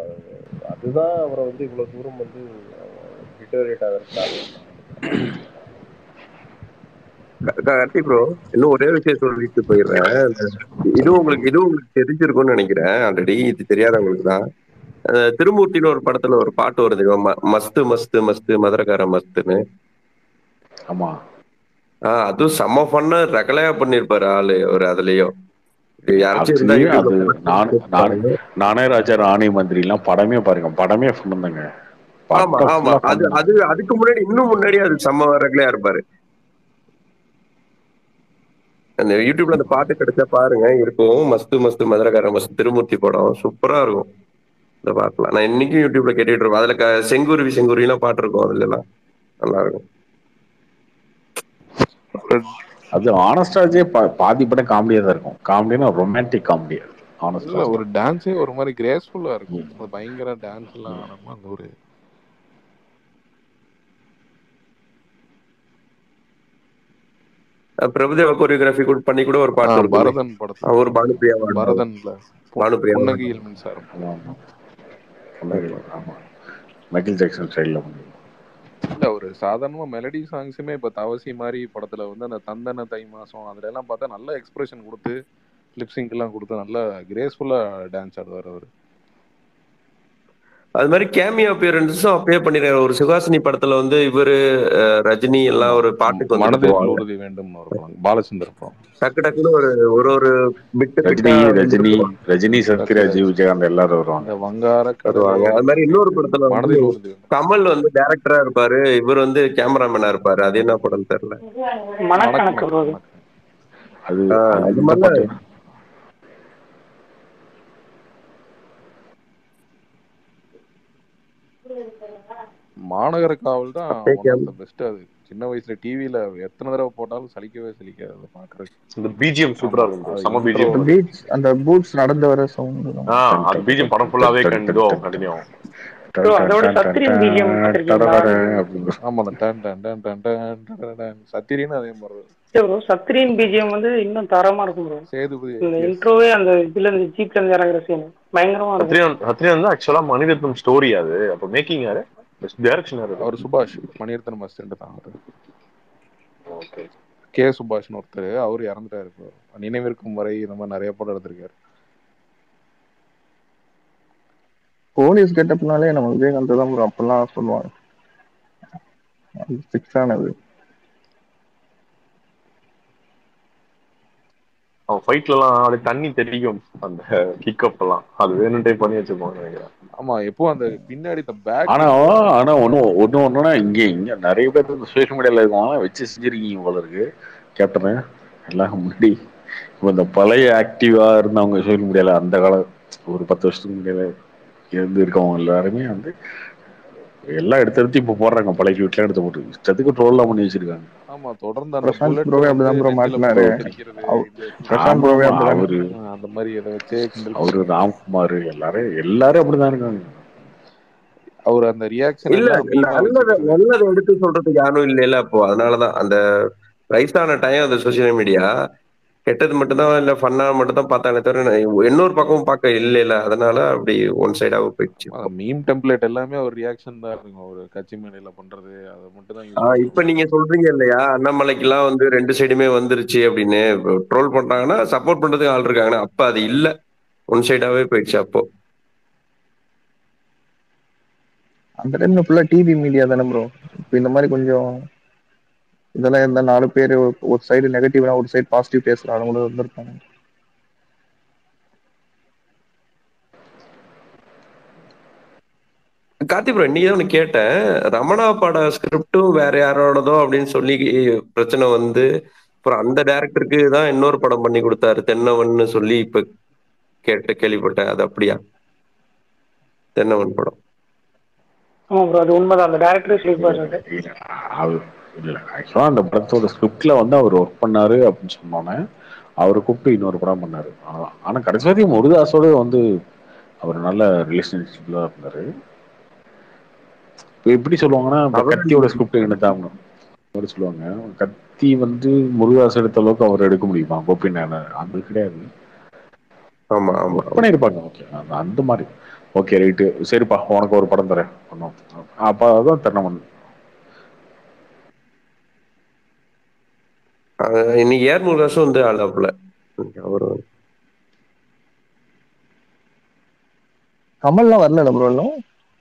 அதுதான் அவரை வந்து இவ்வளோ தூரம் வந்து டிட்டோரேட் ஆகிறதுக்காக கார்த்தி ப்ரோ இன்னும் ஒரே விஷயம் சொல்லிட்டு போயிடுறேன் அந்த இதுவும் உங்களுக்கு இதுவும் உங்களுக்கு தெரிஞ்சிருக்கும்னு நினைக்கிறேன் ஆல்ரெடி இது தெரியாதவங்களுக்கு தான் அஹ் திருமூர்த்தின்னு ஒரு படத்துல ஒரு பாட்டு வருது ம- மஸ்து மஸ்து மஸ்து மதுரக்கார மஸ்துன்னு ஆமா ஆஹ் அதுவும் செம்ம ஃபன்னா ரகலையா பண்ணிருப்பாரு ஆளு ஒரு அதுலயும் இது யாராச்சும் இருந்தா அது அது யூடியூப்ல நானே நானே நானே ராஜா ராணி மந்திரி எல்லாம் படமே பாருங்க படமே பண்ணுங்க ஆமா ஆமா அது அது அதுக்கு முன்னாடி இன்னும் முன்னாடி அது செம்ம ரகலையா இருப்பாரு அந்த யூடியூப்ல அந்த பாட்டு கிடைச்சா பாருங்க இருக்கும் மஸ்து மஸ்து மதுரக்கார மஸ்து திருமூர்த்தி படம் சூப்பரா இருக்கும் இந்த பாட்டுலாம் நான் இன்னைக்கும் யூடியூப்ல கேட்டுட்டு இருப்பேன் அதுல க- செங்குருவி செங்குருவி எல்லாம் பாட்டு இருக்கும் அதுல எல்லாம் நல்லா இருக்கும் அது ஆனஸ்டாஜே பாதி படம் காமெடியா தான் இருக்கும் காமெடினா ரொமான்டிக் காமெடி இல்ல ஆனஸ்டா ஒரு டான்ஸே ஒரு மாதிரி கிரேஸ்ஃபுல்லா இருக்கும் அது பயங்கர டான்ஸ் எல்லாம் ஆடாம அந்த ஒரு அஹ் பிரபுதேவா கொரியோகிராஃபி கூட பண்ணி கூட ஒரு ஆ, பாட்டு இருக்கும் பரதன் படத்துல அவர் பானுப்பிரியா பரதன்ல பொ- பானுப்பிரியா புன்னகையில் மின்சாரம் ஆமா மைக்கேல் ஜாக்சன் ஸ்டைல்ல இல்ல ஒரு சாதாரணமா மெலடி சாங்ஸுமே இப்ப தவசி மாதிரி படத்துல வந்து அந்த தந்தன தை மாசம் அதுல எல்லாம் பார்த்தா நல்ல எக்ஸ்பிரஷன் கொடுத்து லிப்சிங்க் எல்லாம் கொடுத்து நல்ல கிரேஸ்ஃபுல்லா டான்ஸ் ஆடுவார் அவரு அது மாதிரி கேமியோ அப்பியரன்ஸும் அப்பயே பண்ணிருக்காரு ஒரு சுகாசினி படத்துல வந்து இவரு அஹ், ரஜினி எல்லாம் ஒரு பாட்டுக்கு வந்து மனதில் போவாங்க உறுதி வேண்டும் ஒரு படம் பாலச்சந்தர் படம் டக்கு டக்குன்னு ஒரு ஒரு ஒரு பிட்டு ரஜினி ரஜினி ரஜினி சத்யராஜ் விஜயகாந்த் எல்லாரும் வருவாங்க இந்த வங்கார வருவாங்க அது மாதிரி இன்னொரு படத்துல வந்து மனதில் உறுதி வேண்டும் கமல் வந்து டைரக்டரா இருப்பாரு இவர் வந்து கேமராமேனா இருப்பாரு அது என்ன படம் தெரியல மனக்கணக்கு bro அது. அது ஆஹ், அது அது இந்த மாதிரிலாம் பாட்டு மாநகர காவல் தான் அப்பயே ஒன் ஆஃப் த பெஸ்ட் அது சின்ன வயசுல டிவில எத்தனை தடவை போட்டாலும் சலிக்கவே சலிக்காது அதை பாக்குறதுக்கு இந்த பிஜிஎம் சூப்பரா இருக்கும் bro. செம intro பிஜிஎம் பீச் அந்த பூட்ஸ் நடந்து வர சவுண்ட் ஆ அந்த பிஜிஎம் படம் ஃபுல்லாவே கண்டிப்பா கண்டினியூ ஆகும் Bro, அதோட சத்திரியன் BGM கேட்டிருக்கீங்களா? ஆமா அந்த டன் டன் டன் டன் டன் டன் டன் சத்திரின்னு அதே மாதிரி தான். சரி ப்ரோ சத்ரியன் பிஜிஎம் வந்து இன்னும் தரமா இருக்கும் ப்ரோ சேதுபதி இந்த yes. இன்ட்ரோவே அந்த இதுல இருந்து ஜீப்ல இருந்து இறங்குற சீன் பயங்கரமா இருக்கும் ஹத்ரியான் ஹத்ரியான் தான் ஆக்சுவலா மணிரத்னம் ஸ்டோரி அது அப்ப மேக்கிங் யாரு டைரக்ஷன் யாரு அவர் சுபாஷ் மணிரத்னம் அசிஸ்டன்ட் தான் அவரு ஓகே கே சுபாஷ்னு ஒருத்தர் அவர் இறந்துட்டாரு இப்போ நினைவிருக்கும் வரை இந்த மாதிரி நிறைய படம் எடுத்திருக்காரு போலீஸ் கெட்டப்னாலே நம்ம விஜயகாந்த் தான் bro அப்பெல்லாம் சொல்லுவாங்க அது ஃபிக்ஸ் ஆனது அவன் ஃபைட்லலாம் அப்படியே தண்ணி தெரியும் அந்த கிக்கப் எல்லாம் அது வேணும்ட்டே பண்ணி வச்சிருப்பாங்க நினைக்கிறேன் ஆமா எப்போ அந்த பின்னாடி இந்த பேக் ஆனா ஆனா ஒண்ணு ஒண்ணு ஒண்ணுனா இங்க இங்க நிறைய பேர் இந்த சோஷியல் மீடியால இருக்கவங்க வச்சு செஞ்சிருக்கீங்க போல இருக்கு கேப்டனு எல்லாம் முன்னாடி இப்போ இந்த பழைய ஆக்டிவா இருந்தவங்க சோஷியல் மீடியால அந்த கால ஒரு பத்து வருஷத்துக்கு முன்னாடி இருந்து இருக்கவங்க எல்லாருமே வந்து எல்லாம் எடுத்து எடுத்து இப்போ போடுறாங்க பழைய வீட்டுல எடுத்து போட்டு இஷ்டத்துக்கு ட்ரோல்லாம் பண்ணி வச்சிருக்காங்க ஆமா தொடர்ந்து அந்த பிரசாந்த் புல்லட் ப்ரோவே வந்து அப்படிதான் ப்ரோ நெத்தில மாட்டினாரு போட்டு அடிக்கிறது அவ- இந்த பிரசாந்த் ஆமா ப்ரோவே ஆமா அப்படிதான் அவரு ஆ, அந்த மாதிரி இதை வச்சே கிண்டல் அவரு பண்றது ராம்குமார் எல்லாரும் எல்லாரும் அப்படிதான் இருக்காங்க அவர் அந்த ரியாக்ஷன் இல்ல எல்லாம் மீமா நல்லதை வச்சுக்கிறது நல்லதை எடுத்து சொல்றதுக்கு யாரும் இல்லைல்ல அப்போ அதனாலதான் அந்த ரைஸான டைம் அந்த சோசியல் மீடியா கெட்டது மட்டும்தான் இல்ல ஃபன்னா மட்டும் தான் பார்த்தாங்க தவிர நான் இன்னொரு பக்கமும் பார்க்க இல்லைல்ல அதனால அப்படி ஒன் சைடாக போயிடுச்சு இப்போ மீம் டெம்ப்ளேட் எல்லாமே ஒரு ரியாக்ஷன் தான் இருக்கும் ஒரு கட்சி மேடையில பண்றது அதை மட்டும் தான் யூஸ் ஆஹ் இப்ப பண்ணுவாங்க நீங்க சொல்றீங்க இல்லையா அண்ணாமலைக்கெல்லாம் வந்து ரெண்டு சைடுமே வந்துருச்சு அப்படின்னு ட்ரோல் பண்றாங்கன்னா சப்போர்ட் பண்றதுக்கு ஆள் இருக்காங்கன்னா அப்ப அது இல்ல ஒன் சைடாவே போயிடுச்சு அப்போ அந்த டைம்ல ஃபுல்லா டிவி மீடியா தானே ப்ரோ இப்போ இந்த மாதிரி கொஞ்சம் இதெல்லாம் இருந்தா நாலு பேர் ஒரு சைடு நெகட்டிவ்னா ஒரு சைடு பாசிட்டிவ் பேசுற ஆளுங்களும் இருந்திருப்பாங்க கார்த்தி ப்ரோ இன்னைக்கு தான் ஒண்ணு கேட்டேன் ரமணா பட ஸ்கிரிப்டும் வேற யாரோடதோ அப்படின்னு சொல்லி பிரச்சனை வந்து அப்புறம் அந்த டேரக்டருக்கு தான் இன்னொரு படம் பண்ணி கொடுத்தாரு தென்னவன்னு சொல்லி இப்ப கேட்ட கேள்விப்பட்டேன் அது அப்படியா தென்னவன் படம் ஆமா ப்ரோ அது உண்மைதான் அந்த டேரக்டரே சொல்லியிருப்பாரு அது இல்ல அவர் இல்ல ஆக்சுவலா அந்த படத்தோட ஸ்கிரிப்ட்ல வந்து அவர் ஒர்க் பண்ணாரு அப்படின்னு சொன்னோன்னே அவரை கூப்பிட்டு இன்னொரு படம் பண்ணாரு ஆனா- ஆனா கடைசி வரைக்கும் முருதாஸோட வந்து அவர் நல்ல ரிலேஷன்ஷிப்ல தான் இருந்தாரு இப்போ எப்படி சொல்லுவாங்கன்னா இப்போ அவர் கத்தியோட ஸ்கிரிப்ட் எடுத்தாங்க அப்படி சொல்லுவாங்க கத்தி வந்து முருகாஸ் எடுத்த அளவுக்கு அவர் எடுக்க முடியுமா கோபிநாத அது கிடையாது ஆமா ஆமா ஒர்க் பண்ணியிருப்பாங்க ஓகே அந்த மாதிரி ஓகே ரைட்டு சரிப்பா உனக்கு ஒரு படம் தரேன் பண்ணோம் அப்போ அதான் தரணமன் ஆஹ் இன்னைக்கு ஏர் முருகாசும் வந்து ஆளாப்புல அவரு கமல்லாம் வரல ப்ரோ இன்னும்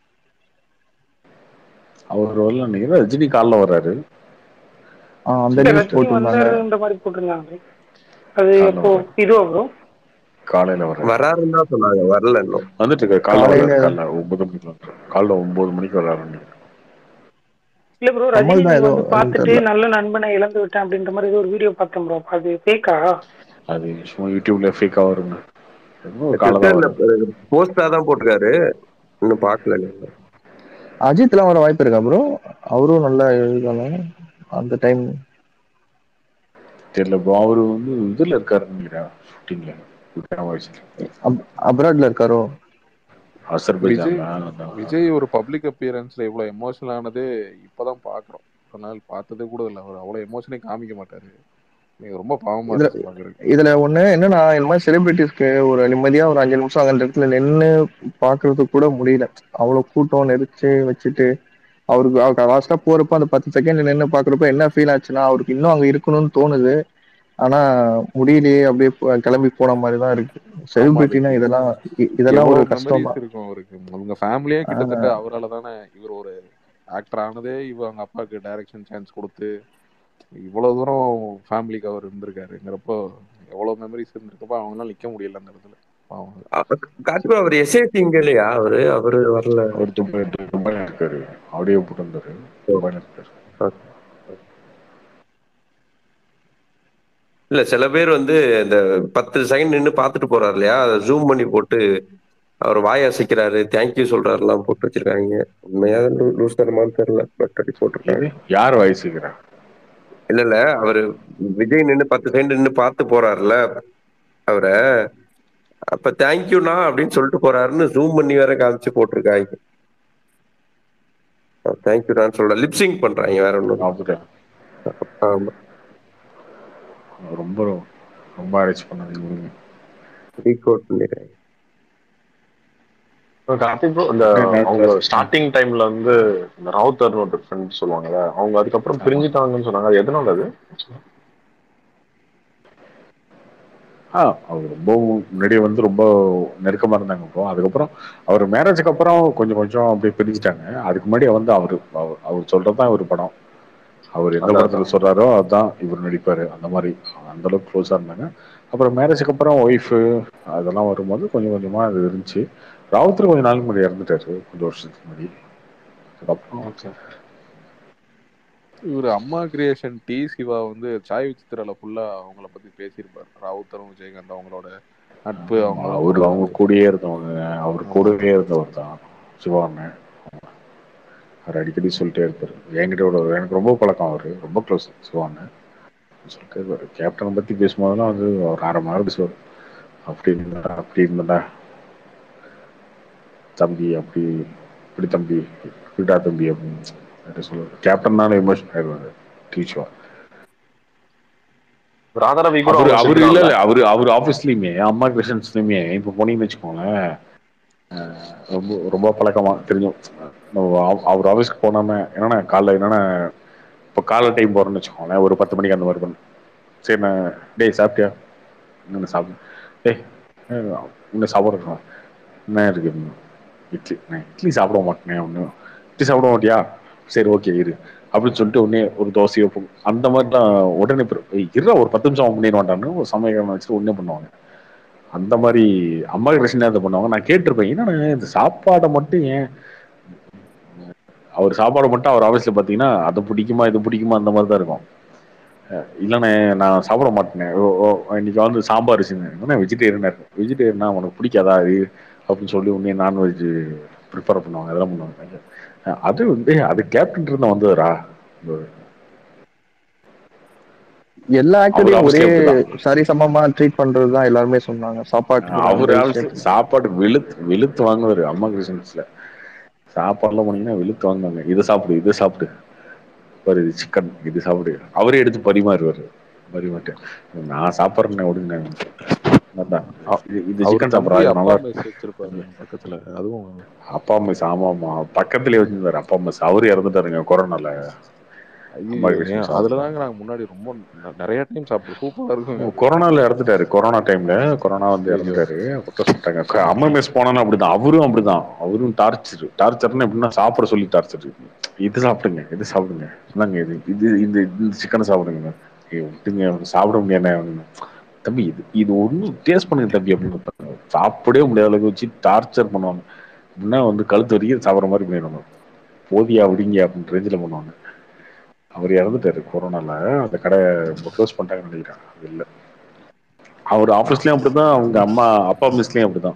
அவர் வரல நினைக்கிறேன் ரஜினி காலைல வர்றாரு ஆ, அந்த இல்ல நியூஸ் ரஜினி போட்டிருந்தாங்க வந்தாருன்ற மாதிரி போட்டிருந்தாங்க அது காலைல எப்போ வர்றாரு இதுவா ப்ரோ காலையில வர்றாரு வராருன்னு தான் சொன்னாங்க வரல இன்னும் வந்துட்டு இருக்காரு காலைல காலையில வர்றாரு காலைல ஒன்பது மணிக்கு வர்றாரு காலைல ஒன்பது மணிக்கு வர்றாரு இல்ல ப்ரோ கமல் ரஜினி தான் ஏதோ வந்து என்னன்னு பார்த்துட்டு தெரியல நல்ல நண்பனை இழந்து விட்டேன் அப்படின்ற மாதிரி ஏதோ ஒரு வீடியோ பார்த்தேன் ப்ரோ அது ஃபேக்கா அது சும்மா யூடியூப்ல ஃபேக்கா வருங்க என்னமோ காலைல தான் ட்விட்டர்ல வர்றாரு போஸ்டா தான் போட்டிருக்காரு இன்னும் பார்க்கல நீங்க அஜித்லாம் வர வாய்ப்பு இருக்கா ப்ரோ அவரும் நல்லா எழுதானே அந்த டைம் தெரியல ப்ரோ அவரு வந்து இதுல இருக்காருன்னு நினைக்கிறேன் ஷூட்டிங்ல அப்ராட்ல இருக்காரோ விஜய் அசர்பைஜான்ல அந்த- விஜய் ஒரு பப்ளிக் அப்பியரன்ஸ்ல இவ்வளவு எமோஷனல் ஆனதே இப்பதான் பாக்குறோம் ஒரு நாள் பார்த்ததே கூட இல்லை அவர் அவ்வளவு எமோஷனே காமிக்க மாட்டாரு நீங்க ரொம்ப பாவமா இதுல இருந்துச்சு பாக்குறதுக்கு இதுல ஒண்ணு என்னன்னா இந்த மாதிரி செலிபிரிட்டிஸ்க்கு ஒரு நிம்மதியா ஒரு அஞ்சு நிமிஷம் அந்த இடத்துல நின்னு பாக்குறதுக்கு கூட முடியல அவ்வளவு கூட்டம் நெரிச்சு வச்சுட்டு அவருக்கு அவருக்கு லாஸ்டா போறப்ப அந்த பத்து செகண்ட் நின்னு பாக்குறப்ப என்ன ஃபீல் ஆச்சுன்னா அவருக்கு இன்னும் அங்க இருக்கணும்னு தோணுது ஆனா முடியலையே அப்படியே போ- கிளம்பி போன மாதிரி தான் இருக்கு ஆமா செலிபிரிட்டினா அதுக்கு இதெல்லாம் இ- இதெல்லாம் ஒரு எவ்வளவு கஷ்டம் மெமரிஸ் தான் இருக்கும் அவருக்கு அவங்க ஃபேமிலியே கிட்டத்தட்ட அவரால தானே இவர் ஒரு ஆக்டர் ஆனதே இவ அவங்க அப்பாவுக்கு டைரக்ஷன் சான்ஸ் கொடுத்து இவ்வளவு தூரம் ஃபேமிலிக்கு அவர் இருந்திருக்காருங்கிறப்போ எவ்வளவு மெமரிஸ் இருந்திருக்கப்போ அவங்களால நிக்க முடியல அந்த இடத்துல பாவம் கார்த்திகா அவர் எஸ்ஏ இங்க இல்லையா அவரு அவரு வரல அவர் துபாய் துபாயில இருக்காரு ஆடியோ போட்டு வந்தாரு துபாயில இருக்காரு இல்ல சில பேர் வந்து இந்த பத்து செகண்ட் நின்னு பார்த்துட்டு போறாரு இல்லையா அதை ஜூம் பண்ணி போட்டு அவர் வாய் அசைக்கிறாரு தேங்க்யூ சொல்றாருலாம் போட்டு வச்சிருக்காங்க உண்மையா லூ- லூஸ் தரமான்னு தெரியல பட் அப்படி போட்டிருக்காங்க இது யார் வயசுக்கிறா இல்ல இல்ல அவரு விஜய் நின்னு பத்து செகண்ட் நின்னு பார்த்து போறாருல அவரை அப்ப தேங்க்யூண்ணா அப்படின்னு சொல்லிட்டு போறாருன்னு ஜூம் பண்ணி வேற காமிச்சு போட்டிருக்காங்க தேங்க்யூடான்னு சொல்ற லிப்சிங் பண்றாங்க வேற ஒண்ணும் இல்ல. ஆமா ரொம்ப ரொம்ப அரைச்சு பண்ணாதீங்க ரீகோட் பண்ணிடுறாங்க கார்த்திக் bro, இந்த அவங்க ஸ்டார்டிங் டைம்ல வந்து இந்த ராவுத்தர்னு ஒரு ஃப்ரெண்ட் சொல்லுவாங்கல்ல அவங்க அதுக்கப்புறம் பிரிஞ்சுட்டாங்கன்னு சொன்னாங்க அது எதனால அது ஆ அவர் ரொம்ப முன்னாடி வந்து ரொம்ப நெருக்கமா இருந்தாங்க இப்போ அதுக்கப்புறம் அவர் மேரேஜுக்கு அப்புறம் கொஞ்சம் கொஞ்சம் அப்படியே பிரிஞ்சுட்டாங்க அதுக்கு முன்னாடி வந்து அவரு அவர் அவர் சொல்றதுதான் ஒரு படம் அவர் எந்த அதான் படத்துல அதான் சொல்றாரோ அதான் இவர் நடிப்பாரு அந்த மாதிரி அந்த அளவுக்கு க்ளோஸா இருந்தாங்க அப்புறம் மேரேஜுக்கு அப்புறம் ஒய்ஃபு அதெல்லாம் வரும்போது கொஞ்சம் கொஞ்சமா அது இருந்துச்சு ராவுத்தர் கொஞ்சம் நாளுக்கு முன்னாடி இறந்துட்டாரு கொஞ்சம் வருஷத்துக்கு முன்னாடி அதுக்கப்புறம் ஓகே இவர் அம்மா கிரியேஷன் டி சிவா வந்து சாய் விசித்திரால ஃபுல்லா அவங்கள பத்தி பேசியிருப்பார் ராவுத்தரும் விஜயகாந்த் அவங்களோட நட்பு ஆமா, அவங்கள அவரு அவங்க கூடயே இருந்தவங்க அவர் கூடவே இருந்தவர் தான் சிவான்னு அவர் அடிக்கடி சொல்லிட்டே இருப்பாரு என்கிட்ட கூட எனக்கு ரொம்ப பழக்கம் அவரு ரொம்ப க்ளோஸ் சிவான்னு சொல்லிட்டே இருப்பாரு கேப்டனை பத்தி பேசும்போதெல்லாம் வந்து ஒரு அரை மணி நேரம் பேசுவார் அப்படி இருந்தா அப்படி இருந்தா தம்பி அப்படி இப்படி தம்பி இப்படிடா தம்பி அப்படின்னு அப்படி சொல்லுவார் கேப்டன்னால எமோஷன் ஆயிடுவாரு டி சிவா ராதாரவி கூட அவரு அவங்க அவரு இல்ல சேர்ந்துட்டாங்கல்ல இல்ல அவரு அவரு ஆபீஸ்லயுமே அம்மா கிருஷ்ணன்ஸ்லயுமே இப்ப போனீங்கன்னு வச்சுக்கோங்களேன் அஹ் ரொம்ப ரொம்ப பழக்கமா தெரியும் நம்ம அவ- அவர் ஆஃபீஸ்க்கு போனாம என்னன்னா காலைல என்னன்னா இப்போ காலை டைம் போறேன்னு வச்சுக்கோங்களேன் ஒரு பத்து மணிக்கு அந்த மாதிரி பண்ணு சரி நான் டேய் சாப்பிட்டியா இன்னும் சாப்பிடு டேய் அஹ் இன்னும் சாப்பிட்றேன் என்ன இருக்கு இட்லி நான் இட்லி சாப்பிட மாட்டேனே ஒன்றும் இட்லி சாப்பிட மாட்டியா சரி ஓகே இரு அப்படின்னு சொல்லிட்டு உடனே ஒரு தோசையோ பொ- அந்த மாதிரிலாம் உடனே இருறா ஒரு பத்து நிமிஷம் அவன் பண்ணிடுவான்டான்னு ஒரு சமயக்காரனை வச்சுட்டு உடனே பண்ணுவாங்க அந்த மாதிரி அம்மா கிருஷ்ணன் அதை பண்ணுவாங்க நான் கேட்டிருப்பேன் என்னண்ணே இந்த சாப்பாடை மட்டும் ஏன் அவர் சாப்பாடு மட்டும் அவர் ஆஃபீஸில் பார்த்தீங்கன்னா அது பிடிக்குமா இது பிடிக்குமா அந்த மாதிரி தான் இருக்கும் அஹ் இல்லைண்ணே நான் சாப்பிட மாட்டேனே ஓ ஓ இன்னைக்கு வந்து சாம்பார் வச்சுருந்தேன் வெஜிடேரியனாக இருக்கும் வெஜிடேரியனா உனக்கு பிடிக்காதா அது அப்படின்னு சொல்லி உடனே நான்வெஜ் ப்ரிப்பேர் பண்ணுவாங்க அதெல்லாம் பண்ணுவாங்க அஹ் அது வந்து அது கேப்டன் இருந்தா வந்ததுரா எல்லா அவர் ஆக்டரையும் ஒரே ஆஃபீஸ்லேயே அப்படிதான் சரி சமமா ட்ரீட் பண்றதுதான் எல்லாருமே சொன்னாங்க சாப்பாட்டுக்கு ஒரு அவர் அன்பு ஆல்சோ விஷயத்துல சாப்பாடு வெளுத்து வெளுத்து வாங்குவாரு அம்மா கிருஷ்ணன்ஸ்ல சாப்பாடுலாம் போனீங்கன்னா வெளுத்து வாங்குவாங்க இதை சாப்பிடு இதை சாப்பிடு பாரு இது சிக்கன் இது சாப்பிடு அவரே எடுத்து பரிமாறுவாரு பரிமாட்டு நான் சாப்பிட்றேன் விடுங்க அதான். இது இது அவர் சிக்கன் தம்பி சாப்பிட்றா அப்பா நல்லா மெஸ் வச்சிருப்பாரு பக்கத்துல அதுவும் அப்பா மிஸ் ஆமா ஆமா பக்கத்துலயே வச்சிருந்தாரு அப்பா மிஸ் அவரு இறந்துட்டாருங்க கொரோனால அம்மா ஐயோ கிருஷ்ணன் அதுல சாப்பிட்டு தாங்க நாங்க முன்னாடி ரொம்ப ந- நிறைய டைம் சாப்பிட்டோம் சூப்பரா இருக்குங்க அது கொரோனால இறந்துட்டாரு கொரோனா டைம்ல கொரோனா வந்து ஐயோ இறந்துட்டாரு குத்த சொல்லிட்டாங்க க- அம்மா மிஸ் போனாலும் அப்படிதான் அவரும் அப்படிதான் அவரும் டார்ச்சர் டார்ச்சர்னு எப்படின்னா சாப்பிட சொல்லி டார்ச்சர் இது சாப்பிடுங்க இது சாப்பிடுங்க இந்தாங்க இது இது இந்த இந்த சிக்கனை சாப்பிடுங்க ஏய், விட்டுங்க சாப்பிட முடியாது தம்பி இது இது ஒன்றும் டேஸ்ட் பண்ணுங்க தம்பி அப்படின்னு சொல்றாங்க. சாப்பிடவே முடியாத அளவுக்கு வச்சு டார்ச்சர் பண்ணுவாங்க அப்படின்னா வந்து கழுத்து வரைக்கும் சாப்பிட்ற மாதிரி பண்ணிடுவாங்க போதியா விடிங்க அப்படின்னு ரேஞ்சில் பண்ணுவாங்க அவர் இறந்துட்டாரு கொரோனால அந்த கடை க்ளோஸ் பண்ணிட்டாங்கன்னு நினைக்கிறேன் அது இல்லை அவர் ஆஃபீஸ்லயும் அப்படிதான் அவங்க அம்மா அப்பா மிஸ்லயும் அப்படிதான்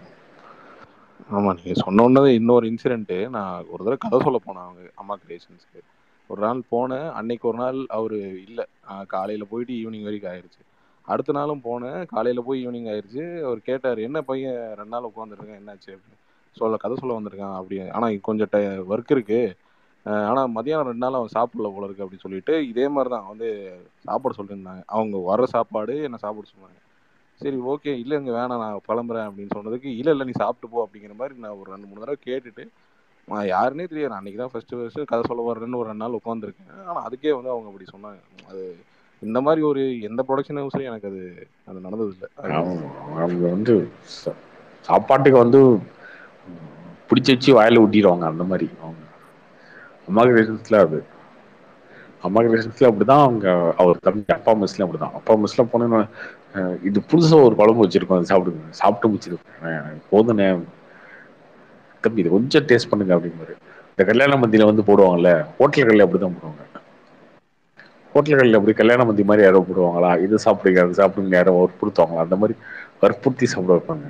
ஆமா நீங்க சொன்ன உடனே இன்னொரு இன்சிடென்ட் நான் ஒரு தடவை கதை சொல்ல போனேன் அவங்க அம்மா கிரியேஷன்ஸ்க்கு ஒரு நாள் போனேன் அன்னைக்கு ஒரு நாள் அவரு இல்ல ஆஹ் காலையில போயிட்டு ஈவினிங் வரைக்கும் ஆயிருச்சு அடுத்த நாளும் போனேன் காலையில போய் ஈவினிங் ஆயிருச்சு அவர் கேட்டார் என்ன பையன் ரெண்டு நாள் உட்காந்துருக்கேன் என்னாச்சு அப்படின்னு சொல்ல கதை சொல்ல வந்திருக்கான் அப்படி ஆனா கொஞ்சம் ஒர்க் இருக்கு ஆஹ் ஆனா மதியானம் ரெண்டு நாள் அவன் சாப்பிடல போல இருக்கு அப்படின்னு சொல்லிட்டு இதே மாதிரி தான் வந்து சாப்பாடு சொல்லியிருந்தாங்க அவங்க வர சாப்பாடு என்ன சாப்பிட சொன்னாங்க சரி ஓகே இல்லைங்க வேணாம் நான் கிளம்புறேன் அப்படின்னு சொன்னதுக்கு இல்லை இல்லை நீ சாப்பிட்டு போ அப்படிங்கிற மாதிரி நான் ஒரு ரெண்டு மூணு தடவை கேட்டுட்டு நான் யாருன்னே தெரியாது நான் அன்னைக்கு தான் ஃபர்ஸ்ட் ஃபர்ஸ்ட் கதை சொல்ல வர்றேன்னு ஒரு ரெண்டு நாள் உட்காந்துருக்கேன் ஆனால் அதுக்கே வந்து அவங்க அப்படி சொன்னாங்க அது இந்த மாதிரி ஒரு எந்த ப்ரொடக்ஷன் ஹவுஸ்லையும் எனக்கு அது அது நடந்தது இல்லை அவங்க அவங்க வந்து ச- சாப்பாட்டுக்கு வந்து பிடிச்சி வச்சு வாயில ஊட்டிடுவாங்க அந்த மாதிரி அவங்க அம்மா கிரேஷன்ஸ்ல அது அம்மா கிரேஷன்ஸ்ல அப்படிதான் அவங்க அவர் தம்பி அப்பா மிஸ்ல அப்படிதான் அப்பா மிஸ்ல போனேன்னு அஹ், இது புதுசா ஒரு குழம்பு வச்சிருக்கோம் அது சாப்பிடுங்க சாப்பிட்டு முடிச்சிருக்கேன் போதுனே தம்பி இது கொஞ்சம் டேஸ்ட் பண்ணுங்க அப்படிங்கிறாரு இந்த கல்யாண மந்தியில வந்து போடுவாங்கல்ல ஹோட்டல்கள்ல அப்படிதான் போடுவாங்க ஹோட்டல்கள்ல அப்படி கல்யாண மந்தி மாதிரி யாரோ போடுவாங்களா இது சாப்பிடுங்க அது சாப்பிடுங்க யாரோ வற்புறுத்துவாங்களா அந்த மாதிரி வற்புறுத்தி சாப்பிட வைப்பாங்க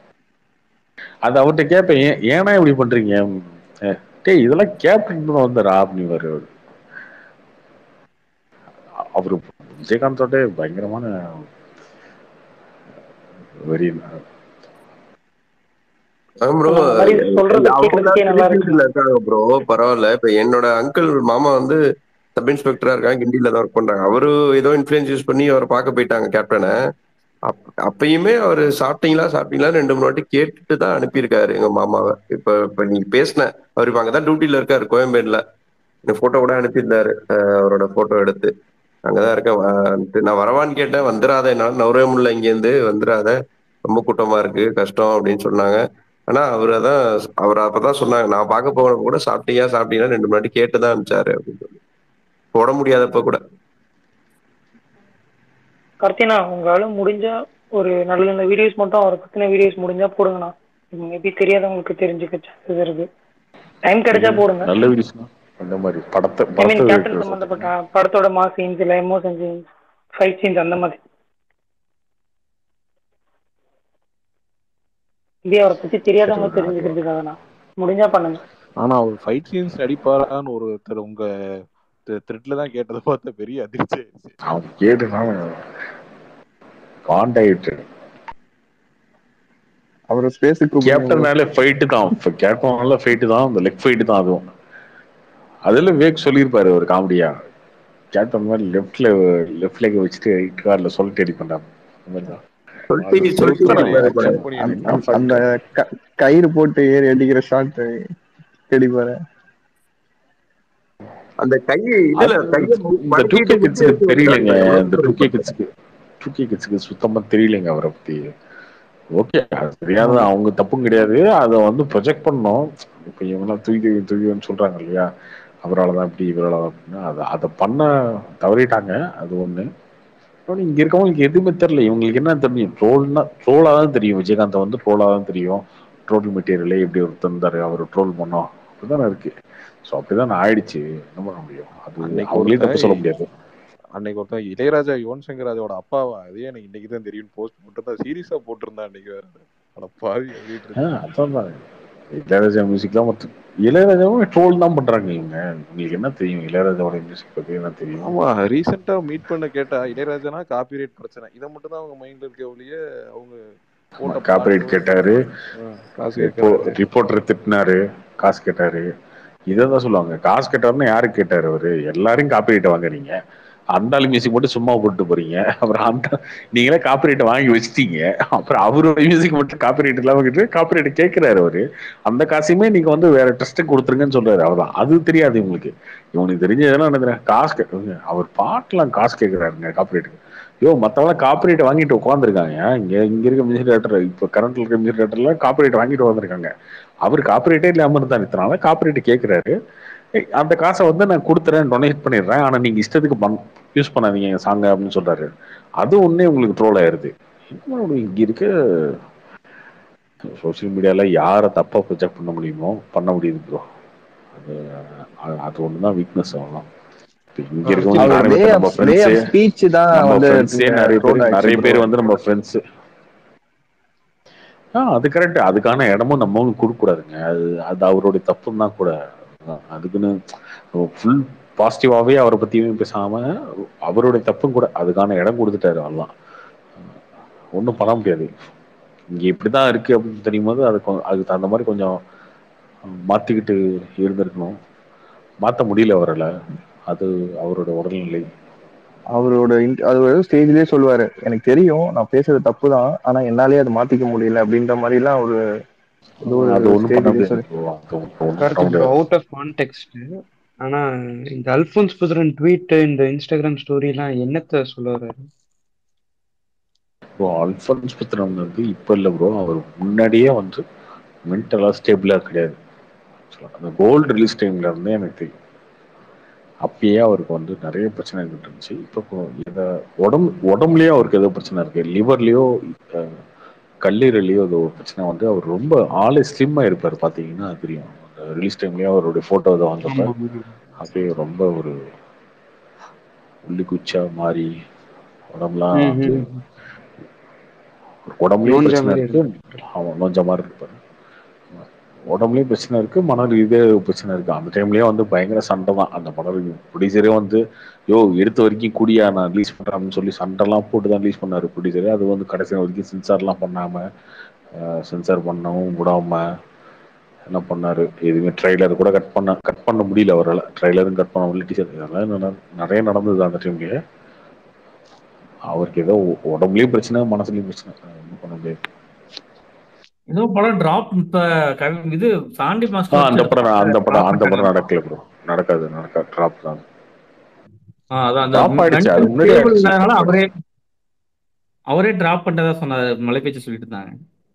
அது அவர்கிட்ட கேட்பேன் ஏன் ஏன்னா இப்படி பண்றீங்க அஹ், டேய் இதெல்லாம் கேப்டன் வந்தாரா அப்படின்னு அவரு அவரு விஜயகாந்தோட பயங்கரமான வெறி ப்ரோ அந்த மாதிரி சொல்றது கேட்கறதுக்கே நல்லா இருக்கு இருக்காங்க ப்ரோ பரவாயில்ல இப்ப என்னோட அங்கிள் மாமா வந்து சப் இன்ஸ்பெக்டரா இருக்காங்க கிண்டில தான் ஒர்க் பண்றாங்க அவரு ஏதோ இன்ஃபுளுன்ஸ் யூஸ் பண்ணி அவரை பார்க்க போயிட்டாங்க கேப்டனை அப்- அப்பயுமே அவர் சாப்பிட்டீங்களா சாப்பிட்டீங்களா ரெண்டு மூணு வாட்டி கேட்டுட்டு தான் அனுப்பியிருக்காரு எங்க மாமாவை இப்ப இப்ப நீங்க பேசின அவர் இப்ப அங்கதான் டியூட்டில இருக்காரு கோயம்பேடுல இந்த போட்டோ கூட அனுப்பியிருந்தாரு அஹ் அவரோட போட்டோ எடுத்து அங்கதான் இருக்கேன் வா- நான் வரவான்னு கேட்டேன் வந்துடாத என்னால நவரவே முடியல இங்கேருந்து வந்துடாத ரொம்ப கூட்டமா இருக்கு கஷ்டம் அப்படின்னு சொன்னாங்க ஆனா அவர் அதான் அவர் அப்பதான் சொன்னாங்க நான் பார்க்க போகிறப்ப கூட சாப்பிட்டீங்க சாப்பிட்டீங்கன்னா ரெண்டு மூணு வாட்டி கேட்டு தான் அனுப்பிச்சாரு அப்படின்னு சொல்லி போட முடியாதப்ப கூட கார்த்தினா உங்களால முடிஞ்சா ஒரு நல்ல நல்ல வீடியோஸ் மட்டும் அவரை பத்தின வீடியோஸ் முடிஞ்சா போடுங்கண்ணா மேபி தெரியாதவங்களுக்கு தெரிஞ்சுக்க சான்சஸ் இருக்கு டைம் கிடைச்சா போடுங்க நல்ல வீடியோஸ்னா அந்த மாதிரி படத்தை ஐ மீன் படத்தை கேப்டன் வைக்கிற சம்பந்தப்பட்ட படத்தோட மாஸ் சீன்ஸ் இல்ல எமோஷன் சீன்ஸ் ஃபைட் சீன்ஸ் அந்த மாதிரி இதே அவரை பத்தி தெரியாதவங்க தெரிஞ்சுக்கிறதுக்காகண்ணா முடிஞ்சா பண்ணுங்க ஆனா அவர் ஃபைட் சீன்ஸ் நடிப்பாரான்னு ஒருத்தர் உங்க த்ரெட்ல தான் கேட்டதை பார்த்த பெரிய அதிர்ச்சி ஆயிடுச்சு அவன் கேட்டுனால காண்டாயிட்டு அவரை ஸ்பேஸுக்கு கேப்டன்னாலே ஃபைட்டு தான் கேப்டன்னால ஃபைட்டு தான் அந்த லெக் ஃபைட்டு தான் அதுவும் அதுல வேக் சொல்லியிருப்பாரு ஒரு காமெடியா கேப்டன் மாதிரி லெஃப்ட்ல லெஃப்ட் லெக் வச்சுட்டு ரைட் கார்ல சொல்லிட்டு அடி பண்ணாரு அந்த மாதிரி தான் சொல்லிட்டு அது சொல்லிட்டு super அடிப்பாரு. action. அந்த- அந்த- அந்த க- கயிறு போட்டு ஏறி அடிக்கிற ஷாட் அடிப்பாரு அந்த கை இதுல அது கைய இந்த டூ கே கிட்ஸுக்கு தெரியலங்க இந்த டூ கே கிட்ஸுக்கு டூ கே கிட்ஸுக்கு சுத்தமா தெரியலங்க அவரை பத்தி ஓகே அது தெரியாத அவங்க தப்பும் கிடையாது அதை வந்து ப்ரொஜெக்ட் பண்ணோம் இப்போ இவங்கெல்லாம் தூக்கி தூக்கின்னு சொல்றாங்க இல்லையா அவரால் தான் இப்படி இவரால் தான் அப்படின்னா அதை அதை பண்ண தவறிட்டாங்க அது ஒன்று இன்னொன்று இங்கே இருக்கவங்களுக்கு எதுவுமே தெரியல இவங்களுக்கு என்ன தெரியும் ட்ரோல்னா ட்ரோலாக தான் தெரியும் விஜயகாந்த் வந்து ட்ரோலாக தான் தெரியும் ட்ரோல் மெட்டீரியலே இப்படி ஒரு தந்தாரு அவர் ட்ரோல் பண்ணோம் அப்படிதானே இருக்கு ஸோ அப்படிதான் ஆயிடுச்சு என்ன பண்ண முடியும் அது அன்னைக்கு அவங்களே தப்பு சொல்ல ஒருத்தன் முடியாது அன்னைக்கு ஒருத்தன் இளையராஜா யுவன் சங்கர் ராஜாவோட அப்பாவா அதே எனக்கு இன்னைக்கு தான் தெரியும் போஸ்ட் போட்டிருந்தா சீரியஸா போட்டிருந்தான் அன்னைக்கு வேற அட பாவி அப்படின்ட்டு ஆ, இருந்தேன் அதான் தான். இளையராஜா மியூசிக்லாம் மொத்தம் இளையராஜாவும் ட்ரோல் தான் பண்றாங்க இவங்க உங்களுக்கு என்ன தெரியும் இளையராஜாவோட மியூசிக் பத்தி என்ன தெரியும் ஆமா ரீசெண்டா மீட் பண்ண கேட்டா இளையராஜானா காப்பிரைட் பிரச்சனை இதை மட்டும் தான் அவங்க மைண்ட்ல இருக்க ஒழிய அவங்க போட்ட காப்பிரைட் பாட்டு கேட்டாரு ஆ, காசு இப்போ கேட்கறாரு ரிப்போர்ட்டர் திட்டினாரு காசு கேட்டாரு இதை தான் சொல்லுவாங்க காசு கேட்டாருன்னு யாரு கேட்டாரு அவரு எல்லாரும் காப்பிரைட் வாங்குறீங்க அந்த ஆளு மியூசிக் மட்டும் சும்மா போட்டு போறீங்க அப்புறம் அந்த நீங்களே காப்பிரைட் வாங்கி வச்சிட்டீங்க அப்புறம் அவரோட மியூசிக் மட்டும் காப்பிரைட் இல்லாம காப்பிரைட் கேட்கிறாரு அவரு அந்த காசையுமே நீங்க வந்து வேற ட்ரஸ்ட்டுக்கு கொடுத்துருங்கன்னு சொல்றாரு அவர்தான் அது தெரியாது இவங்களுக்கு இவனுக்கு தெரிஞ்சதுன்னா என்ன காசு கே- அவர் பாட்டுலாம் காசு கேட்கிறாருங்க காப்பிரைட்டுக்கு யோ மத்தவங்க காப்பிரைட் வாங்கிட்டு உட்காந்துருக்காங்க இங்க இங்க இருக்க மியூசிக் டேரக்டர் இப்ப கரண்ட்ல இருக்க மியூசிக் டேரக்டர்ல காப்பிரைட் வாங்கிட்டு வந்திருக்காங்க அவர் காப்பிரைட்டே இல்லாம இருந்தா இத்தனால காப்பிரைட் கேட்கிறாரு ஏய், அந்த காசை வந்து நான் கொடுத்துறேன் டொனேட் பண்ணிடுறேன் ஆனா நீங்க இஷ்டத்துக்கு பண் யூஸ் பண்ணாதீங்க எங்க சாங்க அப்படின்னு சொல்றாரு அது ஒன்னே உங்களுக்கு ட்ரோல் ஆயிருது என்ன ஒரு இங்க இருக்க சோஷியல் மீடியால யாரை தப்பா ப்ரொஜெக்ட் பண்ண முடியுமோ பண்ண முடியுது ப்ரோ அது அது- அது ஒண்ணுதான் வீக்னஸ் அவ்வளோதான் இப்ப இங்க இருக்கவங்க அவர் நானும் வே இப்ப நம்ம of way of friends speech தான் நம்ம வந்து ஃப்ரெண்ட்ஸே நிறைய ரோல் பேர் நிறைய ஆயிடுச்சு பேர் ப்ரோ வந்து நம்ம ஃப்ரெண்ட்ஸ் ஆ அது கரெக்ட் அதுக்கான இடமும் நம்ம கொடுக்க கூடாதுங்க அது அது அவருடைய தப்புன்னு தான் கூட அதான் அதுக்குன்னு ஃபுல் பாசிட்டிவாவே அவரை பத்தியுமே பேசாம அவருடைய தப்பும் கூட அதுக்கான இடம் கொடுத்துட்டாரு அவ்வளோதான் ஒன்றும் பண்ண முடியாது இங்க இப்படிதான் இருக்கு அப்படின்னு தெரியும் போது அது கொ- அதுக்கு தகுந்த மாதிரி கொஞ்சம் மாத்திக்கிட்டு இருந்திருக்கணும் மாத்த முடியல அவரால் அது அவரோட உடல்நிலை அவரோட int- அவர் ஸ்டேஜ்லயே சொல்லுவாரு எனக்கு தெரியும் நான் பேசுறது தப்பு தான் ஆனா என்னாலே அதை மாத்திக்க முடியல அப்படின்ற மாதிரி எல்லாம் ஒரு ஏதோ ஒரு அது ஒன்றும் பண்ண ஸ்டேஜ்லயே முடியாது சொல்லி bro. அது ஒண்ணும் பண்ண கார்த்திக் ப்ரோ முடியாது அவுட் ஆஃப் கான்டெக்ட் ஆனா இந்த அல்போன்ஸ் புதுரன் ட்வீட் இந்த இன்ஸ்டாகிராம் ஸ்டோரி எல்லாம் என்னத்த சொல்ல வர்றாரு ப்ரோ அல்ஃபன்ஸ் புத்திரன் வந்து இப்போ இல்லை ப்ரோ அவர் முன்னாடியே வந்து மென்டலாக ஸ்டேபிளாக கிடையாது அந்த கோல்டு ரிலீஸ் டைம்ல இருந்தே எனக்கு தெரியும் அப்பயே அவருக்கு வந்து நிறைய பிரச்சனை இருந்துட்டு இருந்துச்சு இப்போ கொ- இத உடம்பு உடம்புலயே அவருக்கு ஏதோ பிரச்சனை இருக்கு லிவர்லயோ கல்லீரலையோ ஏதோ ஒரு பிரச்சனை வந்து அவர் ரொம்ப ஆளே ஸ்லிம்மா இருப்பார் பார்த்தீங்கன்னா அது தெரியும் ரிலீஸ் டைம்லயே அவருடைய போட்டோ இதை வந்தப்ப ஆமா அப்படியே ரொம்ப ஒரு உள்ளி குச்சா மாறி உடம்புலாம் ம், வந்து ம், ம். உடம்புலயும் நோஞ்ச பிரச்சனை மாதிரி இருக்கு இருக்கு அவன் நோஞ்ச மாதிரி இருப்பாரு உடம்புலயும் பிரச்சனை இருக்கு மன ரீதியா பிரச்சனை இருக்கு அந்த டைம்லயே வந்து பயங்கர சண்டை தான் அந்த படம் ப்ரொடியூசரே வந்து யோ எடுத்த வரைக்கும் கூடியா நான் ரிலீஸ் பண்றேன்னு சொல்லி சண்டைலாம் போட்டு தான் ரிலீஸ் பண்ணாரு ப்ரொடியூசரே அது வந்து கடைசி வரைக்கும் சென்சார்லாம் பண்ணாம சென்சார் பண்ணவும் விடாம என்ன பண்ணாரு எதுவுமே ட்ரைலர் கூட கட் பண்ண கட் பண்ண முடியல அவரால் ட்ரைலரும் கட் பண்ண முடியல டீச்சர் இதெல்லாம் நட- நிறைய நடந்தது அந்த டைம்லயே அவருக்கு ஏதோ உ- உடம்புலயும் பிரச்சனை மனசுலயும் பிரச்சனை ஒன்றும் பண்ண முடியாது ஏதோ படம் டிராப் இப்ப கவி- இது சாண்டி ஆ, மாஸ்டர் அந்த வச்சு படம் அந்த படம் drop அந்த படம் பண்ணிட்டாங்க. நடக்கல ப்ரோ நடக்காது நடக்காது ட்ராப் தான் ஆ, அதான் அந்த ட்ராப் ஆயிடுச்சு அது mental முன்னாடி stable ஆயிடுச்சு இல்லாதனால அவரே அவரே டிராப் பண்ணதா சொன்னாரு மலை பேச்சு சொல்லிட்டு இருந்தாங்க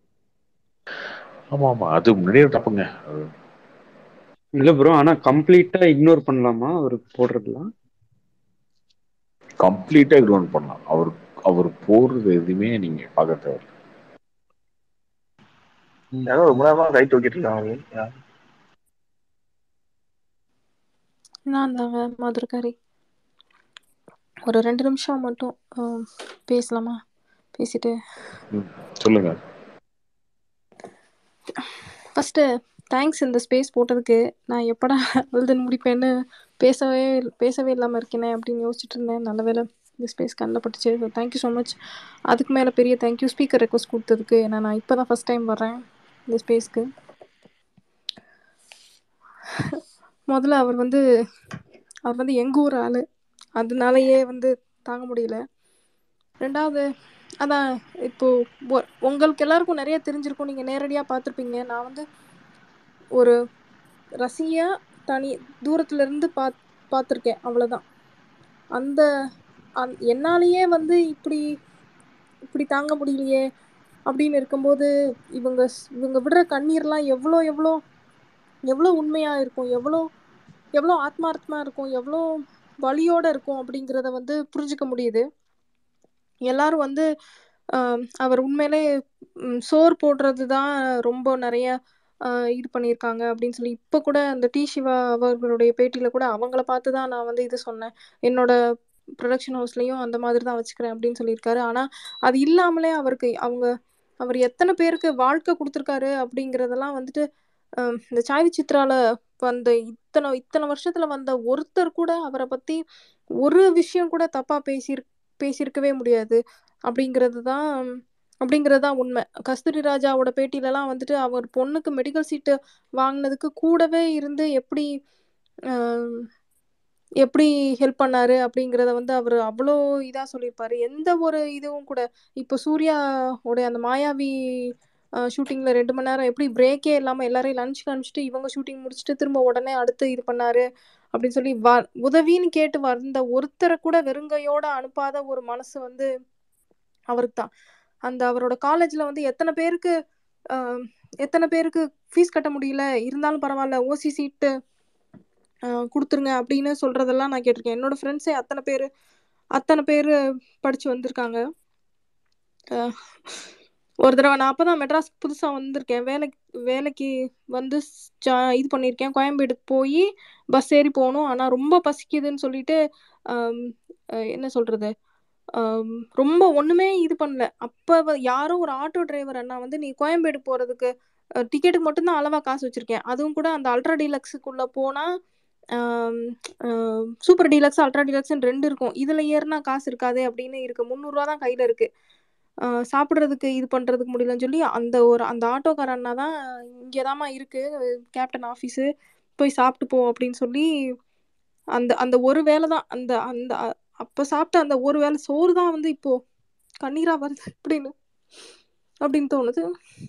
ஆமா ஆமா அது முன்னாடியே ட்ராப்புங்க அது இல்ல ப்ரோ ஆனா கம்ப்ளீட்டா இக்னோர் பண்ணலாமா அவர் போடுறதுலாம் கம்ப்ளீட்டா கிரவுண்ட் பண்ணலாம் அவர் அவர் போடுறது எதுவுமே நீங்க பார்க்க தேவை யாரோ ரொம்ப நேரமா கை தூக்கிட்டு இருக்காங்க யார்? நான் தாங்க மதுரக்காரி ஒரு ரெண்டு நிமிஷம் மட்டும் ஆ, பேசலாமா பேசிட்டு ம், சொல்லுங்க ஃபஸ்ட்டு தேங்க்ஸ் இந்த ஸ்பேஸ் போட்டதுக்கு நான் எப்படா எழுதுன்னு முடிப்பேன்னு பேசவே பேசவே இல்லாமல் இருக்கேனே அப்படின்னு யோசிச்சுட்டு இருந்தேன் நல்ல வேளை இந்த ஸ்பேஸ் கண்ணில் பட்டுச்சு தேங்க்யூ ஸோ மச் அதுக்கு மேலே பெரிய தேங்க்யூ ஸ்பீக்கர் ரெக்வஸ்ட் கொடுத்ததுக்கு ஏன்னா நான் இப்போ தான் ஃபஸ்ட் டைம் வர்றேன் இந்த ஸ்பேஸ்க்கு முதல்ல அவர் வந்து அவர் வந்து எங்கள் ஊர் ஆள் அதனாலயே வந்து தாங்க முடியல ரெண்டாவது அதான் இப்போ ஒ- உங்களுக்கு எல்லாருக்கும் நிறைய தெரிஞ்சிருக்கும் நீங்கள் நேரடியாக பார்த்துருப்பீங்க நான் வந்து ஒரு ரசிகையா தனி தூரத்துல இருந்து பாத் பார்த்துருக்கேன் அவ்வளோதான் அந்த அந் என்னாலேயே வந்து இப்படி இப்படி தாங்க முடியலையே அப்படின்னு இருக்கும்போது இவங்க ஸ்- இவங்க விடுற கண்ணீர்லாம் எவ்வளோ எவ்வளோ எவ்வளோ உண்மையாக இருக்கும் எவ்வளோ எவ்வளோ ஆத்மார்த்தமாக இருக்கும் எவ்வளோ வலியோட இருக்கும் அப்படிங்கிறத வந்து புரிஞ்சுக்க முடியுது எல்லாரும் வந்து ஆம், அவர் உண்மையிலே ம், சோறு போடுறது தான் ரொம்ப நிறைய ஆ, இது பண்ணியிருக்காங்க அப்படின்னு சொல்லி இப்போ கூட அந்த டி சிவா அவர்களுடைய பேட்டியில் கூட அவங்கள பார்த்து தான் நான் வந்து இது சொன்னேன் என்னோட ப்ரொடக்ஷன் ஹவுஸ்லேயும் அந்த மாதிரி தான் வச்சுக்கிறேன் அப்படின்னு சொல்லியிருக்காரு ஆனால் அது இல்லாமலே அவருக்கு அவங்க அவர் எத்தனை பேருக்கு வாழ்க்கை கொடுத்துருக்காரு அப்படிங்கிறதெல்லாம் வந்துட்டு ஆம், இந்த சாய் சித்ரால வந்த இத்தனை இத்தனை வருஷத்துல வந்த ஒருத்தர் கூட அவரை பத்தி ஒரு விஷயம் கூட தப்பா பேசியிரு பேசியிருக்கவே முடியாது அப்படிங்கிறது தான் அப்படிங்கிறது தான் உண்மை கஸ்தூரி ராஜாவோட பேட்டிலலாம் வந்துட்டு அவர் பொண்ணுக்கு மெடிக்கல் சீட்டு வாங்கினதுக்கு கூடவே இருந்து எப்படி ஆம், எப்படி ஹெல்ப் பண்ணாரு அப்படிங்கிறத வந்து அவர் அவ்வளோ இதாக சொல்லியிருப்பாரு எந்த ஒரு இதுவும் கூட இப்போ சூர்யாவோட அந்த மாயாவி ஷூட்டிங்கில் ரெண்டு மணி நேரம் எப்படி பிரேக்கே இல்லாமல் எல்லாரையும் லஞ்ச் காமிச்சிட்டு இவங்க ஷூட்டிங் முடிச்சுட்டு திரும்ப உடனே அடுத்து இது பண்ணாரு அப்படின்னு சொல்லி வ உதவின்னு கேட்டு வந்த ஒருத்தரை கூட வெறுங்கையோட அனுப்பாத ஒரு மனசு வந்து அவருக்கு தான் அந்த அவரோட காலேஜில் வந்து எத்தனை பேருக்கு ஆஹ், எத்தனை பேருக்கு ஃபீஸ் கட்ட முடியல இருந்தாலும் பரவாயில்ல ஓசி சீட்டு கொடுத்துருங்க அப்படின்னு சொல்றதெல்லாம் நான் கேட்டிருக்கேன் என்னோட ஃப்ரெண்ட்ஸே அத்தனை பேர் அத்தனை பேர் படிச்சு வந்திருக்காங்க அஹ் ஒரு தடவை நான் அப்போ தான் மெட்ராஸ்க்கு புதுசாக வந்திருக்கேன் வேலைக்கு வேலைக்கு வந்து ஸ்- ஜா- இது பண்ணியிருக்கேன் கோயம்பேடுக்கு போய் பஸ் ஏறி போகணும் ஆனால் ரொம்ப பசிக்குதுன்னு சொல்லிட்டு ஆம், அஹ் என்ன சொல்கிறது ரொம்ப ஒன்றுமே இது பண்ணல அப்போ யாரோ ஒரு ஆட்டோ டிரைவர் அண்ணா வந்து நீ கோயம்பேடு போகிறதுக்கு டிக்கெட்டுக்கு மட்டும்தான் அளவாக காசு வச்சுருக்கேன் அதுவும் கூட அந்த அல்ட்ரா டீலக்ஸுக்குள்ளே போனால் சூப்பர் டீலக்ஸ் அல்ட்ரா டீலக்ஸ்னு ரெண்டு இருக்கும் இதில் ஏறினா காசு இருக்காதே அப்படின்னு இருக்கு முந்நூறுரூவா தான் கையில் இருக்குது ஆஹ் சாப்பிட்றதுக்கு இது பண்ணுறதுக்கு முடியலன்னு சொல்லி அந்த ஒரு அந்த ஆட்டோக்கார அண்ணா தான் இங்கே தாம்மா இருக்குது கேப்டன் ஆஃபீஸு போய் சாப்பிட்டு போ அப்படின்னு சொல்லி அந்த அந்த ஒரு வேளை தான் அந்த அந்த அ- அப்போ சாப்பிட்ட அந்த ஒரு வேளை சோறு தான் வந்து இப்போ கண்ணீரா வருது அப்படின்னு அப்படின்னு தோணுது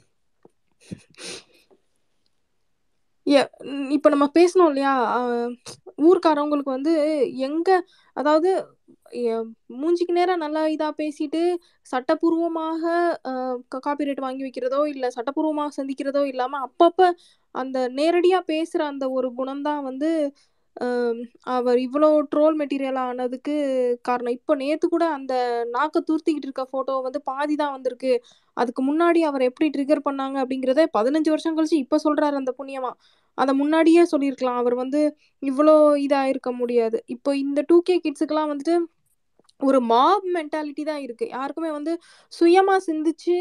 ஏ இப்போ நம்ம பேசணும் இல்லையா ஆஹ் ஊர்க்காரவங்களுக்கு வந்து எங்க அதாவது எ- மூஞ்சிக்கு நேரா நல்லா இதா பேசிட்டு சட்டப்பூர்வமாக காப்பிரைட் வாங்கி வைக்கிறதோ இல்ல சட்டப்பூர்வமாக சந்திக்கிறதோ இல்லாம அப்பப்ப அந்த நேரடியா பேசுற அந்த ஒரு குணம்தான் வந்து ஆம், அவர் இவ்வளோ ட்ரோல் மெட்டீரியல் ஆனதுக்கு காரணம் இப்போ நேத்து கூட அந்த நாக்க தூர்த்திக்கிட்டு இருக்க போட்டோ வந்து பாதி தான் வந்திருக்கு அதுக்கு முன்னாடி அவர் எப்படி ட்ரிகர் பண்ணாங்க அப்படிங்கிறத பதினஞ்சு வருஷம் கழிச்சு இப்போ சொல்றாரு அந்த புண்ணியமா அதை முன்னாடியே சொல்லியிருக்கலாம் அவர் வந்து இவ்வளோ இதா இருக்க முடியாது இப்போ இந்த டூ கே கிட்ஸுக்கெல்லாம் வந்துட்டு ஒரு மாப் மென்டாலிட்டி தான் இருக்கு யாருக்குமே வந்து சுயமா சிந்திச்சு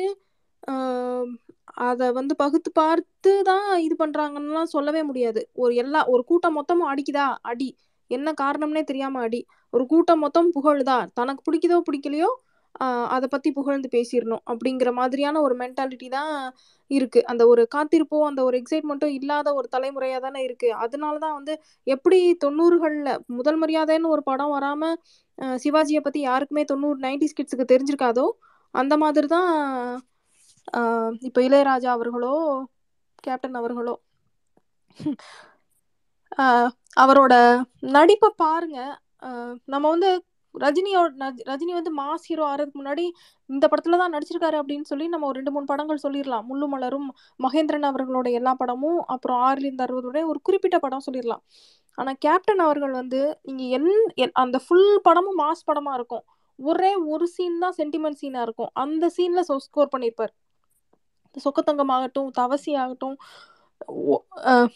அதை வந்து பகுத்து பார்த்து தான் இது பண்றாங்கன்னுலாம் சொல்லவே முடியாது ஒரு எல்லா ஒரு கூட்டம் மொத்தமும் அடிக்குதா அடி என்ன காரணம்னே தெரியாம அடி ஒரு கூட்டம் மொத்தம் புகழுதா தனக்கு பிடிக்குதோ பிடிக்கலையோ அதை பத்தி புகழ்ந்து பேசிடணும் அப்படிங்கிற மாதிரியான ஒரு மென்டாலிட்டி தான் இருக்கு அந்த ஒரு காத்திருப்போம் அந்த ஒரு எக்ஸைட்மெண்ட்டும் இல்லாத ஒரு தலைமுறையா தானே இருக்கு அதனால தான் வந்து எப்படி தொண்ணூறுகள்ல முதல் மரியாதைன்னு ஒரு படம் வராம அஹ் சிவாஜியை பத்தி யாருக்குமே தொண்ணூறு நைன்டிஸ் கிட்ஸுக்கு தெரிஞ்சிருக்காதோ அந்த மாதிரி தான் ஆஹ் இப்போ இளையராஜா அவர்களோ கேப்டன் அவர்களோ ஆஹ் அவரோட நடிப்பை பாருங்க ஆஹ் நம்ம வந்து ரஜினியோட நஜ்- ரஜினி வந்து மாஸ் ஹீரோ ஆறதுக்கு முன்னாடி இந்த படத்துல தான் நடிச்சிருக்காரு அப்படின்னு சொல்லி நம்ம ஒரு ரெண்டு மூணு படங்கள் சொல்லிடலாம் முள்ளு மலரும் மகேந்திரன் அவர்களோட எல்லா படமும் அப்புறம் ஆறிலிருந்து அறுபதோட ஒரு குறிப்பிட்ட படம் சொல்லிடலாம் ஆனா கேப்டன் அவர்கள் வந்து நீங்க என் என்- அந்த ஃபுல் படமும் மாஸ் படமா இருக்கும் ஒரே ஒரு சீன் தான் சென்டிமெண்ட் சீனா இருக்கும் அந்த சீன்ல ஸ்கோர் பண்ணியிருப்பார் சொக்கத்தங்கம் ஆகட்டும் தவசி ஆகட்டும் ஒ- அஹ்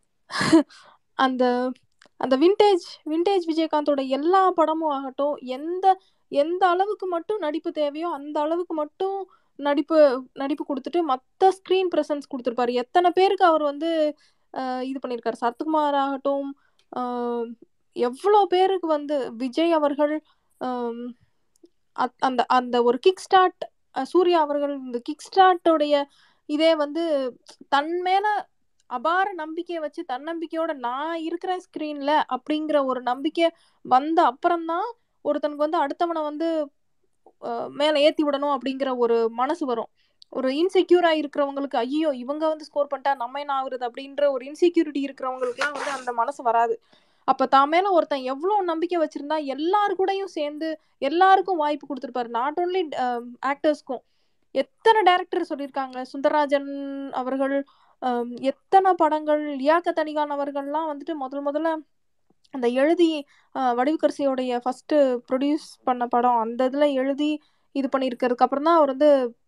அந்த அந்த விண்டேஜ் விண்டேஜ் விஜயகாந்தோட எல்லா படமும் ஆகட்டும் எந்த எந்த அளவுக்கு மட்டும் நடிப்பு தேவையோ அந்த அளவுக்கு மட்டும் நடிப்பு நடிப்பு கொடுத்துட்டு மற்ற ஸ்க்ரீன் ப்ரெசன்ஸ் கொடுத்துருப்பாரு எத்தனை பேருக்கு அவர் வந்து அஹ், இது பண்ணியிருக்காரு சரத்குமார் ஆகட்டும் அஹ், எவ்வளோ பேருக்கு வந்து விஜய் அவர்கள் அம், அத்- அந்த அந்த ஒரு கிக் ஸ்டார்ட் சூர்யா அவர்கள் இந்த கிக் ஸ்டார்ட்டோடைய இதே வந்து தன் மேல அபார நம்பிக்கையை வச்சு தன்னம்பிக்கையோட நான் இருக்கிறேன் ஸ்க்ரீன்ல அப்படிங்கிற ஒரு நம்பிக்கை வந்த அப்புறம்தான் ஒருத்தனுக்கு வந்து அடுத்தவனை வந்து அஹ், மேல ஏத்தி விடணும் அப்படிங்கிற ஒரு மனசு வரும் ஒரு இன்செக்யூரா இருக்கிறவங்களுக்கு ஐயோ இவங்க வந்து ஸ்கோர் பண்ணிட்டா நம்ம என்ன ஆகுறது அப்படின்ற ஒரு இன்செக்யூரிட்டி இருக்கிறவங்களுக்குலாம் வந்து அந்த மனசு வராது அப்ப தான் மேல ஒருத்தன் எவ்வளவு நம்பிக்கை வச்சிருந்தா எல்லாரு கூடயும் சேர்ந்து எல்லாருக்கும் வாய்ப்பு கொடுத்துருப்பாரு நாட் ஓன்லி ஆக்டர்ஸ்க்கும் எத்தனை டேரக்டர் சொல்லியிருக்காங்க சுந்தரராஜன் அவர்கள் ஆம், எத்தனை படங்கள் லியாக்கத் அலிகான் அவர்கள்லாம் வந்துட்டு முதல் முதல்ல அந்த எழுதி அஹ், வடிவுக்கரசியோடைய ஃபர்ஸ்ட் ப்ரொடியூஸ் பண்ண படம் அந்த இதுல எழுதி இது பண்ணியிருக்கிறதுக்கு அப்புறம் தான் அவர் வந்து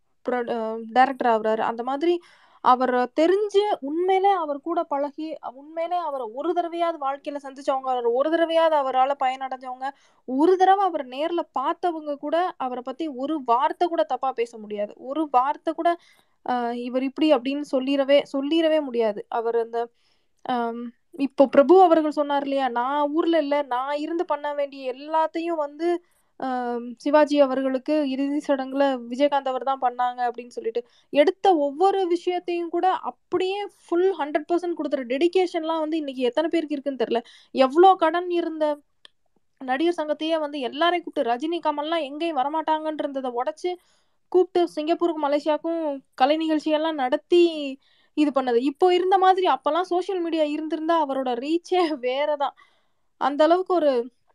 டைரக்டர் ஆகுறாரு அந்த மாதிரி அவர் தெரிஞ்சு உண்மையிலே அவர் கூட பழகி உண்மையிலே அவரை ஒரு தடவையாவது வாழ்க்கையில சந்திச்சவங்க அவர் ஒரு தடவையாவது அவரால் பயனடைஞ்சவங்க ஒரு தடவை அவர் நேர்ல பார்த்தவங்க கூட அவரை பத்தி ஒரு வார்த்தை கூட தப்பா பேச முடியாது ஒரு வார்த்தை கூட ஆஹ் இவர் இப்படி அப்படின்னு சொல்லிடவே சொல்லிடவே முடியாது அவர் அந்த ஆம், இப்போ பிரபு அவர்கள் சொன்னார் இல்லையா நான் ஊர்ல இல்ல நான் இருந்து பண்ண வேண்டிய எல்லாத்தையும் வந்து ஆம், சிவாஜி அவர்களுக்கு இறுதி சடங்குல விஜயகாந்த் அவர் தான் பண்ணாங்க அப்படின்னு சொல்லிட்டு எடுத்த ஒவ்வொரு விஷயத்தையும் கூட அப்படியே ஃபுல் ஹண்ட்ரட் பர்சன்ட் கொடுத்துற டெடிகேஷன்லாம் வந்து இன்னைக்கு எத்தனை பேருக்கு இருக்குன்னு தெரியல எவ்வளோ கடன் இருந்த நடிகர் சங்கத்தையே வந்து எல்லாரையும் கூப்பிட்டு ரஜினி கமல்லாம் எங்கேயும் வரமாட்டாங்கன்றதை உடைச்சு கூப்பிட்டு சிங்கப்பூருக்கும் மலேசியாவுக்கும் கலை நிகழ்ச்சியெல்லாம் நடத்தி இது பண்ணது இப்போ இருந்த மாதிரி அப்பெல்லாம் சோஷியல் மீடியா இருந்திருந்தா அவரோட ரீச்சே வேறதான் அந்த அளவுக்கு ஒரு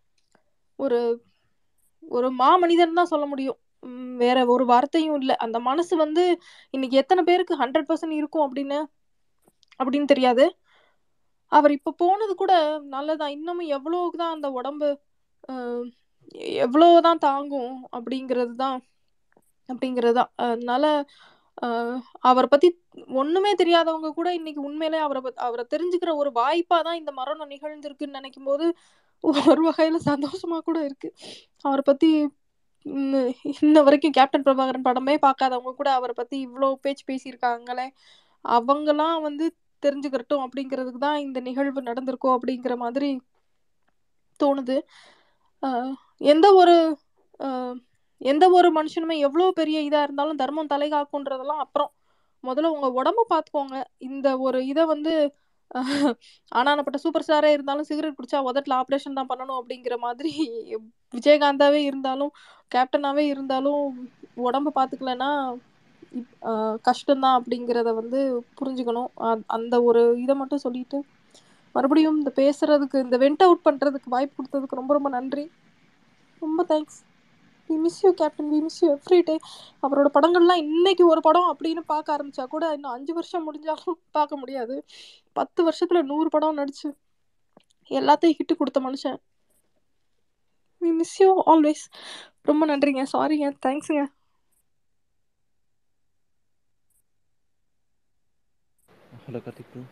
ஒரு ஒரு மாமனிதன் தான் சொல்ல முடியும் உம் வேற ஒரு வார்த்தையும் இல்லை அந்த மனசு வந்து இன்னைக்கு எத்தனை பேருக்கு ஹண்ட்ரட் பர்சன்ட் இருக்கும் அப்படின்னு அப்படின்னு தெரியாது அவர் இப்ப போனது கூட நல்லதான் இன்னமும் எவ்வளவுக்கு தான் அந்த உடம்பு ஆஹ் எவ்வளவுதான் தாங்கும் அப்படிங்கிறது தான் அப்படிங்கிறது தான் அதனால ஆஹ் அவரை பத்தி ஒண்ணுமே தெரியாதவங்க கூட இன்னைக்கு உண்மையிலே அவரை பத்- அவரை தெரிஞ்சுக்கிற ஒரு வாய்ப்பா தான் இந்த மரணம் நிகழ்ந்திருக்குன்னு நினைக்கும் போது ஒரு வகையில சந்தோஷமா கூட இருக்கு அவரை பத்தி இன்ன இன்ன வரைக்கும் கேப்டன் பிரபாகரன் படமே பார்க்காதவங்க கூட அவரை பத்தி இவ்வளோ பேச்சு பேசியிருக்காங்களே அவங்கலாம் வந்து தெரிஞ்சுக்கிறட்டும் அப்படிங்கிறதுக்கு தான் இந்த நிகழ்வு நடந்திருக்கோ அப்படிங்கிற மாதிரி தோணுது ஆஹ் எந்த ஒரு ஆஹ் எந்த ஒரு மனுஷனுமே எவ்வளோ பெரிய இதா இருந்தாலும் தர்மம் தலை காக்குன்றதெல்லாம் அப்புறம் முதல்ல உங்க உடம்ப பார்த்துக்கோங்க இந்த ஒரு இதை வந்து ஆஹ் ஆனானப்பட்ட சூப்பர் ஸ்டாரே இருந்தாலும் சிகரெட் குடிச்சா உதட்டில் ஆப்ரேஷன் தான் பண்ணணும் அப்படிங்கிற மாதிரி விஜயகாந்தாவே இருந்தாலும் கேப்டனாவே இருந்தாலும் உடம்ப பார்த்துக்கலன்னா இப்- ஆஹ் கஷ்டம்தான் அப்படிங்கிறத வந்து புரிஞ்சுக்கணும் அ- அந்த ஒரு இதை மட்டும் சொல்லிட்டு மறுபடியும் இந்த பேசுறதுக்கு இந்த வெண்ட் அவுட் பண்றதுக்கு வாய்ப்பு கொடுத்ததுக்கு ரொம்ப ரொம்ப நன்றி ரொம்ப thanks we miss you captain we miss you every day அவரோட படங்கள்லாம் இன்னைக்கு ஒரு படம் அப்படின்னு பார்க்க ஆரம்பிச்சா கூட இன்னும் அஞ்சு வருஷம் முடிஞ்சாலும் பார்க்க முடியாது பத்து வருஷத்துல நூறு படம் நடிச்சு எல்லாத்தையும் ஹிட் கொடுத்த மனுஷன் வி மிஸ் யூ ஆல்வேஸ் ரொம்ப நன்றிங்க சாரிங்க தேங்க்ஸுங்க ஹலோ கார்த்திக் ப்ரோ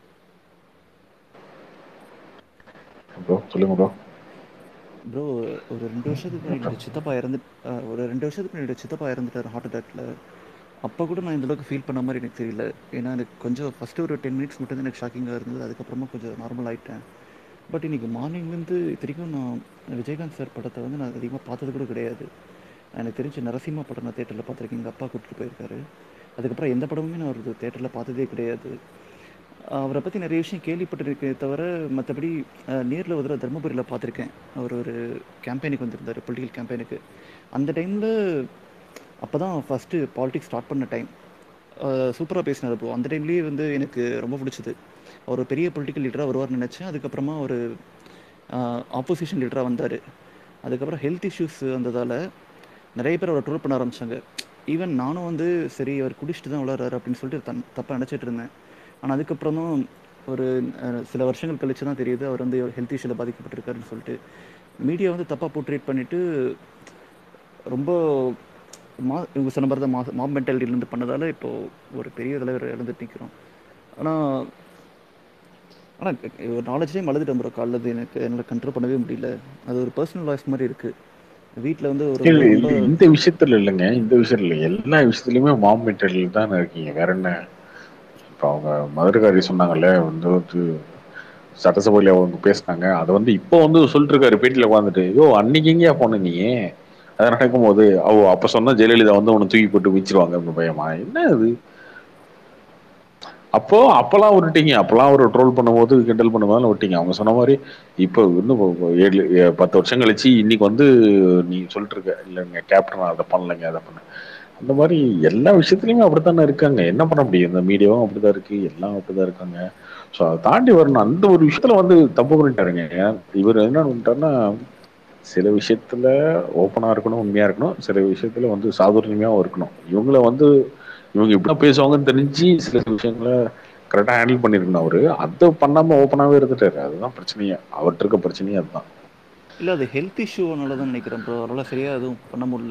ப்ரோ சொல்லுங்க ப்ரோ ப்ரோ ஒரு ரெண்டு வருஷத்துக்கு முன்னாடி என்னோட சித்தப்பா இறந்து அஹ், ஒரு ரெண்டு வருஷத்துக்கு முன்னாடி என்னோட சித்தப்பா இறந்துட்டார் ஹார்ட் அட்டாக்ல அப்போ கூட நான் இந்த அளவுக்கு ஃபீல் பண்ண மாதிரி எனக்கு தெரியல ஏன்னா எனக்கு கொஞ்சம் ஃபஸ்ட்டு ஒரு டென் மினிட்ஸ் மட்டும் தான் எனக்கு ஷாக்கிங்காக இருந்தது அதுக்கப்புறமா கொஞ்சம் நார்மல் ஆகிட்டேன் பட் இன்னைக்கு மார்னிங்லேருந்து இத்தனைக்கும் நான் விஜயகாந்த் சார் படத்தை வந்து நான் அதிகமாக பார்த்தது கூட கிடையாது எனக்கு தெரிஞ்ச நரசிம்மா படம் நான் தேட்டரில் பார்த்துருக்கேன் எங்கள் அப்பா கூட்டிட்டு போயிருக்காரு அதுக்கப்புறம் எந்த படமுமே நான் ஒரு தேட்டரில் பார்த்ததே கிடையாது அவரை பற்றி நிறைய விஷயம் கேள்விப்பட்டிருக்கேன் தவிர மற்றபடி நேரில் ஒரு தடவை தருமபுரியில் பார்த்துருக்கேன் அவர் ஒரு கேம்பெயினுக்கு வந்திருந்தார் பொலிட்டிக்கல் கேம்பெயினுக்கு அந்த டைமில் அப்போ தான் ஃபஸ்ட்டு பாலிடிக்ஸ் ஸ்டார்ட் பண்ண டைம் சூப்பராக பேசினார் ப்ரோ அந்த டைம்லேயே வந்து எனக்கு ரொம்ப பிடிச்சது அவர் ஒரு பெரிய பொலிட்டிக்கல் லீடராக வருவார்னு நினச்சேன் அதுக்கப்புறமா ஒரு ஆப்போசிஷன் லீடராக வந்தார் அதுக்கப்புறம் ஹெல்த் இஷ்யூஸ் வந்ததால் நிறைய பேர் அவரை ட்ரோல் பண்ண ஆரம்பிச்சாங்க ஈவன் நானும் வந்து சரி அவர் குடிச்சிட்டு தான் விளாட்றாரு அப்படின்னு சொல்லிட்டு தன் தப்பாக நினச்சிட்டு இருந்தேன் ஆனால் அதுக்கப்புறம் தான் ஒரு அஹ், சில வருஷங்கள் கழிச்சு தான் தெரியுது அவர் வந்து ஹெல்த் இஷ்யூவில் பாதிக்கப்பட்டிருக்காருன்னு சொல்லிட்டு மீடியா வந்து தப்பாக போர்ட்ரேட் பண்ணிட்டு ரொம்ப மா இவங்க சொன்ன மாதிரி தான் மா மாப் மென்டாலிட்டிலேருந்து பண்ணதால இப்போ ஒரு பெரிய தலைவர் இழந்துட்டு நிற்கிறோம் ஆனால் ஆனால் ஒரு நாலஞ்சு டைம் அழுதுட்டேன் ப்ரோ காலைல அது எனக்கு என்னால் கண்ட்ரோல் பண்ணவே முடியல அது ஒரு பர்சனல் வாய்ஸ் மாதிரி இருக்குது வீட்டில் வந்து ஒரு இல்ல ரொம்ப இல்ல இந்த விஷயத்துல இல்லைங்க இந்த விஷயத்துல இல்ல எல்லா விஷயத்துலயுமே மாம் மெட்டீரியல் தான் இருக்கீங்க வேற என்ன இப்போ அவங்க மதுரகாரி சொன்னாங்கல்ல வந்து வந்து சட்டசபையில அவங்க பேசினாங்க அதை வந்து இப்போ வந்து சொல்லிட்டு இருக்காரு பேட்டியில உட்காந்துட்டு யோ அன்னைக்கு எங்கேயா போன நீ அது நடக்கும்போது அவ அப்ப சொன்னா ஜெயலலிதா வந்து உன்னை தூக்கி போட்டு வச்சிருவாங்க அப்படின்னு பயமா என்ன இது அப்போ அப்பெல்லாம் விட்டுட்டீங்க அப்பெல்லாம் ஒரு ட்ரோல் பண்ணும்போது கிண்டல் பண்ணும்போது விட்டீங்க அவங்க சொன்ன மாதிரி இப்போ இன்னும் இப்போ ஏழு ஏ- பத்து வருஷம் கழிச்சு இன்னைக்கு வந்து நீ சொல்லிட்டு இருக்க இல்லைங்க கேப்டன் அதை பண்ணலைங்க அதை பண்ண அந்த மாதிரி எல்லா விஷயத்துலயுமே அப்படித்தானே இருக்காங்க என்ன பண்ண முடியும் இந்த மீடியாவும் அப்படிதான் இருக்கு எல்லாம் அப்படிதான் இருக்காங்க ஸோ அதை தாண்டி வரணும் அந்த ஒரு விஷயத்துல வந்து தப்பு பண்ணிட்டாருங்க இவர் என்ன பண்ணிட்டாருன்னா சில விஷயத்துல ஓப்பனா இருக்கணும் உண்மையா இருக்கணும் சில விஷயத்துல வந்து சாதுரியமாவும் இருக்கணும் இவங்கள வந்து இவங்க இப்படிதான் பேசுவாங்கன்னு தெரிஞ்சு சில விஷயங்களை கரெக்டா ஹேண்டில் பண்ணிருக்கணும் அவரு அதை பண்ணாம ஓப்பனாவே இருந்துட்டாரு அதுதான் பிரச்சனையே அவர்கிட்ட இருக்க பிரச்சனையே அதுதான் இல்லை அது ஹெல்த் இஷ்யூனால தான் நினைக்கிறேன் ப்ரோ அவரால் சரியாக எதுவும் பண்ண முடியல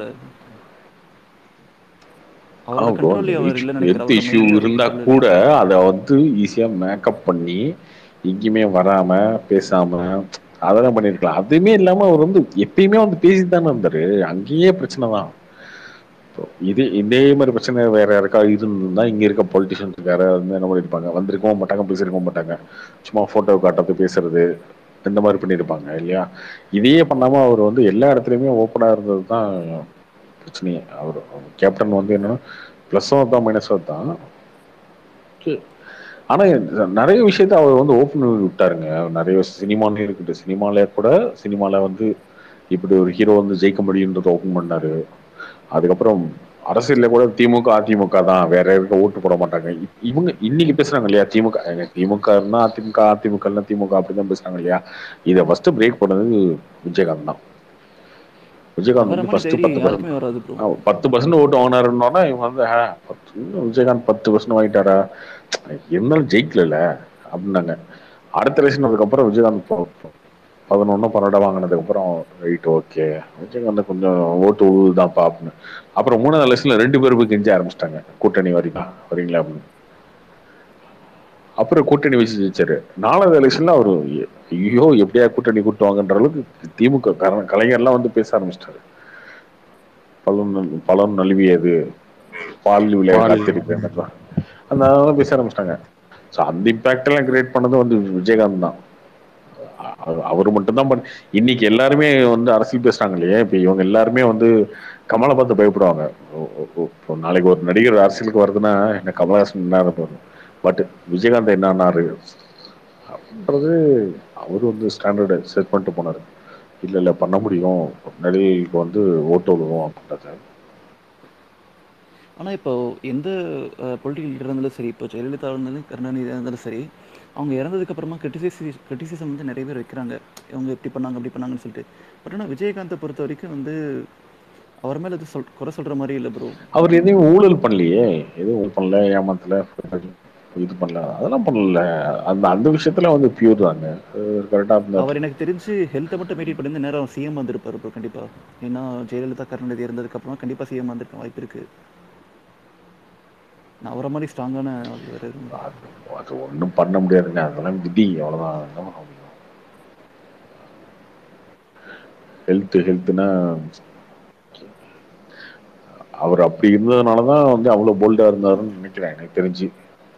அவரோட கண்ட்ரோல்லே அவர் இல்லைன்னு நினைக்கிறேன் ஹெல்த் அவர் இஷ்யூ நம்ம இருந்தா கண்ட்ரோல் கூட அதை வந்து ஈஸியா மேக்கப் பண்ணி எங்கேயுமே வராம பேசாம அதெல்லாம் பண்ணிருக்கலாம் அதுவுமே இல்லாம அவர் வந்து எப்பயுமே வந்து பேசிட்டு தானே இருந்தாரு அங்கேயே பிரச்சனை தான் இப்போ இதே இதே மாதிரி பிரச்சனை வேற யாருக்கா இருந்திருந்தா இங்க இருக்க பொலிட்டிஷியன்ஸ் வேற வந்து என்ன பண்ணிருப்பாங்க வந்திருக்கவும் மாட்டாங்க பேசியிருக்கவும் மாட்டாங்க சும்மா போட்டோ காட்டுறது பேசுறது இந்த மாதிரி பண்ணியிருப்பாங்க இல்லையா இதையே பண்ணாம அவர் வந்து எல்லா இடத்துலயுமே ஓப்பனா இருந்தது தான் பிரச்சனையே அவர் கேப்டன் வந்து என்னன்னா ப்ளஸ்ஸும் தான் மைனஸும் தான் Okay. ஆனா நிறைய விஷயத்த அவர் வந்து ஓப்பன் பண்ணி விட்டாருங்க நிறைய சினிமாலே இருக்கட்டும் சினிமால கூட சினிமால வந்து இப்படி ஒரு ஹீரோ வந்து ஜெயிக்க முடியுன்றத ஓப்பன் பண்ணாரு அதுக்கப்புறம் அரசியல்ல கூட திமுக அதிமுக தான் வேற யாருக்கும் ஓட்டு போட மாட்டாங்க இ- இவங்க இன்னைக்கு பேசுறாங்க இல்லையா திமுக ஏங்க, திமுக இருந்தா அதிமுக அதிமுக இல்ல திமுக அப்படிதான் பேசுறாங்க இல்லையா இதை ஃபர்ஸ்ட் பிரேக் பண்ணது விஜயகாந்த் தான் விஜயகாந்த் அவரை வந்து மாதிரி ஃபர்ஸ்ட் தைரியம் பத்து யாருக்குமே வராது ப்ரோ பர்சன்ட் பத்து பர்சன்ட் ஓட்டு வாங்கினாருன்னா இவங்க வந்து "ஆ, பத்து இன்னும் விஜயகாந்த் பத்து பர்சன்ட் வாங்கிட்டாரா இருந்தாலும் ஜெயிக்கல அப்படின்னாங்க அடுத்த எலெக்ஷன் அதுக்கப்புறம் விஜயகாந்த் ப- பதினொன்னு பன்னெண்டா வாங்கினதுக்கு அப்புறம் ரைட் ஓகே விஜயகாந்த் கொஞ்சம் ஓட்டு உழுதுதான்ப்பா அப்படின்னு அப்புறம் மூணாவது எலெக்ஷன்ல ரெண்டு பேரும் போய் கெஞ்ச ஆரம்பிச்சிட்டாங்க கூட்டணி வரீங்களா வரீங்களா அப்படின்னு அப்புறம் கூட்டணி வச்சு ஜெயிச்சாரு நாலாவது எலெக்ஷன்ல அவரு ஐயோ எப்படியா கூட்டணி கூட்டுவாங்கன்ற அளவுக்கு திமுக காரன் கலைஞர்லாம் வந்து பேச ஆரம்பிச்சிட்டாரு பலன் நல்- பலன் நழுவியது பால் விளையாட பால் காத்திருப்பேன் அந்த அதெல்லாம் பேச ஆரம்பிச்சிட்டாங்க ஸோ அந்த இம்பாக்ட் எல்லாம் கிரியேட் பண்ணது வந்து விஜயகாந்த் தான் அ- அவர் மட்டும்தான் பண்ண இன்னைக்கு எல்லாருமே வந்து அரசியல் பேசுறாங்க இல்லையா இப்ப இவங்க எல்லாருமே வந்து கமலை பார்த்து பயப்படுவாங்க ஓ- ஓ- ஓ, இப்போ நாளைக்கு ஒரு நடிகர் அரசியலுக்கு வருதுன்னா என்ன கமலஹாசன் என்ன இருப்பாரு பட் விஜயகாந்த் என்னன்னாரு அப்படின்றது அவர் வந்து ஸ்டாண்டர்டு செட் பண்ணிட்டு போனாரு இல்ல இல்ல பண்ண முடியும் நடிகைக்கு வந்து ஓட்டு விழுவும் அப்படின்றத ஆனால் இப்போ எந்த பொலிட்டிக்கல் லீடர் இருந்தாலும் சரி இப்போ ஜெயலலிதா இருந்தாலும் கருணாநிதி இருந்தாலும் சரி அவங்க இறந்ததுக்கு அப்புறமா கிரிட்டிசைசி கிரிட்டிசிசம் வந்து நிறைய பேர் வைக்கிறாங்க இவங்க இப்படி பண்ணாங்க அப்படி பண்ணாங்கன்னு சொல்லிட்டு பட் ஆனால் விஜயகாந்தை பொறுத்த வரைக்கும் வந்து அவர் மேலே எதுவும் சொல் குறை சொல்கிற மாதிரி இல்லை ப்ரோ அவர் எதையும் ஊழல் பண்ணலையே எதுவும் ஊழல் பண்ணல ஏமாத்தல இது பண்ணல அதெல்லாம் பண்ணல அந்த அந்த விஷயத்துல வந்து பியூர் தாங்க கரெக்டா இருந்தார் அவர் எனக்கு தெரிஞ்சு ஹெல்த்தை மட்டும் மெயின்டைன் பண்ணி நேரம் சிஎம் வந்திருப்பார் ப்ரோ கண்டிப்பாக ஏன்னா ஜெயலலிதா கருணாநிதி இறந்ததுக்கு அப்புறமா கண்டிப்பாக சிஎம் வந்திருக்க வாய்ப்பு இருக்கு நான் அவரை மாதிரி ஸ்ட்ராங்கான ஆள் வேற எதுவும் இல்லை. அது ஒண்ணும் பண்ண முடியாதுங்க அதெல்லாம் விதி அவ்வளவுதான் என்ன பண்ண முடியும் ஹெல்த் ஹெல்த்னா அவர் அப்படி இருந்ததுனாலதான் வந்து அவ்வளவு போல்டா இருந்தாருன்னு நினைக்கிறேன் எனக்கு தெரிஞ்சு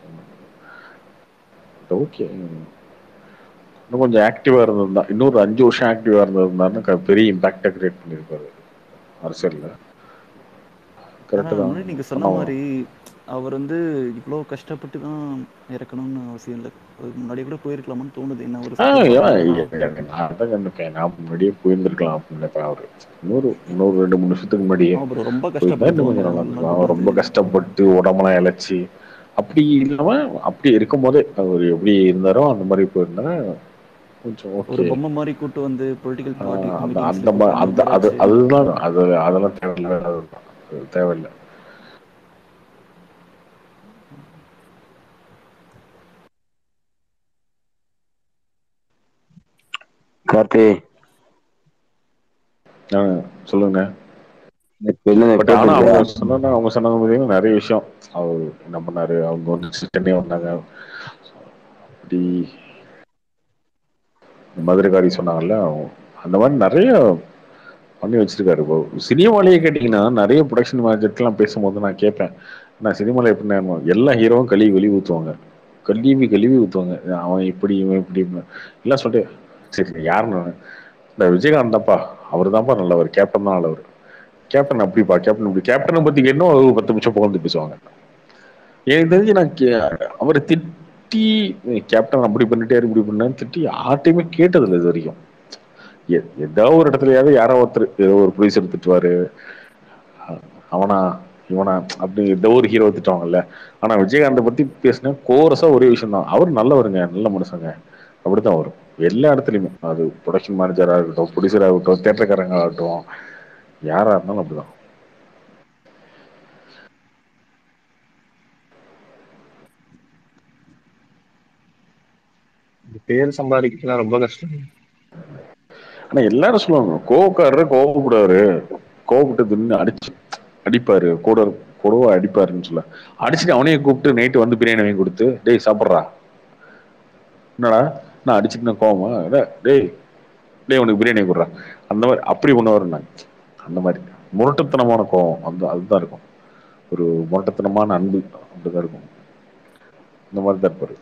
ஓகே இன்னும் கொஞ்சம் ஆக்டிவா இருந்திருந்தா இன்னொரு அஞ்சு வருஷம் ஆக்டிவா இருந்திருந்தாருன்னா க- பெரிய இம்பாக்டா கிரியேட் பண்ணிருப்பாரு அரசியல்ல கரெக்டு ஆனா தான் முன்னாடி நீங்க சொன்ன மாதிரி அவர் வந்து இவ்வளோ கஷ்டப்பட்டு தான் இறக்கணும்னு அவசியம் இல்லை அதுக்கு முன்னாடி கூட போயிருக்கலாமான்னு தோணுது என்ன ஒரு ஆ, support ஏன் பண்ணாருன்னா எனக்கு நான் அதான் கண்டுப்பேன் நான் முன்னாடியே போயிருந்திருக்கலாம் அப்படின்னு நினைப்பேன் அவரு இன்னொரு இன்னொரு ரெண்டு மூணு வருஷத்துக்கு முன்னாடியே ஆமா bro, ரொம்ப போயிருந்தா இன்னும் கஷ்டப்பட்டு கொஞ்சம் நல்லா போனாரு. இருந்திருக்கும் அவன் ரொம்ப கஷ்டப்பட்டு உடம்பெல்லாம் இழைச்சி அப்படி இல்லாம அப்படி இருக்கும் போதே அவர் எப்படி இருந்தாரோ அந்த மாதிரி போயிருந்தா கொஞ்சம் ஒரு ஓகே பொம்மை மாதிரி கூட்டு வந்து பொலிட்டிக்கல் பார்ட்டி அந்த அந்த மா- அந்த அது அதுதான் அது அதெல்லாம் தேவையில்லை அதுதான் அது தேவையில்லை கார்த்தி ஆ, சொல்லுங்க இப்ப என்ன பட் ஆனா அவங்க கேட்டிருக்கியா சொன்னா அவங்க சொன்னது பார்த்தீங்கன்னா நிறைய விஷயம் அவர் என்ன பண்ணாரு அவங்க வந்து சென்னை வந்தாங்க அப்படி மதுரைக்காரி சொன்னாங்கல்ல அவங்க- அந்த மாதிரி நிறைய பண்ணி வச்சிருக்காரு இப்போ சினிமாலேயே கேட்டிங்கன்னா நிறைய ப்ரொடக்ஷன் மேனேஜர்லாம் பேசும்போது நான் கேட்பேன் நான் சினிமாவில் எப்படின்னா எல்லா ஹீரோவும் கழுவி கழுவி ஊற்றுவாங்க கழுவி கழுவி ஊற்றுவாங்க அவன் இப்படி இவன் இப்படி எல்லாம் சொல்லிட்டு சரி யாருன்னு இந்த விஜயகாந்த் தான்ப்பா அவர் தான்ப்பா நல்லவர் கேப்டன் தான் நல்லவர் கேப்டன் அப்படிப்பா கேப்டன் இப்படி கேப்டனை பத்தி என்ன ஒரு பத்து நிமிஷம் புகழ்ந்து பேசுவாங்க எனக்கு தெரிஞ்சு நான் கே- அவரை திட்டி கேப்டன் அப்படி பண்ணிட்டாரு இப்படி பண்ணான்னு திட்டி யார்ட்டையுமே கேட்டதில்லை இது வரைக்கும் எ- ஏதோ ஒரு இடத்துலயாவது யாரோ ஒருத்தர் ஏதோ ஒரு ப்ரொடியூசர் திட்டுவாரு அ- அவனா இவனா அப்படி ஏதோ ஒரு ஹீரோ திட்டுவாங்கல்ல ஆனா விஜயகாந்தை பத்தி பேசினா கோரஸா ஒரே விஷயம் தான் அவர் நல்லவருங்க நல்ல மனுஷங்க அப்படித்தான் வரும் எல்லா இடத்துலயுமே அது ப்ரொடக்ஷன் மேனேஜரா இருக்கட்டும் ப்ரொடியூசரா இருக்கட்டும் தேட்டருக்காரங்க ஆகட்டும் யாரா இருந்தாலும் அப்படிதான் பேர் சம்பாதிக்கலாம் ரொம்ப கஷ்டம் ஆனா எல்லாரும் சொல்லுவாங்க கோவக்காரரு கோவப்படுவாரு கோவப்பட்டு தின்னு அடிச்சு அடிப்பாரு கூட கூடவா அடிப்பாருன்னு சொல்ல அடிச்சுட்டு அவனையே கூப்பிட்டு நைட்டு வந்து பிரியாணி வாங்கி கொடுத்து டேய் சாப்பிட்றா என்னடா நான் அடிச்சுட்டு நான் கோவமா "டே- டேய் டேய் உனக்கு பிரியாணி கொடுறா அந்த மாதிரி அப்படி பண்ணுவாரு நான் அந்த மாதிரி முரட்டுத்தனமான கோவம் அந்த அதுதான் இருக்கும் ஒரு முரட்டுத்தனமான அன்பு அப்படிதான் இருக்கும் இந்த மாதிரி தான் இருப்பாரு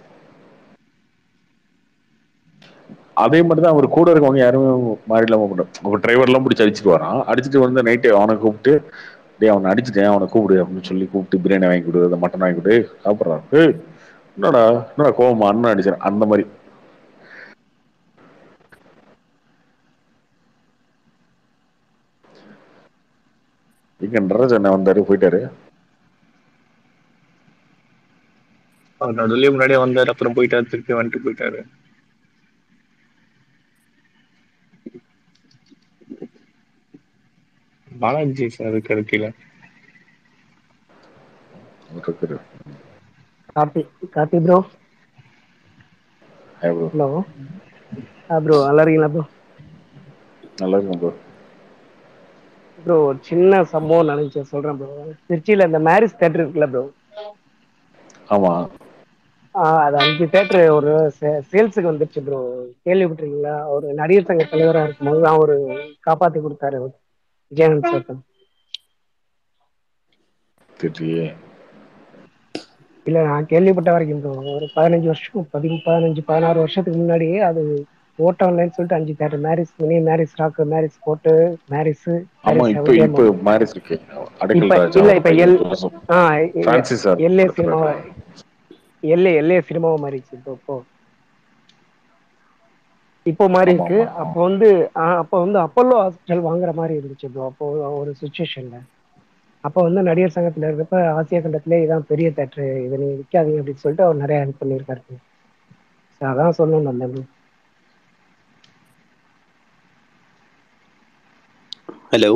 அதே மாதிரி தான் அவர் கூட இருக்கவங்க யாருமே மாறி இல்லாம பண்ணுறோம் ஒரு டிரைவர்லாம் பிடிச்சி அடிச்சுட்டு வரான் அடிச்சுட்டு வந்து நைட்டு அவனை கூப்பிட்டு டேய் அவனை அடிச்சுட்டேன் அவனை கூப்பிடு அப்படின்னு சொல்லி கூப்பிட்டு பிரியாணி வாங்கி கொடு அந்த மட்டன் வாங்கி கொடு சாப்பிட்றான் ஏய் என்னடா என்னடா கோவமா அண்ணன் அடிச்சேன் அந்த மாதிரி இங்க நடராஜ் அண்ணன் வந்தாரு போயிட்டாரு அவர் நடுவுலயே முன்னாடியே வந்தாரு அப்புறம் போயிட்டாரு திருப்பி வந்துட்டு போயிட்டாரு பாலாஜி சார் இருக்காரு கீழே அவர் இருக்காரு Karthi Karthi bro hey bro hello ஆ ப்ரோ நல்லா இருக்கீங்களா ப்ரோ நல்லா இருக்கும் ப்ரோ ப்ரோ ஒரு சின்ன சம்பவம் நினைச்சேன் சொல்றேன் ப்ரோ திருச்சியில இந்த மேரிஸ் தேட்டர் இருக்குல்ல ப்ரோ ஆமா அது அஞ்சு தேட்டர் ஒரு சேல்ஸுக்கு வந்துருச்சு ப்ரோ கேள்விப்பட்டிருக்கீங்களா ஒரு நடிகர் சங்க தலைவரா இருக்கும்போது தான் ஒரு காப்பாத்தி கொடுத்தாரு விஜயகாந்த் சார் தெரியலையே இல்ல நான் கேள்விப்பட்ட வரைக்கும் ப்ரோ ஒரு பதினஞ்சு வருஷம் பதி பதினஞ்சு பதினாறு வருஷத்துக்கு முன்னாடியே அது ஓட்டம்லன்னு சொல்லிட்டு அஞ்சு தேட்டர் மேரிஸ் மினி மேரிஸ் ராக்கு மேரிஸ் போட்டு மேரிஸ் ஆமா இப்ப இப்ப மேரேஜ் இருக்கு அடைக்கல் இப்ப ராஜா இல்ல இப்ப L A Francis sir LA சினிமாவை எல்ஏ எல்ஏ சினிமாவை மாறிடுச்சு இப்போ இப்போ இப்போ மாறி ஆமா, இருக்கு ஆமா, ஆமா. அப்போ வந்து ஆ, அப்போ வந்து அப்போலோ ஹாஸ்பிட்டல் வாங்குற மாதிரி இருந்துச்சு ப்ரோ அப்போ ஒரு சுச்சுவேஷன்ல அப்போ வந்து நடிகர் சங்கத்துல இருக்கப்ப ஆசியா கண்டத்திலே இதான் பெரிய தேட்டர் இதை நீங்க விற்காதீங்க அப்படின்னு சொல்லிட்டு அவர் நிறைய ஹெல்ப் பண்ணியிருக்காரு bro. So, அதான் சொல்லணும் வந்தேன் bro. ஹலோ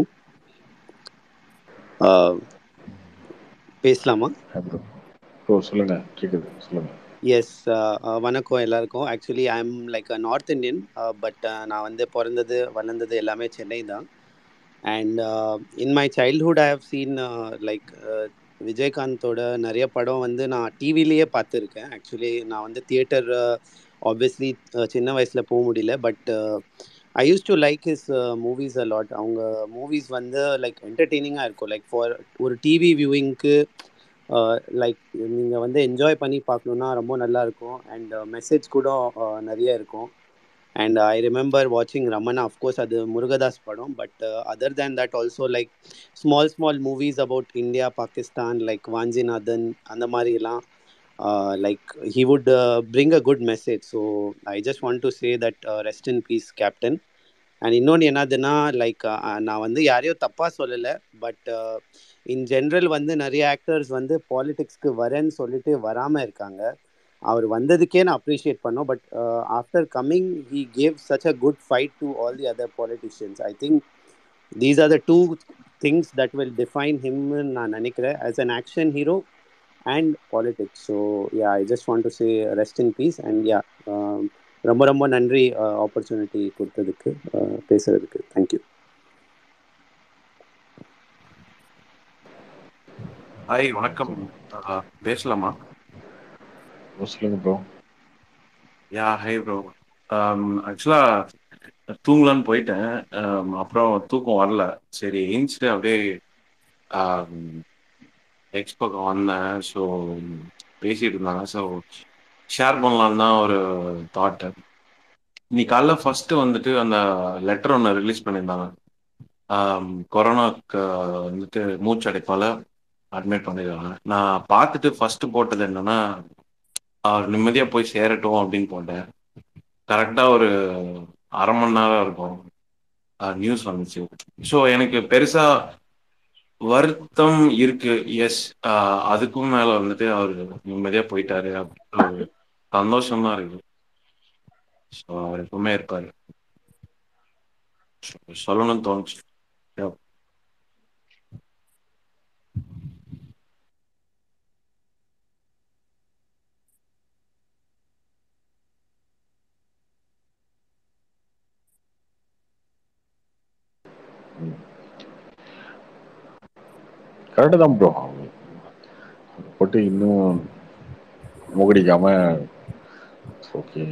பேசலாமா ப்ரோ சொல்லுங்க கேக்குது சொல்லுங்க எஸ் வணக்கம் எல்லாருக்கும் actually I am like north Indian but நான் வந்து பிறந்தது வளர்ந்தது எல்லாமே சென்னை தான் and in my childhood I have seen like விஜயகாந்தோட நிறைய படம் வந்து நான் டிவிலேயே பார்த்துருக்கேன் ஆக்சுவலி நான் வந்து தியேட்டர் ஆப்வியஸ்லி சின்ன வயசில் போக முடியல but I use to like his movies a lot அவங்க மூவிஸ் வந்து லைக் என்டர்டெய்னிங்காக இருக்கும் லைக் ஃபார் ஒரு டிவி வியூவிங்க்கு லைக் நீங்கள் வந்து என்ஜாய் பண்ணி பார்க்கணுன்னா ரொம்ப நல்லா இருக்கும் அண்ட் மெசேஜ் கூட uh, நிறைய இருக்கும் அண்ட் ஐ ரிமெம்பர் வாட்சிங் ரமணா அஃப்கோர்ஸ் அது முருகதாஸ் படம் but other than that also like small small movies about India Pakistan like Vanchinathan அந்த மாதிரிலாம் like he would bring a good message so I just want to say that rest in peace captain and இன்னொன்று என்னதுன்னா லைக் நான் வந்து யாரையும் தப்பாக சொல்லலை பட் இன் ஜென்ரல் வந்து நிறைய ஆக்டர்ஸ் வந்து பாலிடிக்ஸ்க்கு வரேன்னு சொல்லிட்டு வராமல் இருக்காங்க அவர் வந்ததுக்கே நான் அப்ரிஷியேட் பண்ணோம் but after coming he gave such a good fight to all the other politicians I think these are the two things that will define ஹிம்னு நான் நினைக்கிறேன் as an action hero and politics so ya I just want to say rest in peace and ya ரொம்ப ரொம்ப நன்றி ஆப்பர்ச்சுனிட்டி கொடுத்ததுக்கு அஹ், பேசுறதுக்கு தேங்க்யூ ஹாய் வணக்கம் ஆஹ் பேசலாமா சொல்லுங்க ப்ரோ யா ஹை ப்ரோ ஆக்சுவலா தூங்கலான்னு போயிட்டேன் ஆம், அப்புறம் தூக்கம் வரல சரி ஏஞ்சிட்டு அப்படியே எக்ஸ் பக்கம் வந்தேன் ஸோ பேசிட்டு இருந்தாங்க ஸோ ஷேர் பண்ணலான்னு தான் ஒரு தாட்டு இன்னைக்கு காலைல ஃபர்ஸ்ட் வந்துட்டு அந்த லெட்டர் ஒன்று ரிலீஸ் பண்ணியிருந்தாங்க ஆம், கொரோனாக்கு வந்துட்டு மூச்சடைப்பால அட்மிட் பண்ணிருக்காங்க நான் பார்த்துட்டு ஃபர்ஸ்ட் போட்டது என்னன்னா அவர் நிம்மதியா போய் சேரட்டும் அப்படின்னு போட்டேன் கரெக்டா ஒரு அரை மணி நேரம் இருக்கும் நியூஸ் வந்துச்சு ஸோ எனக்கு பெருசா வருத்தம் இருக்கு எஸ் அதுக்கும் மேல வந்துட்டு அவர் நிம்மதியா போயிட்டாரு அப்படின்ற ஒரு சந்தோஷம் தான் இருக்கு ஸோ அவர் எப்பவுமே இருப்பாரு So, சொல்லணும்னு தோணுச்சு Yeah. கரெக்டு தான் ப்ரோ போட்டு இன்னும் முகடிக்காம ஓகே